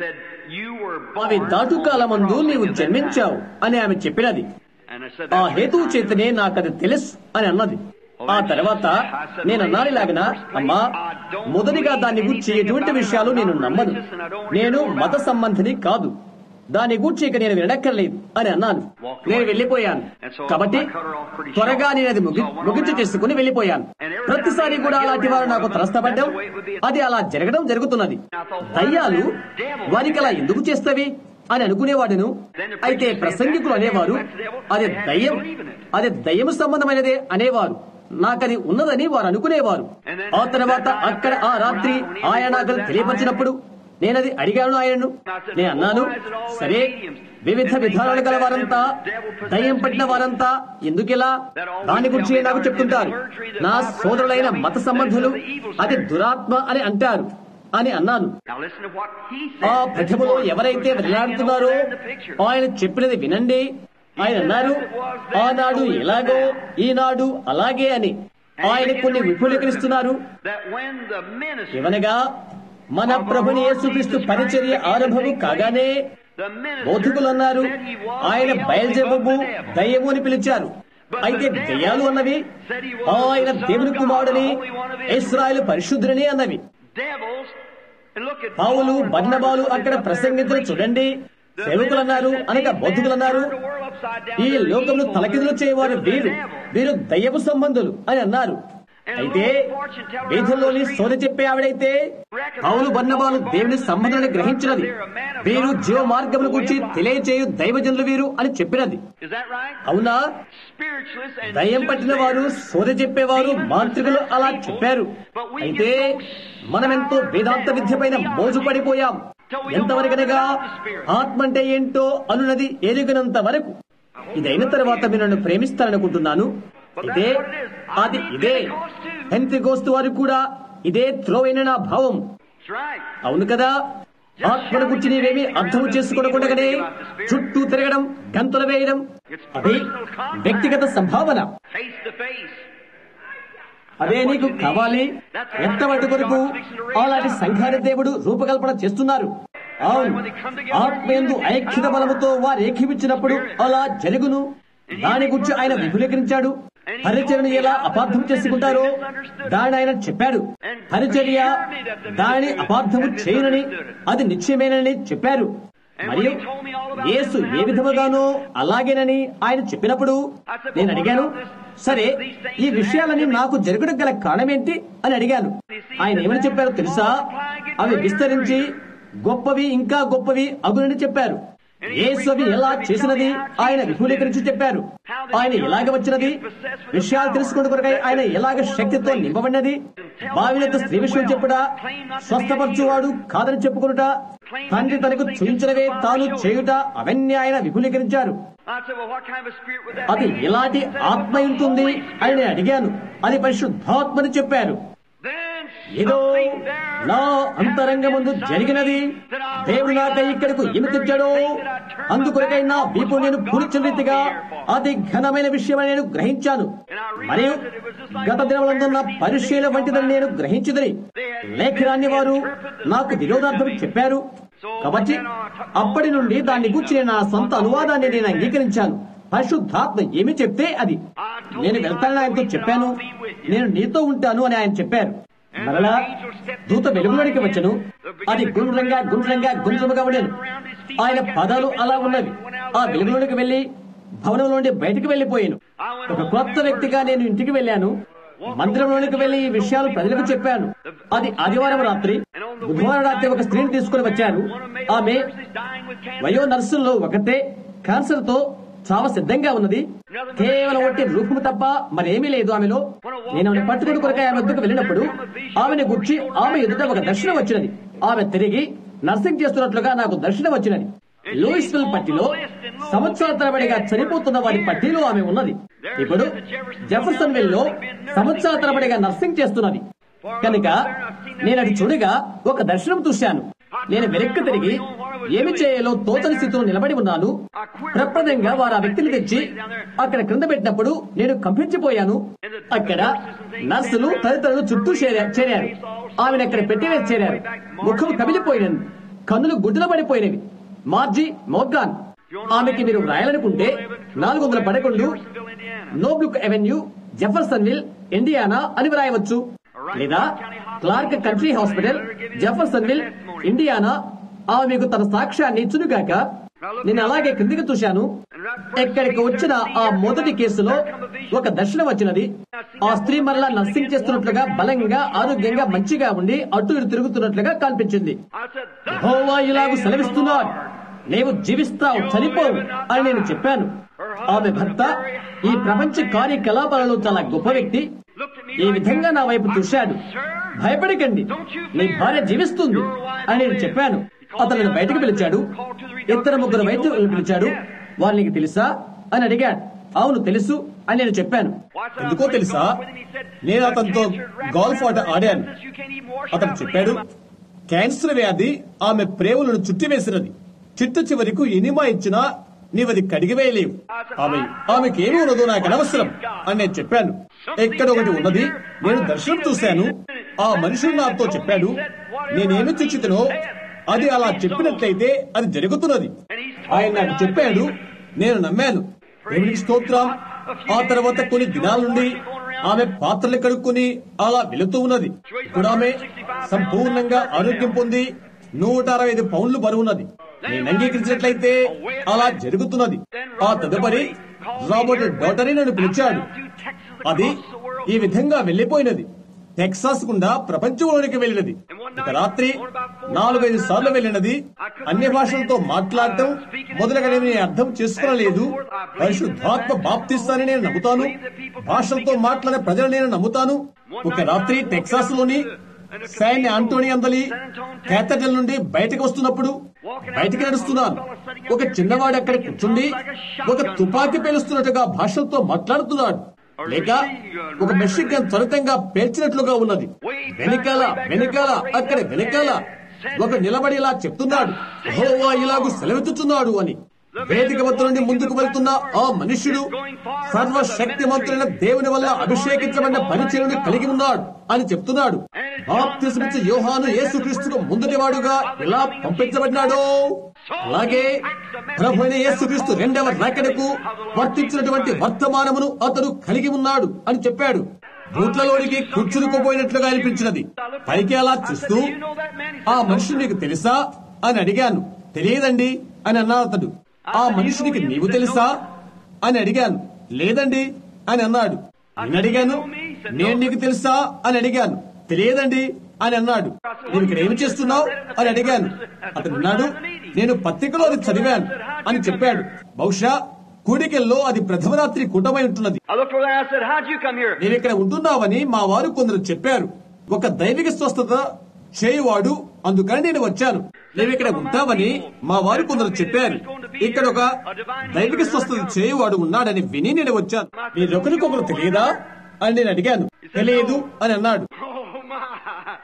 అవి దాటుకాలమందు నీవు జన్మించావు అని ఆమె చెప్పినది ఆ హేతువు చేతనే నాకు అది తెలుసు అని అన్నది ఆ తర్వాత నేను అన్నాను ఇలాగన అమ్మా మొదటిగా దాన్ని గురించి ఎటువంటి విషయాలు నేను నమ్మను నేను మత సంబంధిని కాదు దాని గూర్చి ఇక నేను వినక్కర్లేదు అని అన్నాను నేను వెళ్లిపోయాను కాబట్టి త్వరగా నేను అది ముగి ముగించి చేసుకుని వెళ్లిపోయాను ప్రతిసారి కూడా అలాంటి వారు నాకు త్రస్తపడ్డం అది అలా జరగడం జరుగుతున్నది దయ్యాలు వారికి అలా ఎందుకు చేస్తవి అని అనుకునేవాడును అయితే ప్రసంగికులు అనేవారు అది దయ్యం అది దయ్యం సంబంధమైనదే అనేవారు నాకది ఉన్నదని వారు అనుకునేవారు ఆ తర్వాత అక్కడ ఆ రాత్రి ఆయన నాకు తెలియపరిచినప్పుడు నేనది అడిగాను ఆయనను నేను అన్నాను సరే వివిధ విధానాలు గల వారంతా దయ్యం పట్టిన వారంతా ఎందుకిలా దాని గురించి నాకు చెప్తుంటారు నా సోదరులైన మత సంబంధులు అది దురాత్మ అని అంటారు అని అన్నాను ఆ ప్రతిభలో ఎవరైతే వెళ్ళాడుతున్నారో ఆయన చెప్పినది వినండి ఆయన అన్నారు ఆనాడు ఎలాగో ఈనాడు అలాగే అని ఆయన కొన్ని విపులీకరిస్తున్నారు ఏమనగా మన ప్రభుని యేసుక్రీస్తు పరిచర్య ఆరంభము కాగానే బౌద్ధికులు అన్నారు ఆయన బయలుజెబు దయ్యము అని పిలిచారు అయితే దయ్యాలు అన్నవి ఆయన దేవుని కుమారుడని ఇస్రాయల్ పరిశుద్ధుడని అన్నవి పావులు బర్ణబాలు అక్కడ ప్రసంగించడం చూడండి సేవకులు అన్నారు అనగా బౌద్ధులు అన్నారు ఈ లోకంలో తలకిదులు చేయవారు వీరు వీరు దయ్యపు సంబంధులు అని అన్నారు అయితే వేధంలోని సోద చెప్పే ఆవిడైతే పౌలు బన్నబాలు దేవుని సంబంధాన్ని గ్రహించినది వీరు జీవ మార్గముల గురించి తెలియచేయు దైవజనులు వీరు అని చెప్పినది అవునా దయ్యం పట్టిన వారు సోద చెప్పేవారు మాంత్రికులు అలా చెప్పారు అయితే మనమెంతో వేదాంత విద్య పైన మోజు పడిపోయాం ఎంతవరకనగా ఆత్మ అంటే ఏంటో అనున్నది ఎరిగినంత వరకు ఇదైన తర్వాత మీరు నన్ను ప్రేమిస్తారనుకుంటున్నాను ఇదే అది ఇదే హెంతిగోస్తు వారు కూడా ఇదే త్రోవైన నా భావం అవును కదా ఆత్మను గురించి నీవేమి అర్థం చేసుకోనకుండగానే చుట్టూ తిరగడం గంతులు వేయడం అది వ్యక్తిగత సంభావన అదే నీకు కావాలి ఎంతవరకు కొరకు అలాంటి సంఘాన్ని దేవుడు రూపకల్పన చేస్తున్నారు అవును ఆత్మయందు ఐక్యత బలముతో వారు ఏకీపించినప్పుడు అలా జరుగును దాని గురించి ఆయన విపులీకరించాడు పరిచర్యను ఎలా అపార్థం చేసుకుంటారో దాని ఆయన చెప్పాడు పరిచర్య దాని అపార్థము చేయనని అది నిశ్చయమేనని చెప్పారు మరియు యేసు ఏ విధముగానో అలాగేనని ఆయన చెప్పినప్పుడు నేను అడిగాను సరే ఈ విషయాలని నాకు జరగడం గల కారణమేంటి అని అడిగాను ఆయన ఏమని చెప్పారో తెలుసా అవి విస్తరించి గొప్పవి ఇంకా గొప్పవి అగునని చెప్పారు యేసవి ఎలా చేసినది ఆయన విపులీకరించి చెప్పారు ఆయన ఎలాగ వచ్చినది విషయాలు తెలుసుకున్న కొరకై ఆయన ఎలాగ శక్తితో నింపబడినది బావిలతో స్త్రీ విషయం చెప్పుట స్వస్థపరచువాడు కాదని చెప్పుకునుట తండ్రి తనకు చూపించినవే తాను చేయుట అవన్నీ ఆయన విపులీకరించారు అది ఎలాంటి ఆత్మ ఉంటుంది అని నేను అడిగాను అది పరిశుద్ధాత్మని చెప్పారు ఏదో నా అంతరంగమందు జరిగినది దేవుడు నాకై ఇక్కడకు ఏమి తెచ్చాడో అందుకొరకై నా వీపు నేను పూర్చిన రీతిగా అది ఘనమైన విషయమని నేను గ్రహించాను మరియు గత దినములందున్న పరిశీలన వంటిదని నేను గ్రహించుదని లేఖనాన్ని వారు నాకు విరోధార్థం చెప్పారు కాబట్టి అప్పటి నుండి దాన్ని గురించి నేను నా సొంత అనువాదాన్ని నేను అంగీకరించాను పరిశుద్ధాత్మ ఏమి చెప్తే అది నేను వెళ్తానని ఆయనతో చెప్పాను నేను నీతో ఉంటాను అని ఆయన చెప్పారు మరలా దూత వెలుగులోనికి వచ్చను అది గుండ్రంగా గుండ్రంగా గుండ్రముగా ఉండేను ఆయన పదాలు అలా ఉన్నవి ఆ వెలుగులోనికి వెళ్లి భవనం నుండి బయటికి వెళ్లిపోయాను ఒక కొత్త వ్యక్తిగా నేను ఇంటికి వెళ్ళాను మందిరంలోనికి వెళ్లి ఈ విషయాలు ప్రజలకు చెప్పాను అది ఆదివారం రాత్రి బుధవారం రాత్రి ఒక స్త్రీని తీసుకుని వచ్చారు ఆమె వయో నర్సుల్లో ఒకటే క్యాన్సర్ తో చావ సిద్ధంగా ఉన్నది కేవలం ఒకటి రూపము తప్ప మరేమీ లేదు ఆమెలో నేను ఆమెను పట్టుకుని కొరకై ఆమె వద్దకు వెళ్ళినప్పుడు ఆమెను గుర్చి ఆమె ఎదుట ఒక దర్శనం వచ్చినది ఆమె తిరిగి నర్సింగ్ చేస్తున్నట్లుగా నాకు దర్శనం వచ్చినది లూయిస్విల్ పట్టిలో సంవత్సరాల తరబడిగా చనిపోతున్న వారి పట్టిలో ఆమె ఉన్నది ఇప్పుడు జెఫర్సన్ విల్ లో సంవత్సరాల తరబడిగా నర్సింగ్ చేస్తున్నది కనుక నేను అది చూడగా ఒక దర్శనం చూశాను నేను వెనక్కి తిరిగి ఏమి చేయాలో తోచని స్థితిలో నిలబడి ఉన్నాను ప్రప్రదంగా వారు ఆ వ్యక్తిని తెచ్చి అక్కడ క్రింద పెట్టినప్పుడు నేను కంపించిపోయాను అక్కడ నర్సులు తదితరులు చుట్టూ చేరా- చేరారు ఆమెను అక్కడ పెట్టివేసి చేరారు ముఖం కమిలిపోయినది కన్నులు గుడ్డల పడిపోయినవి మార్జీ మోర్గాన్ ఆమెకి మీరు వ్రాయాలనుకుంటే నాలుగు వందల పదకొండు నోబ్లుక్ అవెన్యూ జెఫర్సన్ విల్ ఇండియానా అని వ్రాయవచ్చు లేదా Clark county hospital Jeffersonville Indiana ఆమె మీకు తన సాక్ష్యాన్ని ఇచ్చునుగాక నేను అలాగే క్రిందికి చూశాను ఎక్కడికి వచ్చిన ఆ మొదటి కేసులో ఒక దర్శనం వచ్చినది ఆ స్త్రీ మరలా నర్సింగ్ చేస్తున్నట్లుగా బలంగా ఆరోగ్యంగా మంచిగా ఉండి అటు ఇటు తిరుగుతున్నట్లుగా కనిపించింది యెహోవా ఇలాగు సెలవిస్తున్నాడు నీవు జీవిస్తావు చనిపోవు అని నేను చెప్పాను ఆమె భర్త ఈ ప్రపంచ కార్యకలాపాలలో చాలా గొప్ప వ్యక్తి ఈ విధంగా నా వైపు చూశాడు భయపడకండి నీ భార్య జీవిస్తుంది అని నేను చెప్పాను అతను నన్ను బయటకు పిలిచాడు ఇద్దరు ముగ్గురు వైద్యులను పిలిచాడు వారికి తెలుసా అని అడిగాడు అవును తెలుసు అని నేను చెప్పాను ఎందుకో తెలుసా నేను అతనితో గోల్ఫ్ ఆట ఆడాను అతను చెప్పాడు క్యాన్సర్ వ్యాధి ఆమె ప్రేమలను చుట్టివేసినది చిట్ట చివరకు ఇనిమా ఇచ్చినా నీవది కడిగివేయలేవు ఆమె ఆమెకి ఏమి ఉన్నదో నాకు అనవసరం అని నేను చెప్పాను ఎక్కడ ఒకటి ఉన్నది నేను దర్శనం చూశాను ఆ మనుషుడు నాతో చెప్పాడు నేనేమి చూచితనో అది అలా చెప్పినట్లయితే అది జరుగుతున్నది ఆయన నాకు చెప్పాడు నేను నమ్మాను దేవునికి స్తోత్రం ఆ తర్వాత కొన్ని దినాల నుండి ఆమె పాత్రలు కడుక్కొని అలా వెళుతూ ఉన్నది ఇప్పుడు ఆమె సంపూర్ణంగా ఆరోగ్యం పొంది నూట అరవై ఐదు పౌండ్లు బరువున్నది నేను అంగీకరించినట్లయితే అలా జరుగుతున్నది ఆ తదుపరి రాబర్ట్ డాటరీ నన్ను పిలిచాడు అది ఈ విధంగా వెళ్లిపోయినది టెక్సాస్ గుండా ప్రపంచంలోనికి వెళ్ళినది ఒక రాత్రి నాలుగైదు సార్లు వెళ్ళినది అన్య భాషలతో మాట్లాడటం మొదలగనే నేను అర్థం చేసుకోలేదు పరిశుద్ధాత్మ బాప్తిస్తానని నేను నమ్ముతాను భాషలతో మాట్లాడే ప్రజలు నేను నమ్ముతాను ఒక రాత్రి టెక్సాస్ లోని సైన్ ఆంటోని అందలి కేథడ్రల్ నుండి బయటకు వస్తున్నప్పుడు బయటికి నడుస్తున్నాను ఒక చిన్నవాడు అక్కడ కూర్చుండి ఒక తుపాకీ పేలుస్తున్నట్టుగా భాషలతో మాట్లాడుతున్నాడు లేక ఒక మెషిన్ త్వరితంగా పేల్చినట్లుగా ఉన్నది వెనకాల వెనకాల అక్కడ వెనకాల ఒక నిలబడి ఇలా చెప్తున్నాడు యెహోవా ఇలాగు సెలవెత్తుతున్నాడు అని వేదిక వద్ద నుండి ముందుకు వెళ్తున్న ఆ మనుష్యుడు సర్వశక్తిమంతుడైన దేవుని వల్ల అభిషేకించబడిన పరిచయను కలిగి ఉన్నాడు అని చెప్తున్నాడు బాప్తిస్మిచ్చ యోహాను యేసుక్రీస్తుకు ముందటివాడుగా ఇలా పంపించబడినాడో అలాగే ప్రభు అయిన యేసుక్రీస్తు రెండవ రాకడకు వర్తించినటువంటి వర్తమానమును అతడు కలిగి ఉన్నాడు అని చెప్పాడు బూట్లలోనికి కూర్చునుకోపోయినట్లుగా అనిపించినది పైకి అలా చూస్తూ ఆ మనుషుడు నీకు తెలుసా అని అడిగాను తెలియదండి అని అన్నాడు అతడు ఆ మనుషునికి నీవు తెలుసా అని అడిగాను లేదండి అని అన్నాడు నేను అడిగాను నేను నీకు తెలుసా అని అడిగాను తెలియదండి అని అన్నాడు నేను ఇక్కడ ఏమి చేస్తున్నావు అని అడిగాను అతను అన్నాడు నేను పత్రికలో అది చదివాను అని చెప్పాడు బహుశా కూడికెల్లో అది ప్రథమ రాత్రి కూటమై ఉంటున్నది I looked over there and I said, How'd you come here? నేను ఇక్కడ ఉంటున్నావని మా వారు కొందరు చెప్పారు ఒక దైవిక స్వస్థత చేయువాడు అందుకని నేను వచ్చాను నేను ఇక్కడ ఉంటావని మా వారు కొందరు చెప్పారు ఇక్కడ ఒక దైవిక స్వస్థత చేయువాడు ఉన్నాడని విని నేను వచ్చాను మీరొకరికొకరు తెలియదా అని నేను అడిగాను తెలియదు అని అన్నాడు Oh my!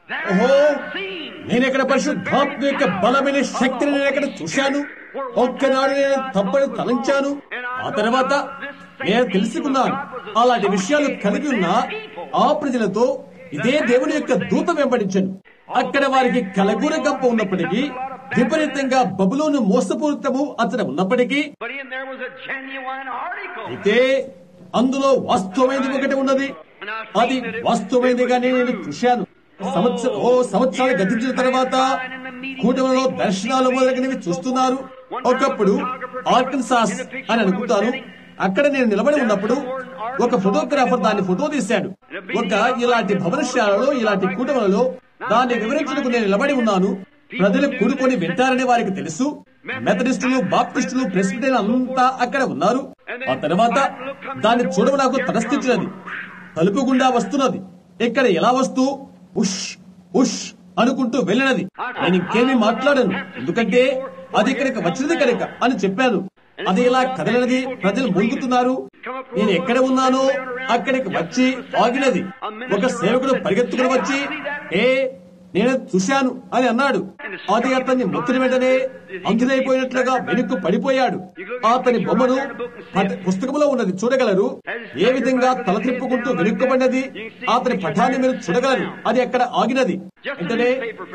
ఓహో నేను ఇక్కడ పరిశుద్ధాత్మ యొక్క బలమైన శక్తిని నేను ఎక్కడ చూశాను ఒక్కనాడు నేను తప్పని తలంచాను ఆ తర్వాత నేను తెలుసుకున్నాను అలాంటి విషయాలు కలిగి ఉన్న ఆ ప్రజలతో ఇదే దేవుని యొక్క దూత వెంబడించను అక్కడ వారికి కలగూర గంప ఉన్నప్పటికీ విపరీతంగా బబులోను మోసపూరితము అతను ఉన్నప్పటికీ But in there was a genuine article. అయితే అందులో వాస్తవమైనది ఒకటి ఉన్నది అది వాస్తవమైనదిగానే నేను చూశాను సంవత్సరం ఓ సంవత్సరాలు గతించిన తర్వాత కూటమిలో దర్శనాలు మొదలగినవి చూస్తున్నారు ఒకప్పుడు ఆర్కన్సాస్ అని అనుకుంటాను అక్కడ నేను నిలబడి ఉన్నప్పుడు ఒక ఫోటోగ్రాఫర్ దాన్ని ఫోటో తీశాడు ఒక ఇలాంటి భవనశాలలో ఇలాంటి కూటములలో దాన్ని వివరించడానికి నేను నిలబడి ఉన్నాను ప్రజలు కూడుకొని వింటారని వారికి తెలుసు మెథడిస్టులు బాప్టిస్టులు ప్రెసిడెంట్ అంతా అక్కడ ఉన్నారు ఆ తర్వాత దాన్ని చూడడం నాకు తటస్థించినది తలుపు గుండా వస్తున్నది ఇక్కడ ఎలా వస్తూ ఉష్ ఉష్ అనుకుంటూ వెళ్ళినది నేను ఇంకేమీ మాట్లాడాను ఎందుకంటే అది ఇక్కడికి వచ్చినది కనుక అని చెప్పాను అది ఇలా కదలనది ప్రజలు మునుగుతున్నారు నేను ఎక్కడ ఉన్నానో అక్కడికి వచ్చి ఆగినది ఒక సేవకుడు పరిగెత్తుకుని వచ్చి ఏ నేను చూశాను అని అన్నాడు అది అతన్ని ముత్తిన వెంటనే అంతునైపోయినట్లుగా వెనుక్కు పడిపోయాడు అతని బొమ్మను పట- పుస్తకంలో ఉన్నది చూడగలరు ఏ విధంగా తల తిప్పుకుంటూ వెనుక్కబడినది అతని పఠాన్ని మీరు చూడగలరు అది అక్కడ ఆగినది వెంటనే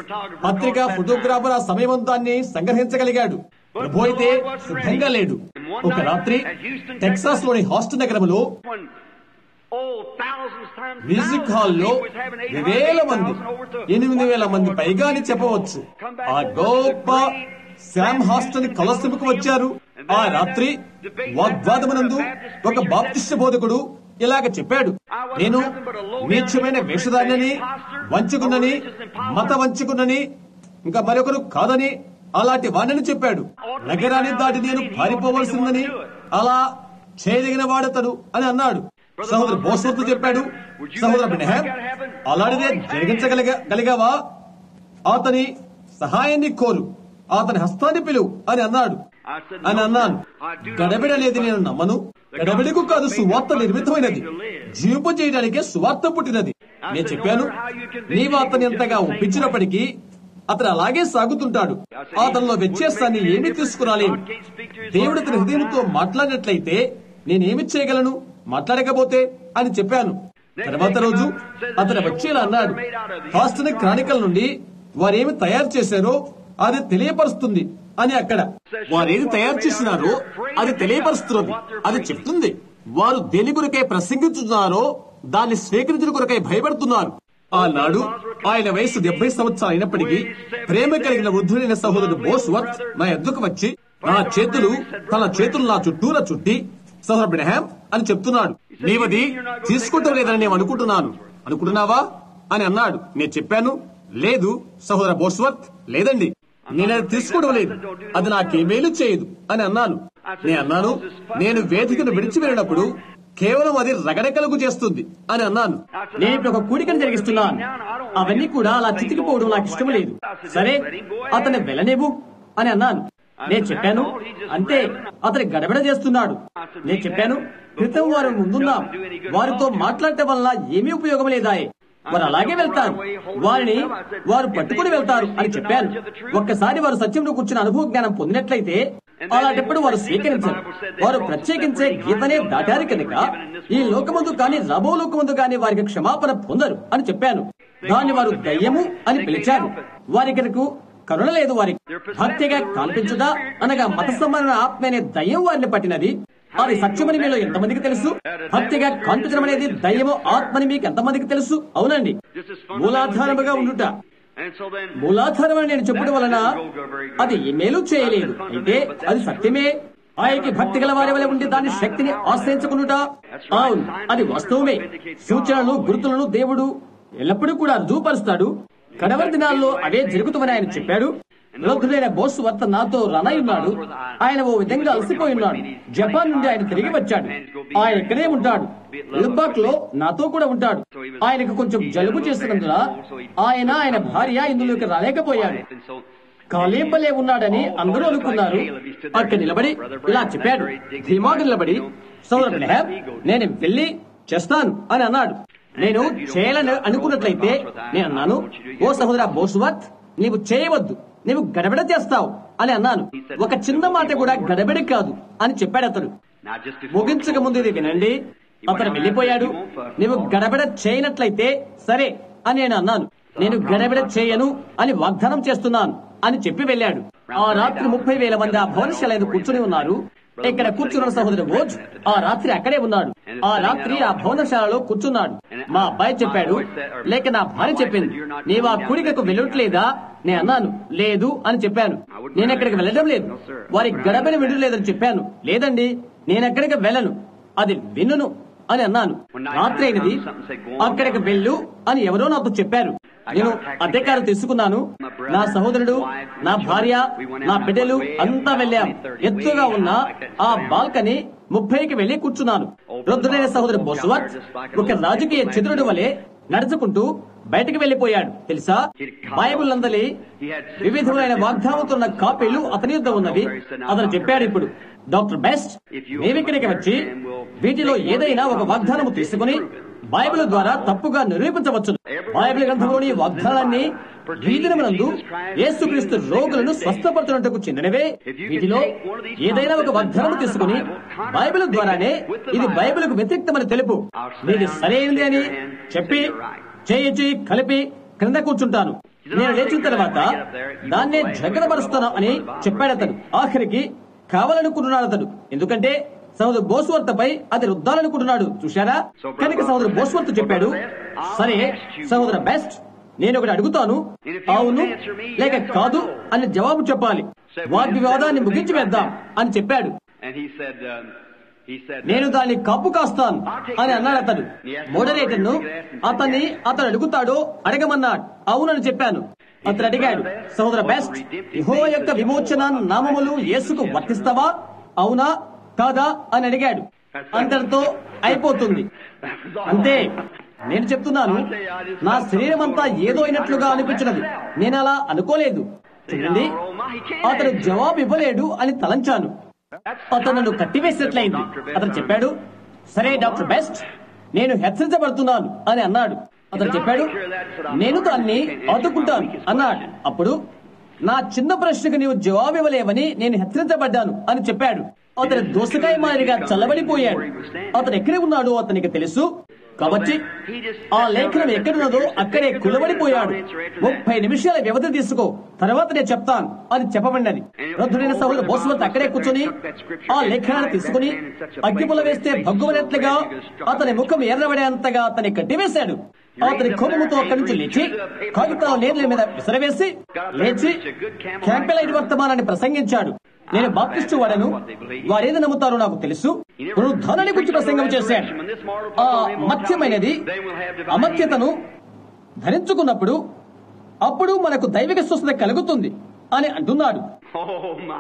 పత్రిక ఫోటోగ్రాఫర్ ఆ సమయవంతాన్ని సంగ్రహించగలిగాడు ప్రభు అయితే సిద్ధంగా లేడు ఒక రాత్రి టెక్సాస్ లోని హాస్టల్ నగరంలో When, oh, thousands times music హాల్లో వేల మంది ఎనిమిది వేల మంది పైగా అని చెప్పవచ్చు ఆ గొప్ప శామ్ హాస్టల్ కలసముకు వచ్చారు ఆ రాత్రి వాగ్వాదమునందు ఒక బాప్టిస్ట్ బోధకుడు ఇలాగ చెప్పాడు నేను నీచమైన వేషధారినని వంచుకున్నని మత వంచుకున్నని ఇంకా మరొకరు కాదని అలాంటి వాణ్ణని చెప్పాడు నగరాన్ని దాటి నేను పారిపోవలసిందని అలా చేయదగిన వాడతడు అని అన్నాడు సహోదరు బోసోత్తు చెప్పాడు సహోదరు బినహాం అలాంటిదే జరిగించగలిగా గలిగావా అతని సహాయాన్ని కోరు అతని హస్తాన్ని పిలువు అని అన్నాడు అని అన్నాను గడబిడ అనేది నేను నమ్మను గడబిడకు కాదు సువార్త నిర్మితమైనది జీవింప చేయడానికే సువార్త పుట్టినది నేను చెప్పాను నీవు అతని ఎంతగా ఒప్పించినప్పటికీ అతను అలాగే సాగుతుంటాడు అతనిలో వ్యత్యాసాన్ని ఏమి తీసుకురాలి దేవుడు అతని హృదయంతో మాట్లాడినట్లయితే నేనేమి చేయగలను మాట్లాడకపోతే అని చెప్పాను తర్వాత రోజు అతను వచ్చేలా అన్నాడు హాస్టల్ క్రానికల్ నుండి వారేమి తయారు చేశారో అది తెలియపరుస్తుంది అని అక్కడ వారేది తయారు చేసినారో అది తెలియపరుస్తున్నది అది చెప్తుంది వారు దేని కొరకై ప్రసంగించుతున్నారో దాన్ని స్వీకరించిన కొరకై భయపడుతున్నారు ఆనాడు ఆయన వయసు డెబ్బై సంవత్సరాలు అయినప్పటికీ ప్రేమ కలిగిన వృద్ధుడైన సహోదరుడు బోస్వర్త్ నా ఎద్దుకు వచ్చి నా చేతులు తన చేతులు నా చుట్టూరా చుట్టి సహోదరు బ్రహాం అని చెప్తున్నాడు నీవది తీసుకుంటాం లేదని నేను అనుకుంటున్నాను అనుకుంటున్నావా అని అన్నాడు నేను చెప్పాను లేదు సహోదర బోస్వర్త్ లేదండి నేను అది తీసుకోవడం లేదు అది నాకేమేలు చేయదు అని అన్నాను నేను అన్నాను నేను వేదికను విడిచి వెళ్ళినప్పుడు కేవలం అది రగడకలుగు చేస్తుంది అని అన్నాను నేను ఇప్పుడు ఒక కూడికను జరిగిస్తున్నాను అవన్నీ కూడా అలా చితికిపోవడం నాకు ఇష్టం లేదు సరే అతన్ని వెళ్ళనేవు అని అన్నాను నేను చెప్పాను అంటే అతని గడబిడ చేస్తున్నాడు నేను చెప్పాను క్రితం వారు ముందున్నాం వారితో మాట్లాడటం వల్ల ఏమీ ఉపయోగం లేదాయే వారు అలాగే వెళ్తారు వారిని వారు పట్టుకుని వెళ్తారు అని చెప్పాను ఒక్కసారి వారు సత్యంలో కూర్చుని అనుభవ జ్ఞానం పొందినట్లయితే అలాంటప్పుడు వారు స్వీకరించరు వారు ప్రత్యేకించే గీతనే దాటారు కనుక ఈ లోకమందు కానీ రాబో లోకమందు కానీ వారికి క్షమాపణ పొందరు అని చెప్పాను దాన్ని వారు దయ్యము అని పిలిచారు వారికి కరుణ లేదు వారికి భక్తిగా కల్పించుదా అనగా మత సంబంధ ఆత్మ అనే దయ్యం వారిని పట్టినది అది సత్యమని మీలో ఎంతమందికి తెలుసు భక్తిగా కల్పించడం అనేది దయ్యము ఆత్మని మీకు ఎంతమందికి తెలుసు అవునండి మూలాధారముగా ఉండుట And so then, మూలాధారం అని నేను చెప్పడం వలన అది మేలు చేయలేదు అయితే అది సత్యమే ఆయనకి భక్తి గల వారి వల్ల ఉండి దాని శక్తిని ఆశ్రయించుకునుట అవును అది వాస్తవమే సూచనలు గుర్తులను దేవుడు ఎల్లప్పుడూ కూడా రుజువుపరుస్తాడు కడవరి దినాల్లో అవే జరుగుతామని ఆయన చెప్పాడు విరోధుడైన బోస్ వర్త నాతో రనై ఉన్నాడు ఆయన ఓ విధంగా అలసిపోయి ఉన్నాడు జపాన్ నుండి ఆయన తిరిగి వచ్చాడు ఆయన ఇక్కడే ఉంటాడు లుబాక్ లో నాతో కూడా ఉంటాడు ఆయనకు కొంచెం జలుబు చేసినందున ఆయన ఆయన భార్య ఇందులోకి రాలేకపోయాడు and so కాలేంబలే ఉన్నాడని అందరూ అనుకున్నారు అక్కడ నిలబడి ఇలా చెప్పాడు ధీమాగా నిలబడి సోదరు బిలహాం, నేను వెళ్ళి చేస్తాను అని అన్నాడు నేను చేయాలని అనుకున్నట్లయితే నేను అన్నాను ఓ సహోదర బోసువత్ నీవు చేయవద్దు నీవు గడబిడ చేస్తావు అని అన్నాను ఒక చిన్న మాట కూడా గడబిడ కాదు అని చెప్పాడు అతడు Now, just before ముగించక ముందు ఇది వినండి అతను వెళ్ళిపోయాడు నీవు గడబిడ చేయనట్లయితే సరే అని నేను అన్నాను నేను గడబిడ చేయను అని వాగ్దానం చేస్తున్నాను అని చెప్పి వెళ్ళాడు ఆ రాత్రి ముప్పై వేల మంది ఆ భవనశాల మీద కూర్చుని ఉన్నారు ఇక్కడ కూర్చున్న సహోదరు ఓజ్ ఆ రాత్రి అక్కడే ఉన్నాడు ఆ రాత్రి ఆ భవనశాలలో కూర్చున్నాడు మా అబ్బాయి చెప్పాడు లేక నా భార్య చెప్పింది నీవు ఆ కుడికకు వెళ్ళట్లేదా నేను అన్నాను లేదు అని చెప్పాను నేను అక్కడికి వెళ్ళడం లేదు వారి గడబిడ విడలేదని చెప్పాను లేదండి నేను అక్కడికి వెళ్ళను అది వినును అని అన్నాను రాత్రి అయినది అక్కడికి వెళ్ళు అని ఎవరో నాతో చెప్పారు నేను అద్దెకారు తీసుకున్నాను నా సహోదరుడు నా భార్య నా బిడ్డలు అంతా వెళ్ళాం ఎత్తుగా ఉన్న ఆ బాల్కనీ ముప్పైకి వెళ్లి కూర్చున్నాను వృద్ధుడైన సహోదరు బోస్వత్ ఒక రాజకీయ చతురుడు వలె నడుచుకుంటూ బయటికి వెళ్లిపోయాడు తెలుసా బైబుల్ నందలి వివిధమైన వాగ్దానంతో ఉన్న కాపీలు అతని యొద్ద ఉన్నవి అతను చెప్పాడు ఇప్పుడు డాక్టర్ బెస్ట్ మేమిక్కడికి వచ్చి వీటిలో ఏదైనా ఒక వాగ్దానము తీసుకుని బైబిల్ ద్వారా తప్పుగా నిరూపించవచ్చు బైబిల్ గ్రంథంలోని వాగ్దానాన్ని వీధినమునందు యేసుక్రీస్తు రోగులను స్వస్థపరచున్నట్టుకు చెందినవే వీటిలో ఏదైనా ఒక వాగ్దానము తీసుకుని బైబిల్ ద్వారానే ఇది బైబిల్కు వ్యతిరేక్తమని తెలుపు నీది సరైనది అని చెప్పి చేయించి కలిపి క్రింద కూర్చుంటాను నేను లేచిన తర్వాత దాన్నే జగడపరుస్తాను అని చెప్పాడు అతడు ఆఖరికి కావాలనుకుంటున్నాడు అతడు ఎందుకంటే సహోదరు బోస్వర్తపై అది రుద్దాలనుకుంటున్నాడు చూశారా కనుక సహోదరు బోస్వర్త్ చెప్పాడు సరే సహోదర బెస్ట్ నేను ఒకటి అడుగుతాను అవును లేక కాదు అని జవాబు చెప్పాలి వాగ్వివాదాన్ని ముగించి వేద్దాం అని చెప్పాడు And he said, um, he said, నేను దాన్ని కప్పు కాస్తాను అని అన్నాడు అతడు మోడరేటర్ ను అతన్ని అతను అడుగుతాడో అడగమన్నాడు అవునని చెప్పాను అతను అడిగాడు సహోదర బెస్ట్ ఇహో యొక్క విమోచన నామములు యేసుకు వర్తిస్తావా అవునా కాదా అని అడిగాడు అంతటితో అయిపోతుంది అంతే నేను చెప్తున్నాను నా శరీరం అంతా ఏదో అయినట్లుగా అనిపించినది నేను అలా అనుకోలేదు చూడండి అతను జవాబు ఇవ్వలేడు అని తలంచాను అతను నన్ను కట్టివేసినట్లయింది అతను చెప్పాడు సరే డాక్టర్ బెస్ట్ నేను హెచ్చరించబడుతున్నాను అని అన్నాడు అతను చెప్పాడు నేను దాన్ని ఆదుకుంటాను అన్నాడు అప్పుడు నా చిన్న ప్రశ్నకు నీవు జవాబు ఇవ్వలేవని నేను హెచ్చరించబడ్డాను అని చెప్పాడు అతను దోసకాయ మాదిరిగా చల్లబడిపోయాడు అతను ఎక్కడే ఉన్నాడో అతనికి తెలుసు కాబట్టి ఆ లేఖనం ఎక్కడున్నదో అక్కడే కులబడిపోయాడు ముప్పై నిమిషాల వ్యవధి తీసుకో తర్వాత నేను చెప్తాను అని చెప్పబడినది వృద్ధుడైన సహోదరు బోస్వంత్ అక్కడే కూర్చొని ఆ లేఖనాన్ని తీసుకుని అగ్గిపుల వేస్తే భగ్గుమనేట్లుగా అతని ముఖం ఎర్రబడేంతగా అతని కట్టివేశాడు అతని కోపముతో అక్కడి నుంచి లేచి కాగితాల నేర్ల మీద విసిరవేసి లేచి క్యాంపెలైట్ వర్తమానాన్ని ప్రసంగించాడు నేను బాప్టిస్టు వాడను వారేది నమ్ముతారో నాకు తెలుసు పునరుద్ధానాన్ని గురించి ప్రసంగం చేశాడు ఆ మత్యమైనది అమత్యతను ధరించుకున్నప్పుడు అప్పుడు మనకు దైవిక స్వస్థత కలుగుతుంది అని అంటున్నాడు Oh my!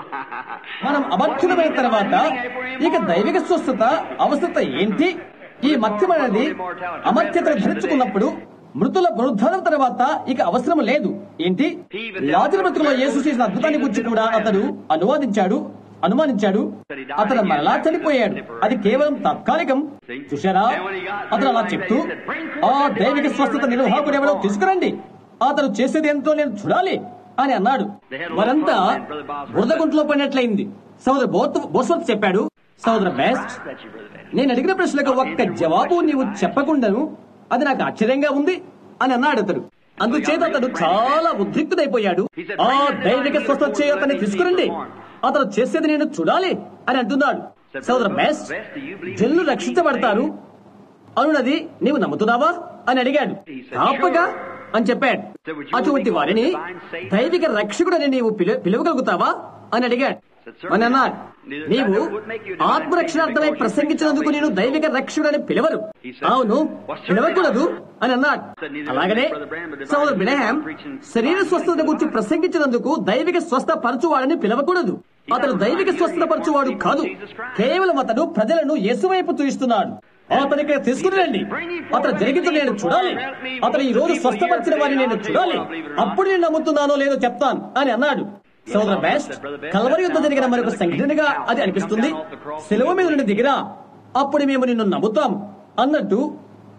మనం అమర్చులమైన తర్వాత ఇక దైవిక స్వస్థత అవస్థత ఏంటి ఈ మత్యం అనేది అమర్త్యతను ధరించుకున్నప్పుడు మృతుల పునరుద్ధానం తర్వాత ఇక అవసరం లేదు ఏంటి లాజరు బ్రతుకులో యేసు చేసిన అద్భుతాన్ని గురించి కూడా అతడు అనువాదించాడు అనుమానించాడు అతను మరలా చనిపోయాడు అది కేవలం తాత్కాలికం చూశారా అతను అలా చెప్తూ ఆ దైవిక స్వస్థత నిర్వాహకుడు ఎవరో తీసుకురండి అతను చేసేది ఎంతో నేను చూడాలి అని అన్నాడు వారంతా బురదగుంట్లో పడినట్లయింది సోదరు బోస్వత్ చెప్పాడు సోదర బెస్ట్ నేను అడిగిన ప్రశ్నలకు ఒక్క జవాబు నీవు చెప్పకుండాను అది నాకు ఆశ్చర్యంగా ఉంది అని అన్నాడు అతడు అందుచేత అతడు చాలా ఉద్రిక్తుడైపోయాడు ఆ దైవిక స్వస్థత చేయ అతన్ని తీసుకురండి అతను చేసేది నేను చూడాలి అని అంటున్నాడు సోదర బెస్ట్ జల్లు రక్షించబడతారు అనున్నది నీవు నమ్ముతున్నావా అని అడిగాడు తప్పగా అని చెప్పాడు అటువంటి వారిని దైవిక రక్షకుడని నీవు పిలు పిలవగలుగుతావా అని అడిగాడు అని అన్నాడు నీవు ఆత్మరక్షణార్థమై ప్రసంగించినందుకు నేను దైవిక రక్షకుడని పిలవరు అవును పిలవకూడదు అని అన్నాడు అలాగనే సోదరు బినహాం శరీర స్వస్థత గురించి ప్రసంగించినందుకు దైవిక స్వస్థ పరచువాడని పిలవకూడదు అతను దైవిక స్వస్థత పరచువాడు కాదు కేవలం అతను ప్రజలను యేసువైపు చూయిస్తున్నాడు అతనికి తీసుకుని రండి అతను జరిగించు నేను చూడాలి అతను ఈ రోజు స్వస్థపరిచిన వారిని నేను చూడాలి అప్పుడు నేను నమ్ముతున్నానో లేదో చెప్తాను అని అన్నాడు సోదర బెస్ట్ కలవరి యుద్ధ జరిగిన మరొక సంఘటనగా అది అనిపిస్తుంది సెలవు మీద నుండి దిగిరా అప్పుడు మేము నిన్ను నమ్ముతాం అన్నట్టు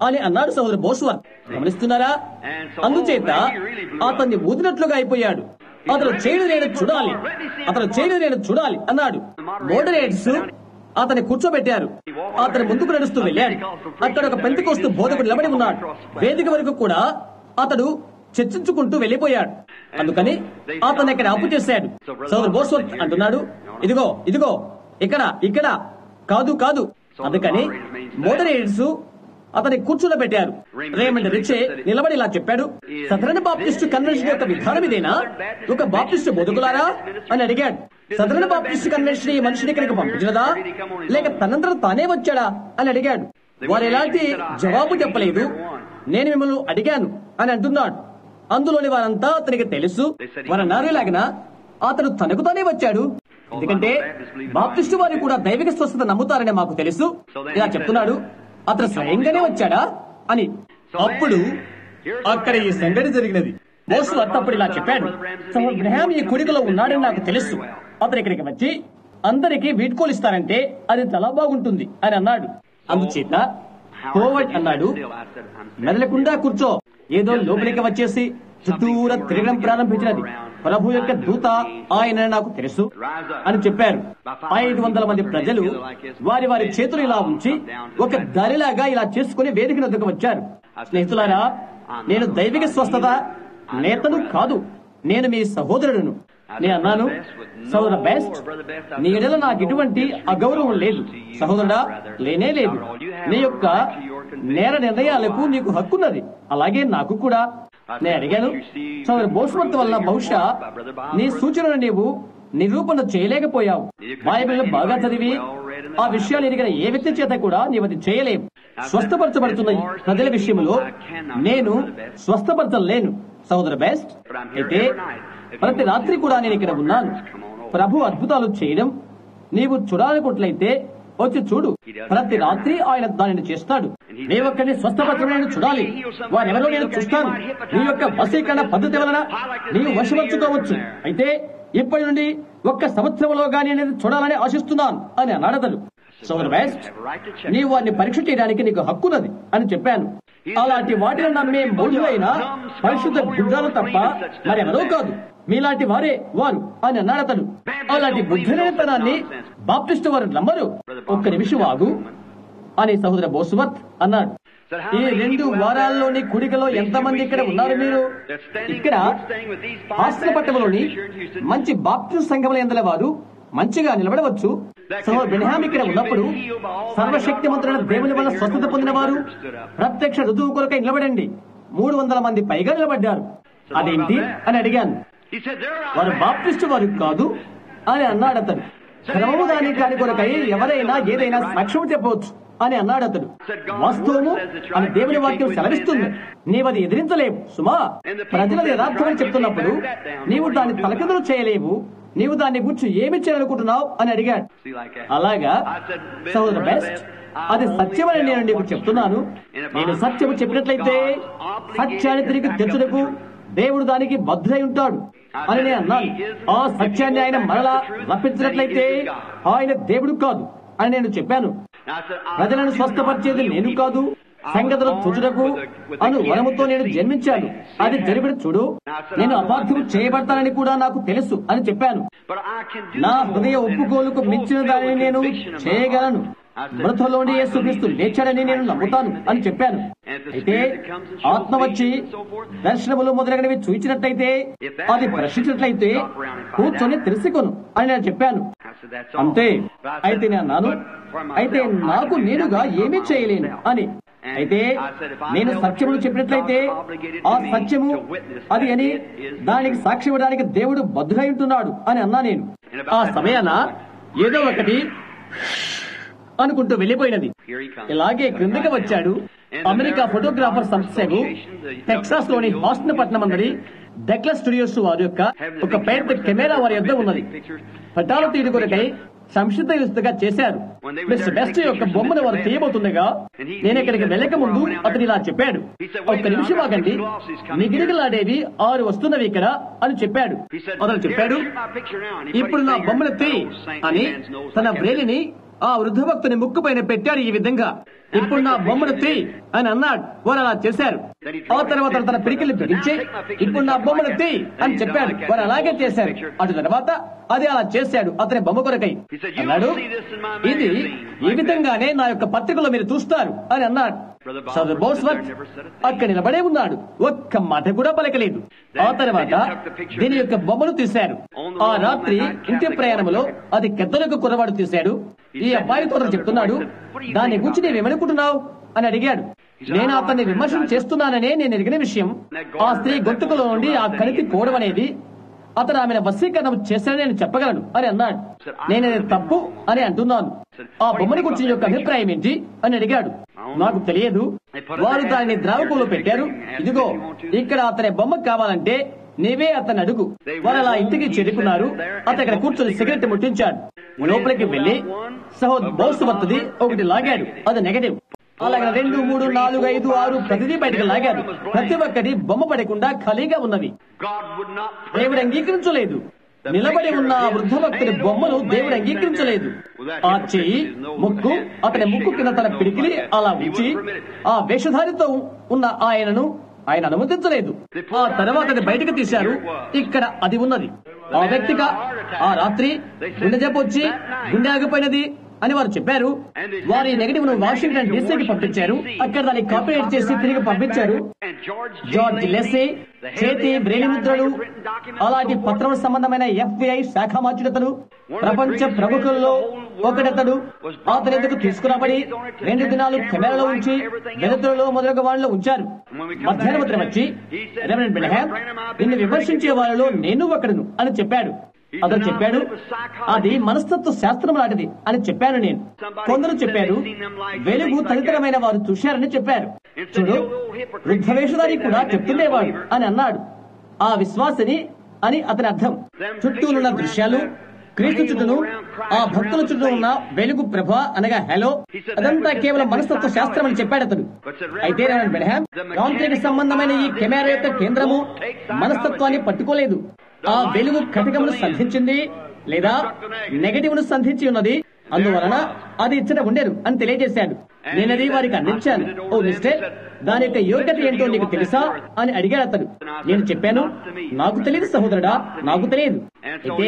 అని అన్నాడు సహోదరు బోస్వర్ గమనిస్తున్నారా అందుచేత అతన్ని ఊదినట్లుగా అయిపోయాడు అతను చేయడు నేను చూడాలి అతను చేయడు నేను చూడాలి అన్నాడు మోడరేట్స్ అతన్ని కూర్చోబెట్టారు అతను ముందుకు నడుస్తూ వెళ్ళాడు అక్కడ ఒక పెంతికొస్తూ బోధకుడు నిలబడి ఉన్నాడు వేదిక వరకు కూడా అతడు చర్చించుకుంటూ వెళ్ళిపోయాడు అందుకని అతను ఇక్కడ అప్పు చేశాడు సోదరు బోస్వర్త్ అంటున్నాడు ఇదిగో ఇదిగో ఇక్కడ ఇక్కడ కాదు కాదు అందుకని మోడరేట్స్ అతని కూర్చుండబెట్టారు రేమండ్ రిచే నిలబడి ఇలా చెప్పాడు సదరన్ బాప్టిస్టు కన్వెన్షన్ యొక్క విధానం ఇదేనా ఒక బాప్టిస్టు బతుకులారా అని అడిగాడు సదరన్ బాప్టిస్టు కన్వెన్షన్ ఈ మనిషిని ఇక్కడికి పంపించినదా లేక తనంతరం తానే వచ్చాడా అని అడిగాడు వారు ఎలాంటి జవాబు చెప్పలేదు నేను మిమ్మల్ని అడిగాను అని అంటున్నాడు అందులోని వారంతా అతనికి తెలుసు వారు అన్నారు ఇలాగన అతడు తనకు తానే వచ్చాడు ఎందుకంటే బాప్టిస్టు వారు కూడా దైవిక స్వస్థత నమ్ముతారని మాకు తెలుసు ఇలా చెప్తున్నాడు అతను స్వయంగానే వచ్చాడా అని అప్పుడు అక్కడ ఈ సంగతి జరిగినది మోసు అప్పుడు ఇలా చెప్పాడు సహోదరు బ్రహాం ఈ కుడికలో ఉన్నాడని నాకు తెలుసు అతను ఇక్కడికి వచ్చి అందరికీ వీడ్కోలు ఇస్తారంటే అది చాలా బాగుంటుంది అని అన్నాడు అందుచేత హోవర్డ్ అన్నాడు మెదలకుండా కూర్చో ఏదో లోపలికి వచ్చేసి చుట్టూరా తిరగడం ప్రారంభించినది ప్రభు యొక్క దూత ఆయన నాకు తెలుసు అని చెప్పారు ఐదు వందల మంది ప్రజలు వారి వారి చేతులు ఇలా ఉంచి ఒక దారిలాగా ఇలా చేసుకుని వేదిక నద్దకు వచ్చారు స్నేహితులారా నేను దైవిక స్వస్థత నేతను కాదు నేను మీ సహోదరుడును నేను అన్నాను సహోదర బెస్ట్ నీ ఎడల నాకు ఎటువంటి అగౌరవం లేదు సహోదరుడా లేనే లేదు నీ యొక్క నేర నిర్ణయాలకు నీకు హక్కున్నది అలాగే నాకు కూడా నేను అడిగాను సోదరు బోస్వర్త్ వల్ల బహుశా నీ సూచనను నీవు నిరూపణ చేయలేకపోయావు బైబిల్ బాగా చదివి ఆ విషయాలు ఎరిగిన ఏ వ్యక్తి చేత కూడా నీవు అది చేయలేవు స్వస్థపరచబడుతున్న ఈ ప్రజల విషయంలో నేను స్వస్థపరచలేను సహోదర బెస్ట్ అయితే ప్రతి రాత్రి కూడా నేను ఇక్కడ ఉన్నాను ప్రభు అద్భుతాలు చేయడం నీవు చూడాలనుకుంట్లయితే వచ్చి చూడు ప్రతి రాత్రి ఆయన దానిని చేస్తాడు నీ ఒక్కరిని స్వస్థపరచడం నేను చూడాలి వారెవరో నేను చూస్తాను నీ యొక్క వశీకరణ పద్ధతి వలన నీవు వశపరచుకోవచ్చు అయితే ఇప్పటి నుండి ఒక్క సంవత్సరంలోగా నేను ఇది చూడాలని ఆశిస్తున్నాను అని అన్నాడు అతడు సోదర్ వెస్ట్ నీవు వారిని పరీక్ష చేయడానికి నీకు హక్కున్నది అని చెప్పాను అలాంటి వాటిని నమ్మే మూఢులైన పరిశుద్ధ గుడ్రాలు తప్ప మరెవరో కాదు మీలాంటి వారే వారు అని అన్నాడు అతడు అలాంటి బుద్ధిలేనితనాన్ని బాప్టిస్ట్ వారు నమ్మరు ఒక్క నిమిషం ఆగు అని సహోదర బోసువత్ అన్నాడు ఈ రెండు వారాల్లోని కుడికలో ఎంతమంది ఇక్కడ ఉన్నారు మీరు ఇక్కడ హాస్యపట్టణంలోని మంచి బాప్టిస్ట్ సంఘముల ఎందల వారు మంచిగా నిలబడవచ్చు సహోదరు బెనహాం ఇక్కడ ఉన్నప్పుడు సర్వశక్తిమంతుడైన దేవుని వల్ల స్వస్థత పొందిన వారు ప్రత్యక్ష ఋతువు కొరకై నిలబడండి మూడు వందల మంది పైగా నిలబడ్డారు అదేంటి అని అడిగాను వారు బాప్టిస్టు వారు కాదు అని అన్నాడు అతడు క్రమము దాని కాని కొరకై ఎవరైనా ఏదైనా సాక్ష్యం చెప్పవచ్చు అని అన్నాడు అతడు వాస్తవము అని దేవుని వాక్యం సెలవిస్తుంది నీవది ఎదిరించలేవు సుమా ప్రజలు యథార్థమని చెప్తున్నప్పుడు నీవు దాన్ని తలకిందులు చేయలేవు నీవు దాన్ని గుర్చి ఏమి చేయాలనుకుంటున్నావు అని అడిగాడు అలాగా సోదర బెస్ట్ అది సత్యమని నేను నీకు చెప్తున్నాను నేను సత్యము చెప్పినట్లయితే సత్యాన్ని తిరిగి తెచ్చుటకు దేవుడు దానికి బద్ధుడై ఉంటాడు అని నేను అన్నాను ఆ సత్యాన్ని ఆయన మరలా రప్పించినట్లయితే ఆయన దేవుడు కాదు అని నేను చెప్పాను ప్రజలను స్వస్థపరిచేది నేను కాదు సంగతులు తుచుటకు అను వరముతో నేను జన్మించాను అది జరిపిన చూడు నేను అపార్థము చేయబడతానని కూడా నాకు తెలుసు అని చెప్పాను నా హృదయ ఒప్పుకోలుకు మించిన దానిని నేను చేయగలను మృతలోని యేసుక్రీస్తు లేచాడని నేను నమ్ముతాను అని చెప్పాను అయితే ఆత్మ వచ్చి దర్శనములు మొదలైనవి చూచినట్లయితే అది ప్రశ్నించినట్లయితే కూర్చొని తెలుసుకొను అని నేను చెప్పాను అంతే అయితే నేను అన్నాను అయితే నాకు నేనుగా ఏమీ చేయలేను అని అయితే నేను సత్యములు చెప్పినట్లయితే ఆ సత్యము అది అని దానికి సాక్షి ఇవ్వడానికి దేవుడు బద్దుడై ఉంటున్నాడు అని అన్నా నేను ఆ సమయాన ఏదో ఒకటి అనుకుంటూ వెళ్ళిపోయినది ఇలాగే క్రిందకి వచ్చాడు అమెరికా ఫోటోగ్రాఫర్ సంస్థకు టెక్సాస్ లోని హాస్టన్ పట్టణం అన్నది డెక్లస్ స్టూడియోస్ వారి యొక్క ఒక పెద్ద కెమెరా వారి యొద్ద ఉన్నది పటాలు తీరు కొరకై సంక్షిప్తగా చేశారు మిస్టర్ బెస్ట్ యొక్క బొమ్మను వారు తీయబోతుండగా నేను ఇక్కడికి వెళ్ళక ముందు అతను ఇలా చెప్పాడు ఒక్క నిమిషం ఆగండి మిగిలిగలాడేవి ఆరు వస్తున్నవి ఇక్కడ అని చెప్పాడు అతను చెప్పాడు ఇప్పుడు నా బొమ్మను తీ అని తన బ్రేలిని ఆ వృద్ధ భక్తుని ముక్కు పైన పెట్టాడు ఈ విధంగా ఇప్పుడు నా బొమ్మను తీ అని అన్నాడు వారు అలా చేశారు ఆ తర్వాత తన పిడికిల్ని బిగించి ఇప్పుడు నా బొమ్మను తీ అని చెప్పాడు వారు అలాగే చేశారు అటు తర్వాత అది అలా చేశాడు అతని బొమ్మ కొరకై అన్నాడు ఇది ఈ విధంగానే నా యొక్క పత్రికలో మీరు చూస్తారు అని అన్నాడు సదర్ బోస్వర్త్ అక్కడ నిలబడే ఉన్నాడు ఒక్క మాట కూడా పలకలేదు ఆ తర్వాత దీని యొక్క బొమ్మను తీశారు ఆ రాత్రి ఇంటి ప్రయాణంలో అది పెద్దలకు కురవాడు తీశాడు ఈ అబ్బాయితో అతను చెప్తున్నాడు దాని గురించి నీవేమనుకుంటున్నావు అని అడిగాడు నేను అతన్ని విమర్శన చేస్తున్నాననే నేను ఎరిగిన విషయం ఆ స్త్రీ గొంతుకులో నుండి ఆ కణితి కోవడం అనేది అతను ఆమెను వశీకరణం చేశాడని నేను చెప్పగలను అని అన్నాడు నేను అది తప్పు అని అంటున్నాను ఆ బొమ్మని గురించి నీ యొక్క అభిప్రాయం ఏంటి అని అడిగాడు నాకు తెలియదు వారు దానిని ద్రావకంలో పెట్టారు ఇదిగో ఇక్కడ అతని బొమ్మ కావాలంటే నీవే అతన్ని అడుగు వారు అలా ఇంటికి చేరుకున్నారు అతను ఇక్కడ కూర్చొని సిగరెట్ ముట్టించాడు లోపలికి వెళ్లి సహోద్ బౌస్ వస్తుంది ఒకటి లాగాడు అది నెగటివ్ అలాగే రెండు మూడు నాలుగు ఐదు ఆరు ప్రతిదీ బయటకు లాగాడు ప్రతి ఒక్కటి బొమ్మ పడకుండా ఖాళీగా ఉన్నవి God would not దేవుడు అంగీకరించలేదు నిలబడి ఉన్న ఆ వృద్ధ భక్తుని బొమ్మను దేవుడు అంగీకరించలేదు ఆ చెయ్యి ముక్కు అతని ముక్కు కింద తన పిడికిలి అలా ఉంచి ఆ వేషధారితో ఉన్న ఆయనను ఆయన అనుమతించలేదు ఆ తర్వాత అది బయటకు తీశారు ఇక్కడ అది ఉన్నది ఆ వ్యక్తిగా ఆ రాత్రి గుండె జబ్బు వచ్చి గుండె ఆగిపోయినది అని వారు చెప్పారు వారి నెగటివ్ ను వాషింగ్టన్ డీసీకి పంపించారు అక్కడ దాన్ని కాపీరైట్ చేసి తిరిగి పంపించారు And George G. George Lacy చేతి బ్రెయిన్ ముద్రలు అలాంటి పత్రం సంబంధమైన ఎఫ్బిఐ శాఖ మార్చుడతలు ప్రపంచ ప్రముఖుల్లో ఒకడతడు అతని ఎందుకు తీసుకురాబడి రెండు దినాలు కెమెరాలో ఉంచి వెలుతురులో మొదలగు వాళ్ళలో ఉంచారు మధ్యాహ్నం ఉత్తరం వచ్చి రెవరెండ్ బెనహామ్ నిన్ను విమర్శించే వాళ్ళలో నేను ఒకడును అని చెప్పాడు అతను చెప్పాడు అది మనస్తత్వ శాస్త్రం లాంటిది అని చెప్పాను నేను కొందరు చెప్పారు వెలుగు తదితరమైన వారు చూశారని చెప్పారు చూడు వృద్ధవేషధారి కూడా చెప్తుండేవాడు అని అన్నాడు ఆ విశ్వాసిని అని అతని అర్థం చుట్టూనున్న దృశ్యాలు క్రీస్తు చుట్టూను ఆ భక్తుల చుట్టూ ఉన్న వెలుగు ప్రభ అనగా హలో అదంతా కేవలం మనస్తత్వ శాస్త్రం అని చెప్పాడు అతడు అయితే రెవరెండ్ బెనహామ్ యాంత్రిక సంబంధమైన ఈ కెమెరా యొక్క కేంద్రము మనస్తత్వాన్ని పట్టుకోలేదు ఆ వెలుగు కటకమును సంధించింది లేదా నెగటివ్ ను సంధించి ఉన్నది అందువలన అది ఇచ్చట ఉండేరు అని తెలియజేశాడు నేనది వారికి అందించాను ఓ మిస్టర్ దాని యొక్క యోగ్యత ఏంటో నీకు తెలుసా అని అడిగాడు అతడు నేను చెప్పాను నాకు తెలియదు సహోదరుడా నాకు తెలియదు అయితే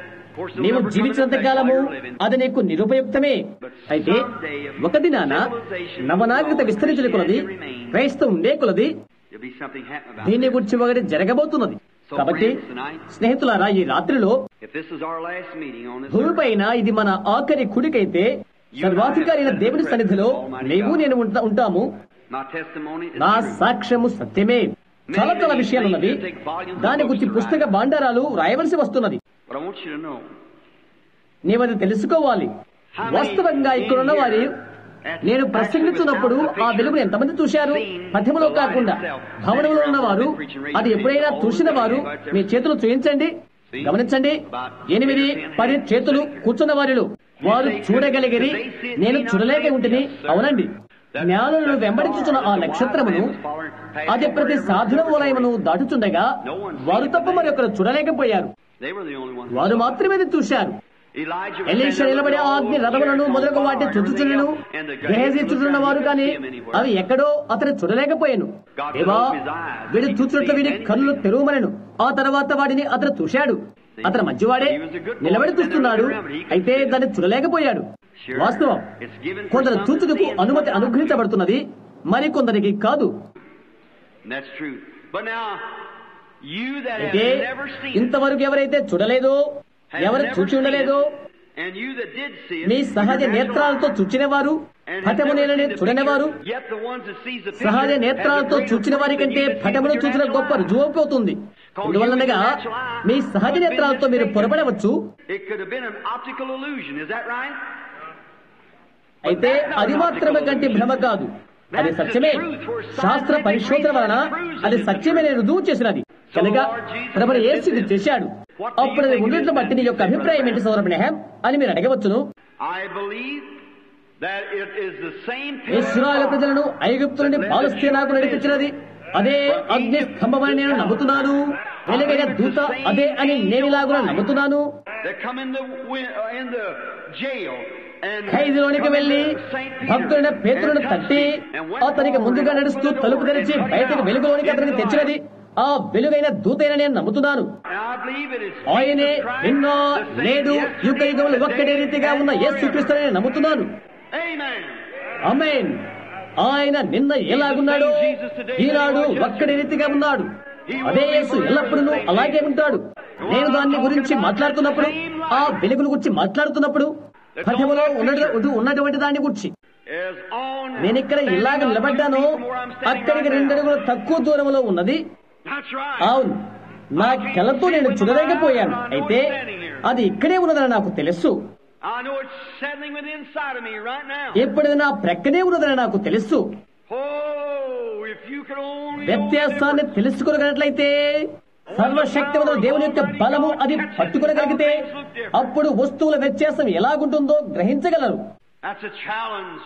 నీవు జీవించినంత కాలము అది నీకు నిరుపయుక్తమే అయితే ఒక దినాన నవనాగరికత విస్తరించిన కొలది క్రైస్తవం ఉండే కొలది There'll be something happening about దీని గురించి ఒకటి జరగబోతున్నది కాబట్టి స్నేహితులారా ఈ రాత్రిలో it. If this is our last meeting on this earth, భూమిపైన ఇది మన ఆఖరి కుడికైతే సర్వాధికారి అయిన దేవుని సన్నిధిలో నీవు నేను ఉంటా- ఉంటాము my testimony is నా true. సాక్ష్యము సత్యమే చాలా చాలా విషయాలున్నవి దాని గురించి పుస్తక భాండారాలు రాయవలసి వస్తున్నది But I want you to know నీవది తెలుసుకోవాలి వాస్తవంగా ఇక్కడున్న వారి నేను ప్రసంగించినప్పుడు ఆ వెలుగును ఎంతమంది చూశారు పథ్యములో కాకుండా భవనంలో ఉన్నవారు అది ఎప్పుడైనా చూసిన వారు మీ చేతులు చూయించండి గమనించండి ఎనిమిది పది చేతులు కూర్చున్న వారిలో వారు చూడగలిగిరి నేను చూడలేక ఉంటిని అవునండి జ్ఞానులను వెంబడించుతున్న ఆ నక్షత్రమును అది ప్రతి సాధన వలయమును దాటుచుండగా వారు తప్ప మరి ఒకరు చూడలేకపోయారు they were the only ones. వారు మాత్రమే అది చూశారు Elijah was ఎలీషా standing నిలబడి there ఆ with అగ్ని all రథములను the మొదలగు వాటి fire and చుట్టుచుండెను everything else, and the Gehazi guys చుట్టున్న వారు couldn't కానీ see him anywhere. అవి ఎక్కడో అతను చూడలేకపోయాను దేవా వీడు చూచినట్లు వీడి కళ్ళు తెరువమనను ఆ తర్వాత వాడిని అతను చూశాడు అతను మంచివాడే నిలబడి చూస్తున్నాడు అయితే దాన్ని చూడలేకపోయాడు వాస్తవం కొందరు చూచుటకు అనుమతి అనుగ్రహించబడుతున్నది మరి కొందరికి కాదు And that's true. But now, you that have అయితే never seen it, ఇంతవరకు ఎవరైతే చూడలేదో have ఎవరు never చూచి seen ఉండలేదో it, and you that did see it, me with సహజ your natural నేత్రాలతో eyes, చూచిన వారు and have పటము never నేలని seen the చూడనివారు picture, yet the ones that sees the picture సహజ have the నేత్రాలతో greater చూచిన వారి proof than కంటే you that see పటమును with your చూసిన natural గొప్ప eyes. రుజువు అవుతుంది అందువలనగా మీ సహజ నేత్రాలతో మీరు పొరపడవచ్చు It could have been an optical illusion, is that right? అయితే అది మాత్రమే కంటే భ్రమ కాదు అది సత్యమే శాస్త్ర పరిశోధన వలన అది సత్యమే రుజువు చేసినది కనుక ప్రభు యేసు ఇది చేశాడు అప్పుడు అది ఉన్నట్లు బట్టి నీ యొక్క అభిప్రాయం ఏంటి సోదర బ్రహ్మ అని మీరు అడగవచ్చును I believe that it is the same Israel power ప్రజలను ఐగుప్తు నుండి పాలస్తీనాకు నడిపించినది అదే అగ్ని స్తంభమని నేను నమ్ముతున్నాను వెలుగైన దూత అదే అని నేను ఇలాగున నమ్ముతున్నాను They come in the win- uh, in the jail and ఖైదులోనికి వెళ్లి భక్తుడైన పేతులను తట్టి అతనికి ముందుగా నడుస్తూ తలుపు తెరిచి బయటకు వెలుగులోనికి అతనికి తెచ్చినది ఆ వెలుగైన దూతైన నేను నమ్ముతున్నాను And I believe it is ఆయనే Jesus Christ, నిన్న the same నేడు yesterday, యుగ యుగములు ఒక్కటే రీతిగా ఉన్న యేసు నేను నమ్ముతున్నాను Amen. అమేన్ ఆయన నిన్న ఎలాగున్నాడు ఈనాడు ఒక్కడి రీతిగా ఉన్నాడు అదే యేసు ఎల్లప్పుడూ అలాగే ఉంటాడు నేను దాన్ని గురించి మాట్లాడుతున్నప్పుడు ఆ వెలుగును గురించి మాట్లాడుతున్నప్పుడు పథములో ఉన్నటు ఉన్నటువంటి దాన్ని గురించి As on నేను ఇక్కడ ఇలాగ నిలబడ్డాను అక్కడికి రెండడుగులు తక్కువ దూరంలో ఉన్నది That's right. అవును నా కళ్ళతో నేను చూడలేకపోయాను అయితే అది ఇక్కడే ఉన్నదని నాకు తెలుసు I know it's settling within inside of me right now. ఎప్పుడైనా నా ప్రక్కనే ఉన్నదని నాకు తెలుసు Oh, if you could only వ్యత్యాసాన్ని తెలుసుకోగలిగినట్లయితే సర్వశక్తివంతుడు దేవుని యొక్క బలము అది పట్టుకోగలిగితే అప్పుడు వస్తువుల వ్యత్యాసం ఎలాగుంటుందో గ్రహించగలరు That's a challenge.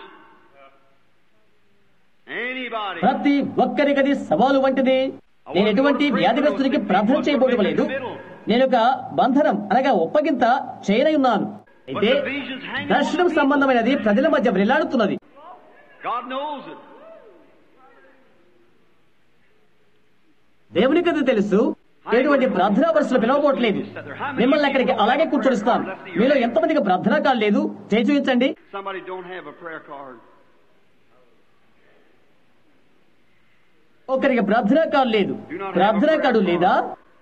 Anybody. ప్రతి ఒక్కరికి అది సవాలు వంటిది నేను ఎటువంటి వ్యాధిగ్రస్తునికి ప్రార్థన చేయబోవడం లేదు నేను ఒక బంధనం అనగా ఒప్పగింత చేయనై ఉన్నాను అయితే దర్శనం సంబంధమైనది ప్రజల మధ్య వ్రేలాడుతున్నది God knows it. దేవునికి అది తెలుసు ఎటువంటి ప్రార్థనా వరుసలు పిలవబోట్లేదు మిమ్మల్ని అక్కడికి అలాగే కూర్చొనిస్తాను మీలో ఎంతమందికి ప్రార్థనా కాల్ లేదు చేయి చూపించండి Somebody don't have a prayer card. ఒకరికి ప్రార్థనా కార్డు లేదు ప్రార్థనా కార్డు లేదా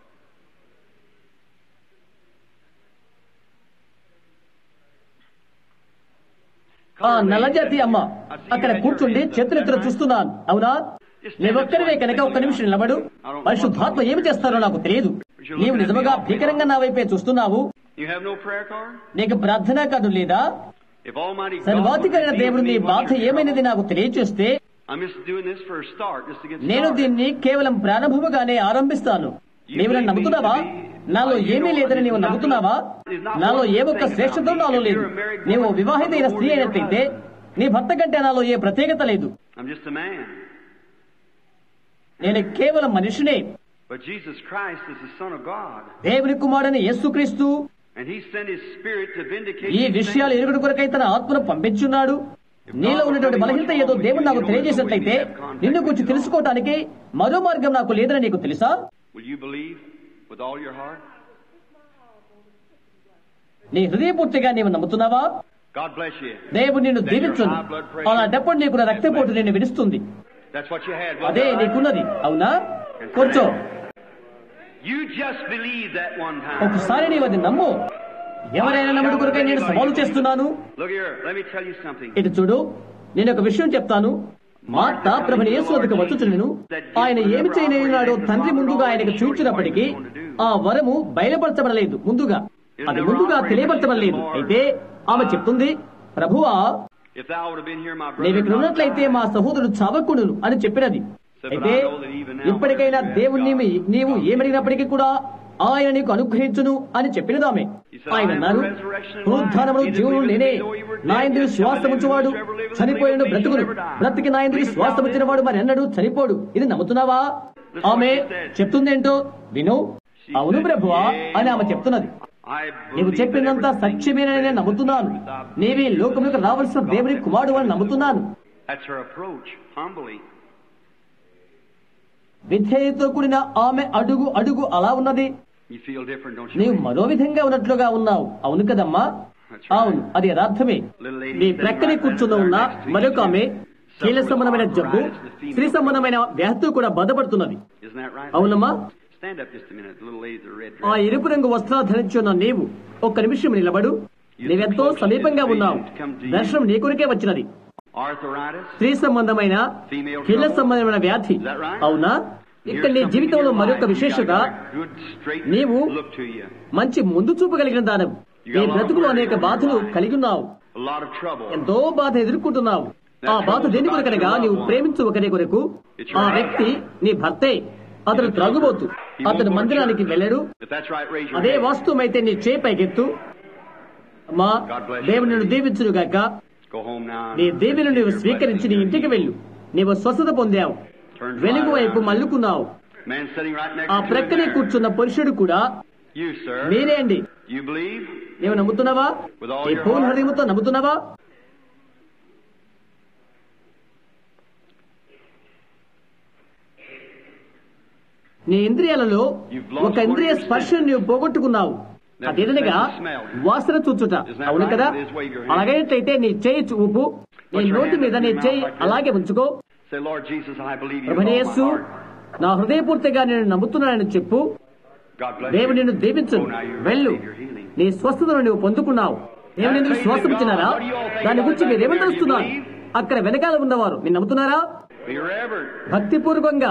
ఆ నల్లజాతి అమ్మ అక్కడ కూర్చుండి చేతులెత్తున చూస్తున్నాను అవునా నీవొక్కరివే కనుక ఒక్క నిమిషం నిలబడు పరిశుద్ధాత్మ ఏమి చేస్తారో నాకు తెలియదు నీవు నిజముగా భీకరంగా నా వైపే చూస్తున్నావు You have no prayer card? నీకు ప్రార్థనా కార్డు లేదా If Almighty God సర్వాధికారైన would దేవుడు నీ reveal బాధ what you're ఏమైనది నాకు తెలియచేస్తే I'm just doing this for a start, just to get నేను started. దీన్ని కేవలం ప్రారంభముగానే ఆరంభిస్తాను నీవు నన్ను నమ్ముతున్నావా నాలో ఏమీ లేదని నీవు నమ్ముతున్నావా నాలో ఏ ఒక్క శ్రేష్టత నాలో లేదు నీవు వివాహితైన స్త్రీ అయినట్లయితే నీ భర్త కంటే నాలో ఏ ప్రత్యేకత లేదు I'm just a man. నేను కేవలం మనిషినే But Jesus Christ is the Son of God. దేవుని కుమారుని యేసుక్రీస్తు And He sent His Spirit to vindicate ఈ these విషయాలు things. ఎరుగుడు కొరకై తన ఆత్మను పంపించున్నాడు నీలో ఉన్నటువంటి బలహీనత ఏదో దేవుడు నాకు తెలియజేసినట్లయితే నిన్ను గురించి తెలుసుకోవటానికి మరో మార్గం నాకు లేదని నీకు తెలుసా Will you believe with all your heart? నీ హృదయపూర్తిగా నీవు నమ్ముతున్నావా God bless you. దేవుడు నిన్ను దీవించును అలాంటప్పుడు నీకు నా రక్తపోటు నిన్ను విడుస్తుంది That's what you had. అదే wasn't it? నీకున్నది అవునా కూర్చో You just believe that one time. ఒకసారి నీవు అది నమ్ము ఎవరైనా నమ్ముడు కొరకై నేను సవాలు చేస్తున్నాను Look here, let me tell you something. ఇటు చూడు నేను ఒక విషయం చెప్తాను మార్త ప్రభుని యేసు వద్దకు వచ్చుచుండెను ఆయన ఏమి చేయలేనాడో తండ్రి ముందుగా ఆయనకు చూచినప్పటికీ ఆ వరము బయలుపరచబడలేదు ముందుగా అది ముందుగా తెలియపరచబడలేదు అయితే ఆమె చెప్తుంది ప్రభువా If thou would have been here, my నీవు brother, ఇక్కడ ఉన్నట్లయితే మా సహోదరుడు చావకుండును అని చెప్పినది అయితే ఇప్పటికైనా దేవుణ్ణి మీ- నీవు ఏమడిగినప్పటికీ కూడా ఆయన నీకు అనుగ్రహించును అని చెప్పినది ఆమె ఆయన అన్నారు పునరుద్ధానమును జీవులు నేనే నా ఎందుకు శ్వాసం ఉంచువాడు చనిపోయిన బ్రతుకును బ్రతికి నా ఎందుకు శ్వాసం ఉంచినవాడు మరి అన్నడు చనిపోడు ఇది నమ్ముతున్నావా ఆమె చెప్తుందేంటో విను అవును ప్రభువా అని ఆమె చెప్తున్నది I నీవు believe చెప్పినంత that everything సత్యమేనని నేను నమ్ముతున్నాను నీవే లోకములకు రావాల్సిన దేవుని కుమారుడు అని నమ్ముతున్నాను That's her approach, humbly. విధేయతో కూడిన ఆమె అడుగు అడుగు అలా ఉన్నది You feel different, don't you? నీవు మరో విధంగా ఉన్నట్లుగా ఉన్నావు అవును కదమ్మా అవును అది యథార్థమే నీ ప్రక్కనే కూర్చున్న ఉన్న మరొక ఆమె కీల సంబంధమైన జబ్బు స్త్రీ సంబంధమైన వ్యాధితో కూడా బాధపడుతున్నది Isn't that right? అవునమ్మా Stand up just a minute. The little lady with the red ఆ dress. ఎరుపు రంగు వస్త్రాలు ధరించున్న నీవు ఒక్క నిమిషం నిలబడు నీవెంతో సమీపంగా ఉన్నావు దర్శనం నీ కొరికే వచ్చినది Arthritis. స్త్రీ సంబంధమైన కీళ్ళ సంబంధమైన వ్యాధి అవునా ఇక్కడ నీ జీవితంలో మరొక విశేషత Good straight నీవు look to you. మంచి ముందు చూపు కలిగిన దానవు నీ బ్రతుకులో అనేక బాధలు కలిగి ఉన్నావు A lot of trouble. ఎంతో బాధ ఎదుర్కొంటున్నావు ఆ బాధ దేని కొరకనగా నీవు ప్రేమించు ఒకరి కొరకు ఆ వ్యక్తి నీ భర్తే అతను త్రాగుబోతు అతను మందిరానికి వెళ్ళడు If that's right, raise your అదే hand. వాస్తవమైతే నీ చేయి పైకెత్తు అమ్మా దేవుని నిన్ను దీవించును గాక Go home now. నీ దీవెను నీవు స్వీకరించి నీ ఇంటికి వెళ్ళు నీవు స్వస్థత పొందావు వెలుగు వైపు మల్లుకున్నావు Man sitting right next ఆ to you ప్రక్కనే there. కూర్చున్న పురుషుడు కూడా You, sir. మీరే అండి You believe? నీవు నమ్ముతున్నావా With all నీ your పూర్ణ heart? హృదయంతో నమ్ముతున్నావా నీ ఇంద్రియాలలో You've lost ఒక ఇంద్రియ one of your స్పర్శను నీవు పోగొట్టుకున్నావు That's అదేదనగా the smell. వాసన చూచుట Isn't that అవును right? కదా It is wave your hand. అలాగైతే నీ చేయి చూపు నీ Put your నోటి hand మీద up నీ to your చేయి mouth like this. అలాగే ఉంచుకో Say, Lord Jesus, I believe you with all my ప్రభునేసు heart. నా హృదయపూర్తిగా నేను nమ్ముతున్నానని చెప్పు God bless దేవుడు you. నిన్ను దీవించు Oh, now you వెళ్ళు receive your healing. నీ స్వస్థతను నువ్వు పొందుకున్నావు దేవుడు నిన్ను శ్వాసమిచ్చినారా దాని గురించి మీరు ఏమంటున్నారు అక్కడ వెనకాల ఉన్నవారు మీరు నమ్ముతున్నారా Be reverent. భక్తిపూర్వకంగా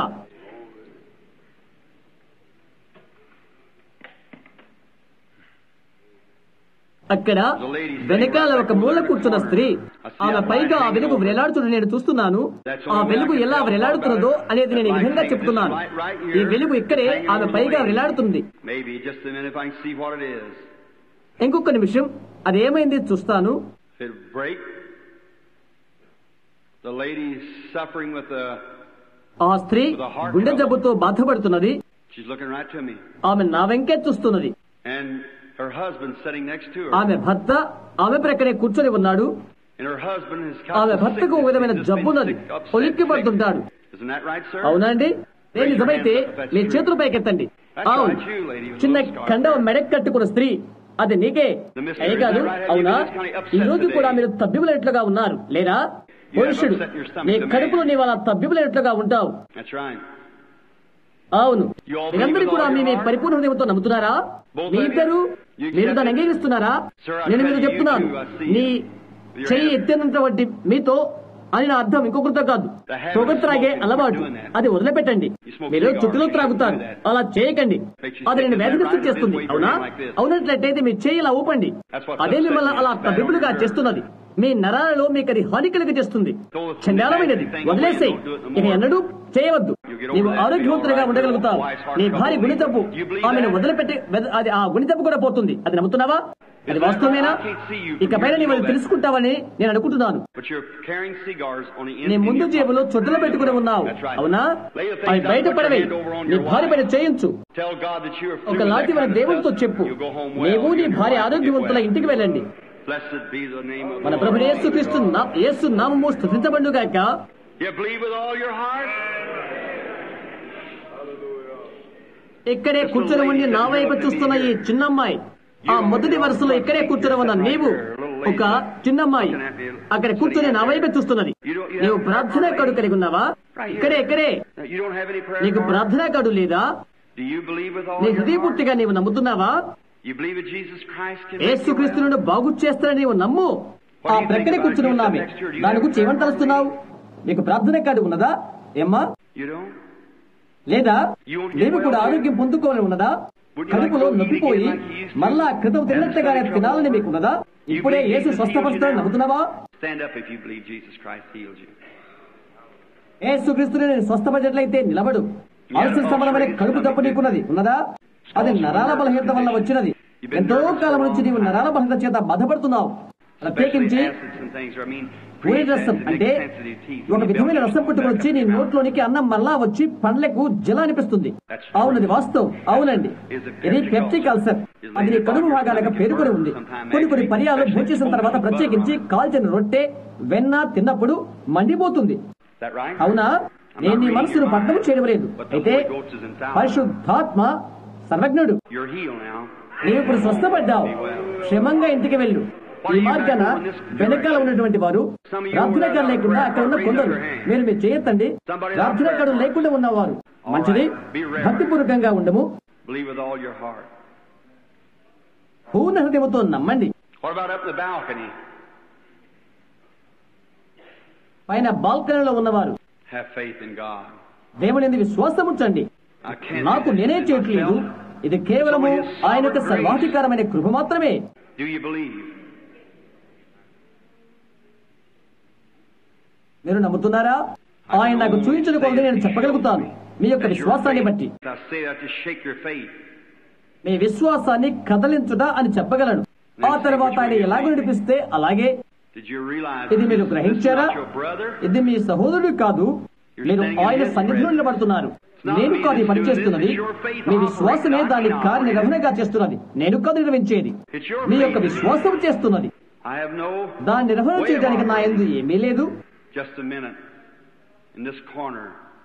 అక్కడ వెనకాల ఒక మూల కూర్చున్న స్త్రీ ఆమె పైగా ఆ వెలుగు వ్రేలాడుతున్న నేను చూస్తున్నాను ఆ వెలుగు ఎలా వ్రేలాడుతున్నదో అనేది నేను ఈ విధంగా చెప్తున్నాను ఈ వెలుగు ఇక్కడే ఆమె పైగా వ్రేలాడుతుంది Maybe just a minute if I can see what it is. ఇంకొక నిమిషం అదేమైంది చూస్తాను If it break, the lady suffering with the, ఆ స్త్రీ గుండె జబ్బుతో బాధపడుతున్నది she's looking right to me. ఆమె నా వెంకే చూస్తున్నది And her husband sitting next to her. ఆమె భర్త ఆమె ప్రక్కనే కూర్చొని ఉన్నాడు And her husband has ఆమె got భర్తకు ఒక విధమైన జబ్బున్నది పొలిక్కి పడుతుంటాడు Isn't that right, sir? అవునా అండి నేను నిజమైతే మీ చేతులు పైకెత్తండి అవును చిన్న కండవ మెడక్ కట్టుకున్న స్త్రీ అది నీకే అయ్య కాదు అవునా ఈ రోజు కూడా మీరు తబ్బిబులైనట్లుగా ఉన్నారు లేదా పురుషుడు నీ కడుపులో నీవు అలా తబ్బిబులైనట్లుగా ఉంటావు That's right. అవును మీరందరూ కూడా మీ మీ పరిపూర్ణ హృదయంతో నమ్ముతున్నారా మీ ఇద్దరు మీరు దాన్ని అంగీకరిస్తున్నారా నేను మీరు చెప్తున్నాను నీ చెయ్యి ఎత్తినటువంటి మీతో అని నా అర్థం ఇంకొకరితో కాదు పొగ త్రాగే అలవాటు అది వదిలిపెట్టండి మీరు చుట్టూలో త్రాగుతారు అలా చేయకండి అది నేను వ్యాధిగ్రస్తం చేస్తుంది అవునా అవునట్లయితే మీ చేయి ఇలా ఊపండి అదే మిమ్మల్ని అలా తబ్బిబులుగా చేస్తున్నది మీ నరాలలో మీకు అది హాని కలిగ చేస్తుంది చండాలమైనది వదిలేసేయి ఇక ఎన్నడూ చేయవద్దు నీవు ఆరోగ్యవంతులుగా ఉండగలుగుతావు నీ భార్య గుణితప్పు ఆమెను వదిలిపెట్టి వెద- అది ఆ గుణితప్పు కూడా పోతుంది అది నమ్ముతున్నావా అది వాస్తవమేనా ఇకపైన నీవు అది తెలుసుకుంటావని నేను అనుకుంటున్నాను But you're carrying cigars on the నీ end ముందు of your జేబులో pocket. చుట్టలు పెట్టుకుని ఉన్నావు That's right. అవునా Lay the అవి things బయట out, put your పడవే hand over on నీ your భార్య wife. పైన చేయించు Tell God that you are free ఒక with లాంటి that మన kind of దేవునితో stuff. చెప్పు You go home well. నీవు నీ You and your భార్య wife get ఆరోగ్యవంతుల well. ఇంటికి వెళ్ళండి Blessed be the name of మన the ప్రభు Lord. యేసుక్రీస్తు నా- యేసు నామము స్థుతించబడును గాక You believe with all your heart? ఇక్కడే కూర్చొని ఉండి నా వైపు చూస్తున్న ఈ చిన్నమ్మాయి ఆ మొదటి వరుసలో ఇక్కడే కూర్చొని ఉన్న నీవు ఒక చిన్నమ్మాయి అక్కడ కూర్చొని నా వైపే చూస్తున్నది నీవు ప్రార్థనా కార్డు కలిగి ఉన్నావా ఇక్కడే ఇక్కడే Now, You don't have any prayer నీకు card? ప్రార్థనా కార్డు లేదా Do you believe with all నీ your heart? హృదయపూర్తిగా నీవు నమ్ముతున్నావా You believe that Jesus Christ can make you యేసుక్రీస్తు well? నుండి బాగు చేస్తానని నీవు నమ్ము ఆ ప్రక్కనే కూర్చుని ఉన్నామే దాని గురించి ఏమని తలుస్తున్నావు నీకు ప్రార్థన కార్డు ఉన్నదా ఏమ్మా You don't? లేదా నీవు కూడా ఆరోగ్యం పొందుకోవాలని ఉన్నదా కడుపులో నొప్పిపోయి మళ్ళా క్రితం తిన్నట్టుగానే తినాలని మీకు ఉన్నదా ఇప్పుడే యేసు స్వస్థపరుస్తాడని నమ్ముతున్నావా Stand up if you believe Jesus Christ healed you. యేసు క్రీస్తుని నేను స్వస్థపరిచినట్లయితే నిలబడు ఆలస్య సంబంధమైన కడుపు తప్పు నీకున్నది ఉన్నదా అది నరాల బలహీనత వల్ల వచ్చినది ఎంతో కాలం నుంచి నీవు నరాల బలహీనత చేత బాధపడుతున్నావు ప్రత్యేకించి Especially acids and things, or I mean, ఊరి రసం అంటే sensitive teeth. ఒక విధమైన రసం పట్టుకుని వచ్చి నీ నోట్లోనికి అన్నం మళ్ళా వచ్చి పండ్లకు జల అనిపిస్తుంది అవునది వాస్తవం అవునండి ఇది పెప్టిక్ అల్సర్ అది నీ కడుపు భాగాలకు పేరుకొని ఉంది కొన్ని కొన్ని పర్యాలు భోంచేసిన తర్వాత ప్రత్యేకించి కాల్చిన రొట్టె వెన్న తిన్నప్పుడు మండిపోతుంది Is that right? అవునా నేను నీ మనసును పట్టణం చేయలేదు అయితే పరిశుద్ధాత్మ సర్వజ్ఞుడు You're healed now. నీవు ఇప్పుడు స్వస్థపడ్డావు క్షేమంగా ఇంటికి వెళ్ళు ఈ మార్గాన వెనకాల ఉన్నటువంటి వారు ప్రార్థన కార్డు లేకుండా అక్కడ ఉన్న కొందరు మీరు మీరు చేయొద్దండి ప్రార్థన కార్డు లేకుండా ఉన్నవారు మంచిది భక్తిపూర్వకంగా ఉండము Believe with all your heart. పూర్ణ హృదయంతో నమ్మండి What about up in the balcony? పైన బాల్కనీలో ఉన్నవారు Have faith in God. దేవుని విశ్వాసం ఉంచండి I can't నాకు do this నేనే చేయట్లేదు myself. ఇది కేవలము ఆయన యొక్క సర్వాధికారమైన కృప మాత్రమే Do you believe? మీరు నమ్ముతున్నారా ఆయన నాకు చూపించిన కొలది నేను చెప్పగలుగుతాను మీ యొక్క విశ్వాసాన్ని బట్టి I say that to shake your faith. మీ విశ్వాసాన్ని కదలించుట అని చెప్పగలను ఆ తర్వాత ఆయన ఎలాగ నడిపిస్తే అలాగే Did you realize ఇది మీరు this is గ్రహించారా not your brother? ఇది మీ సహోదరుడు కాదు మీరు ఆయన సన్నిధిలో నిలబడుతున్నారు నేను కాదు ఈ పని చేస్తున్నది మీ విశ్వాసమే దాన్ని కార్యనిర్వహణగా చేస్తున్నది నేను కాదు నిర్వహించేది మీ యొక్క విశ్వాసం చేస్తున్నది I have no దాన్ని నిర్వహణ చేయడానికి నా ఎందు ఏమీ లేదు just a minute in this corner.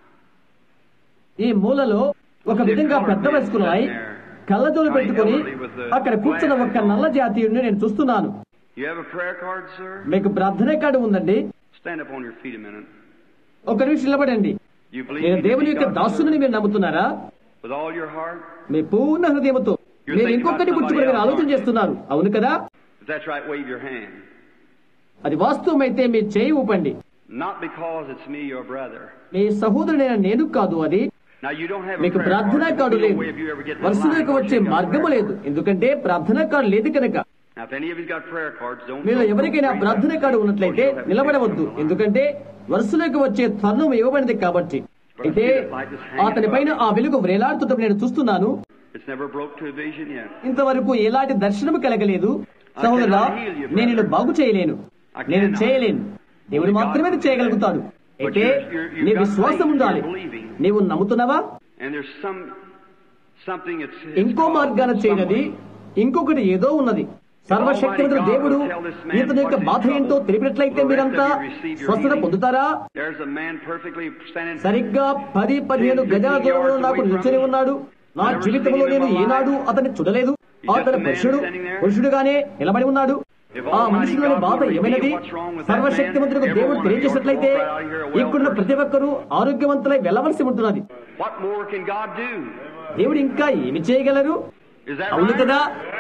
ఈ మూలలో ఒక విధంగా పెద్ద వయస్కున్నాయి కళ్ళజోలు పెట్టుకుని అక్కడ కూర్చున్న ఒక నల్ల జాతీయుడిని నేను చూస్తున్నాను You have a prayer card, sir? మీకు ప్రార్థన కార్డు ఉందండి Stand up on your feet a minute. ఒక నిమిషం నిలబడండి You believe నేను me to దేవుని be యొక్క God's దాసుని son? మీరు నమ్ముతున్నారా with all your heart? మీ పూర్ణ హృదయంతో మీరు ఇంకొకటి గురించి మీరు ఆలోచన చేస్తున్నారు అవును కదా If that's right, wave your hand. అది వాస్తవమైతే మీ చేయి ఊపండి Not because it's me, your brother. మీ సహోదరుడైన నేను కాదు అది Now you don't have a మీకు prayer ప్రార్థనా card. కార్డు There's లేదు no way if you ever get in వరుసలోకి line, వచ్చే you've got a మార్గము prayer లేదు ఎందుకంటే ప్రార్థనా కార్డు లేదు కనుక card. Now if any of you's got prayer cards, don't మీరు don't ఎవరికైనా raise ప్రార్థన that. కార్డు ఉన్నట్లయితే Or you'll have to నిలబడవద్దు take it from the line. ఎందుకంటే వరుసలోకి వచ్చే తరుణం ఇవ్వబడింది కాబట్టి అయితే అతని పైన ఆ వెలుగు వ్రేలాడుతుంటే నేను చూస్తున్నాను It's never broke to a vision yet. ఇంతవరకు ఎలాంటి దర్శనము కలగలేదు సహోదరా నేను నిన్ను బాగు చేయలేను నేను చేయలేను దేవుడు మాత్రమే ఇది చేయగలుగుతాడు అయితే నీ విశ్వాసం ఉండాలి నీవు నమ్ముతున్నావా And there's some something it's, it's ఇంకో called మార్గాన చేయనది ఇంకొకటి ఏదో ఉన్నది సర్వశక్తివంతుడు దేవుడు ఇతని యొక్క బాధ ఏంటో తెలిపినట్లయితే మీరంతా స్వస్థత పొందుతారా There's a man perfectly standing సరిగ్గా పది పదిహేను గజాల దూరంలో నాకు నిల్చొని ఉన్నాడు నా జీవితంలో నేను ఏనాడు అతన్ని చూడలేదు అతను పురుషుడు పురుషుడుగానే నిలబడి ఉన్నాడు ఆ మనుషులోని బాధ ఏమైనది సర్వశక్తివంతులకు దేవుడు తెలియజేసినట్లయితే ఇక్కడున్న ప్రతి ఒక్కరూ ఆరోగ్యవంతులై వెళ్ళవలసి ఉంటున్నది What more can God do? దేవుడు ఇంకా ఏమి చేయగలరు Is that అవును right? కదా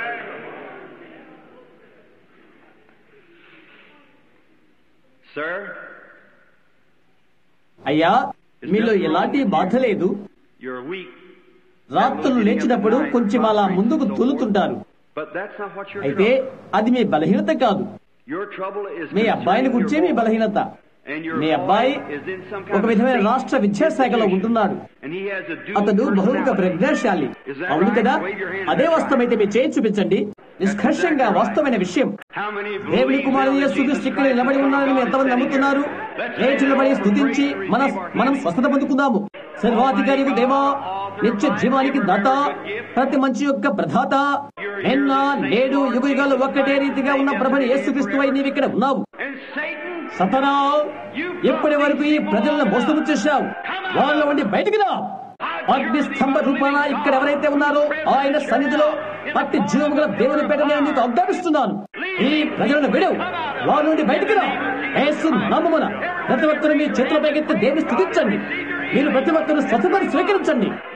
Sir, అయ్యా మీలో ఎలాంటి బాధ లేదు you're weak, రాత్రులు లేచినప్పుడు కొంచెం అలా ముందుకు తూలుతుంటారు but that's not what your అయితే trouble. అది మీ బలహీనత కాదు Your trouble is మీ అబ్బాయిని concerning గురించే your మీ boy. బలహీనత And your మీ boy అబ్బాయి is in some ఒక kind of విధమైన state రాష్ట్ర విద్యాశాఖలో institution. ఉంటున్నాడు And he has a dual అతడు బహుముఖ personality. ప్రజ్ఞాశాలి Is that అవును right? కదా Wave your hand. అదే That's వాస్తవమైతే మీ చేయి చూపించండి నిష్కర్షంగా వాస్తవమైన విషయం How many దేవుని believe కుమారుని now that యేసు Jesus ఇక్కడ Christ నిలబడి is the Son of ఉన్నారని God ఎంతమంది is sitting నమ్ముతున్నారు here? Let's లేచి నిలబడి స్తుతించి మన మనం స్వస్థత పొందుకుందాము సర్వాధికారి దేవా నిత్య జీవానికి దాత ప్రతి మంచి యొక్క ప్రధాత నిన్న నేడు యుగ యుగాలు ఒక్కటే రీతిగా ఉన్న ప్రభుని యేసుక్రీస్తు నీవు ఇక్కడ ఉన్నావు And Satan, సతనా ఇప్పటి వరకు ఈ ప్రజలను మోసము చేశావు వాళ్ళ ఉండి బయటికి రా అగ్ని స్తంభ రూపాన ఇక్కడ ఎవరైతే ఉన్నారో ఆయన సన్నిధిలో పట్టి జీవము గల దేవుని పేట నేను నీకు ఆజ్ఞాపిస్తున్నాను ఈ ప్రజలను విడవు వాళ్ళ నుండి బయటికి రా యేసు నామమున ప్రతి ఒక్కరు మీ చేతుల పైకెత్తి దేవుని స్థుతించండి మీరు ప్రతి ఒక్కరు స్వతంత్రం స్వీకరించండి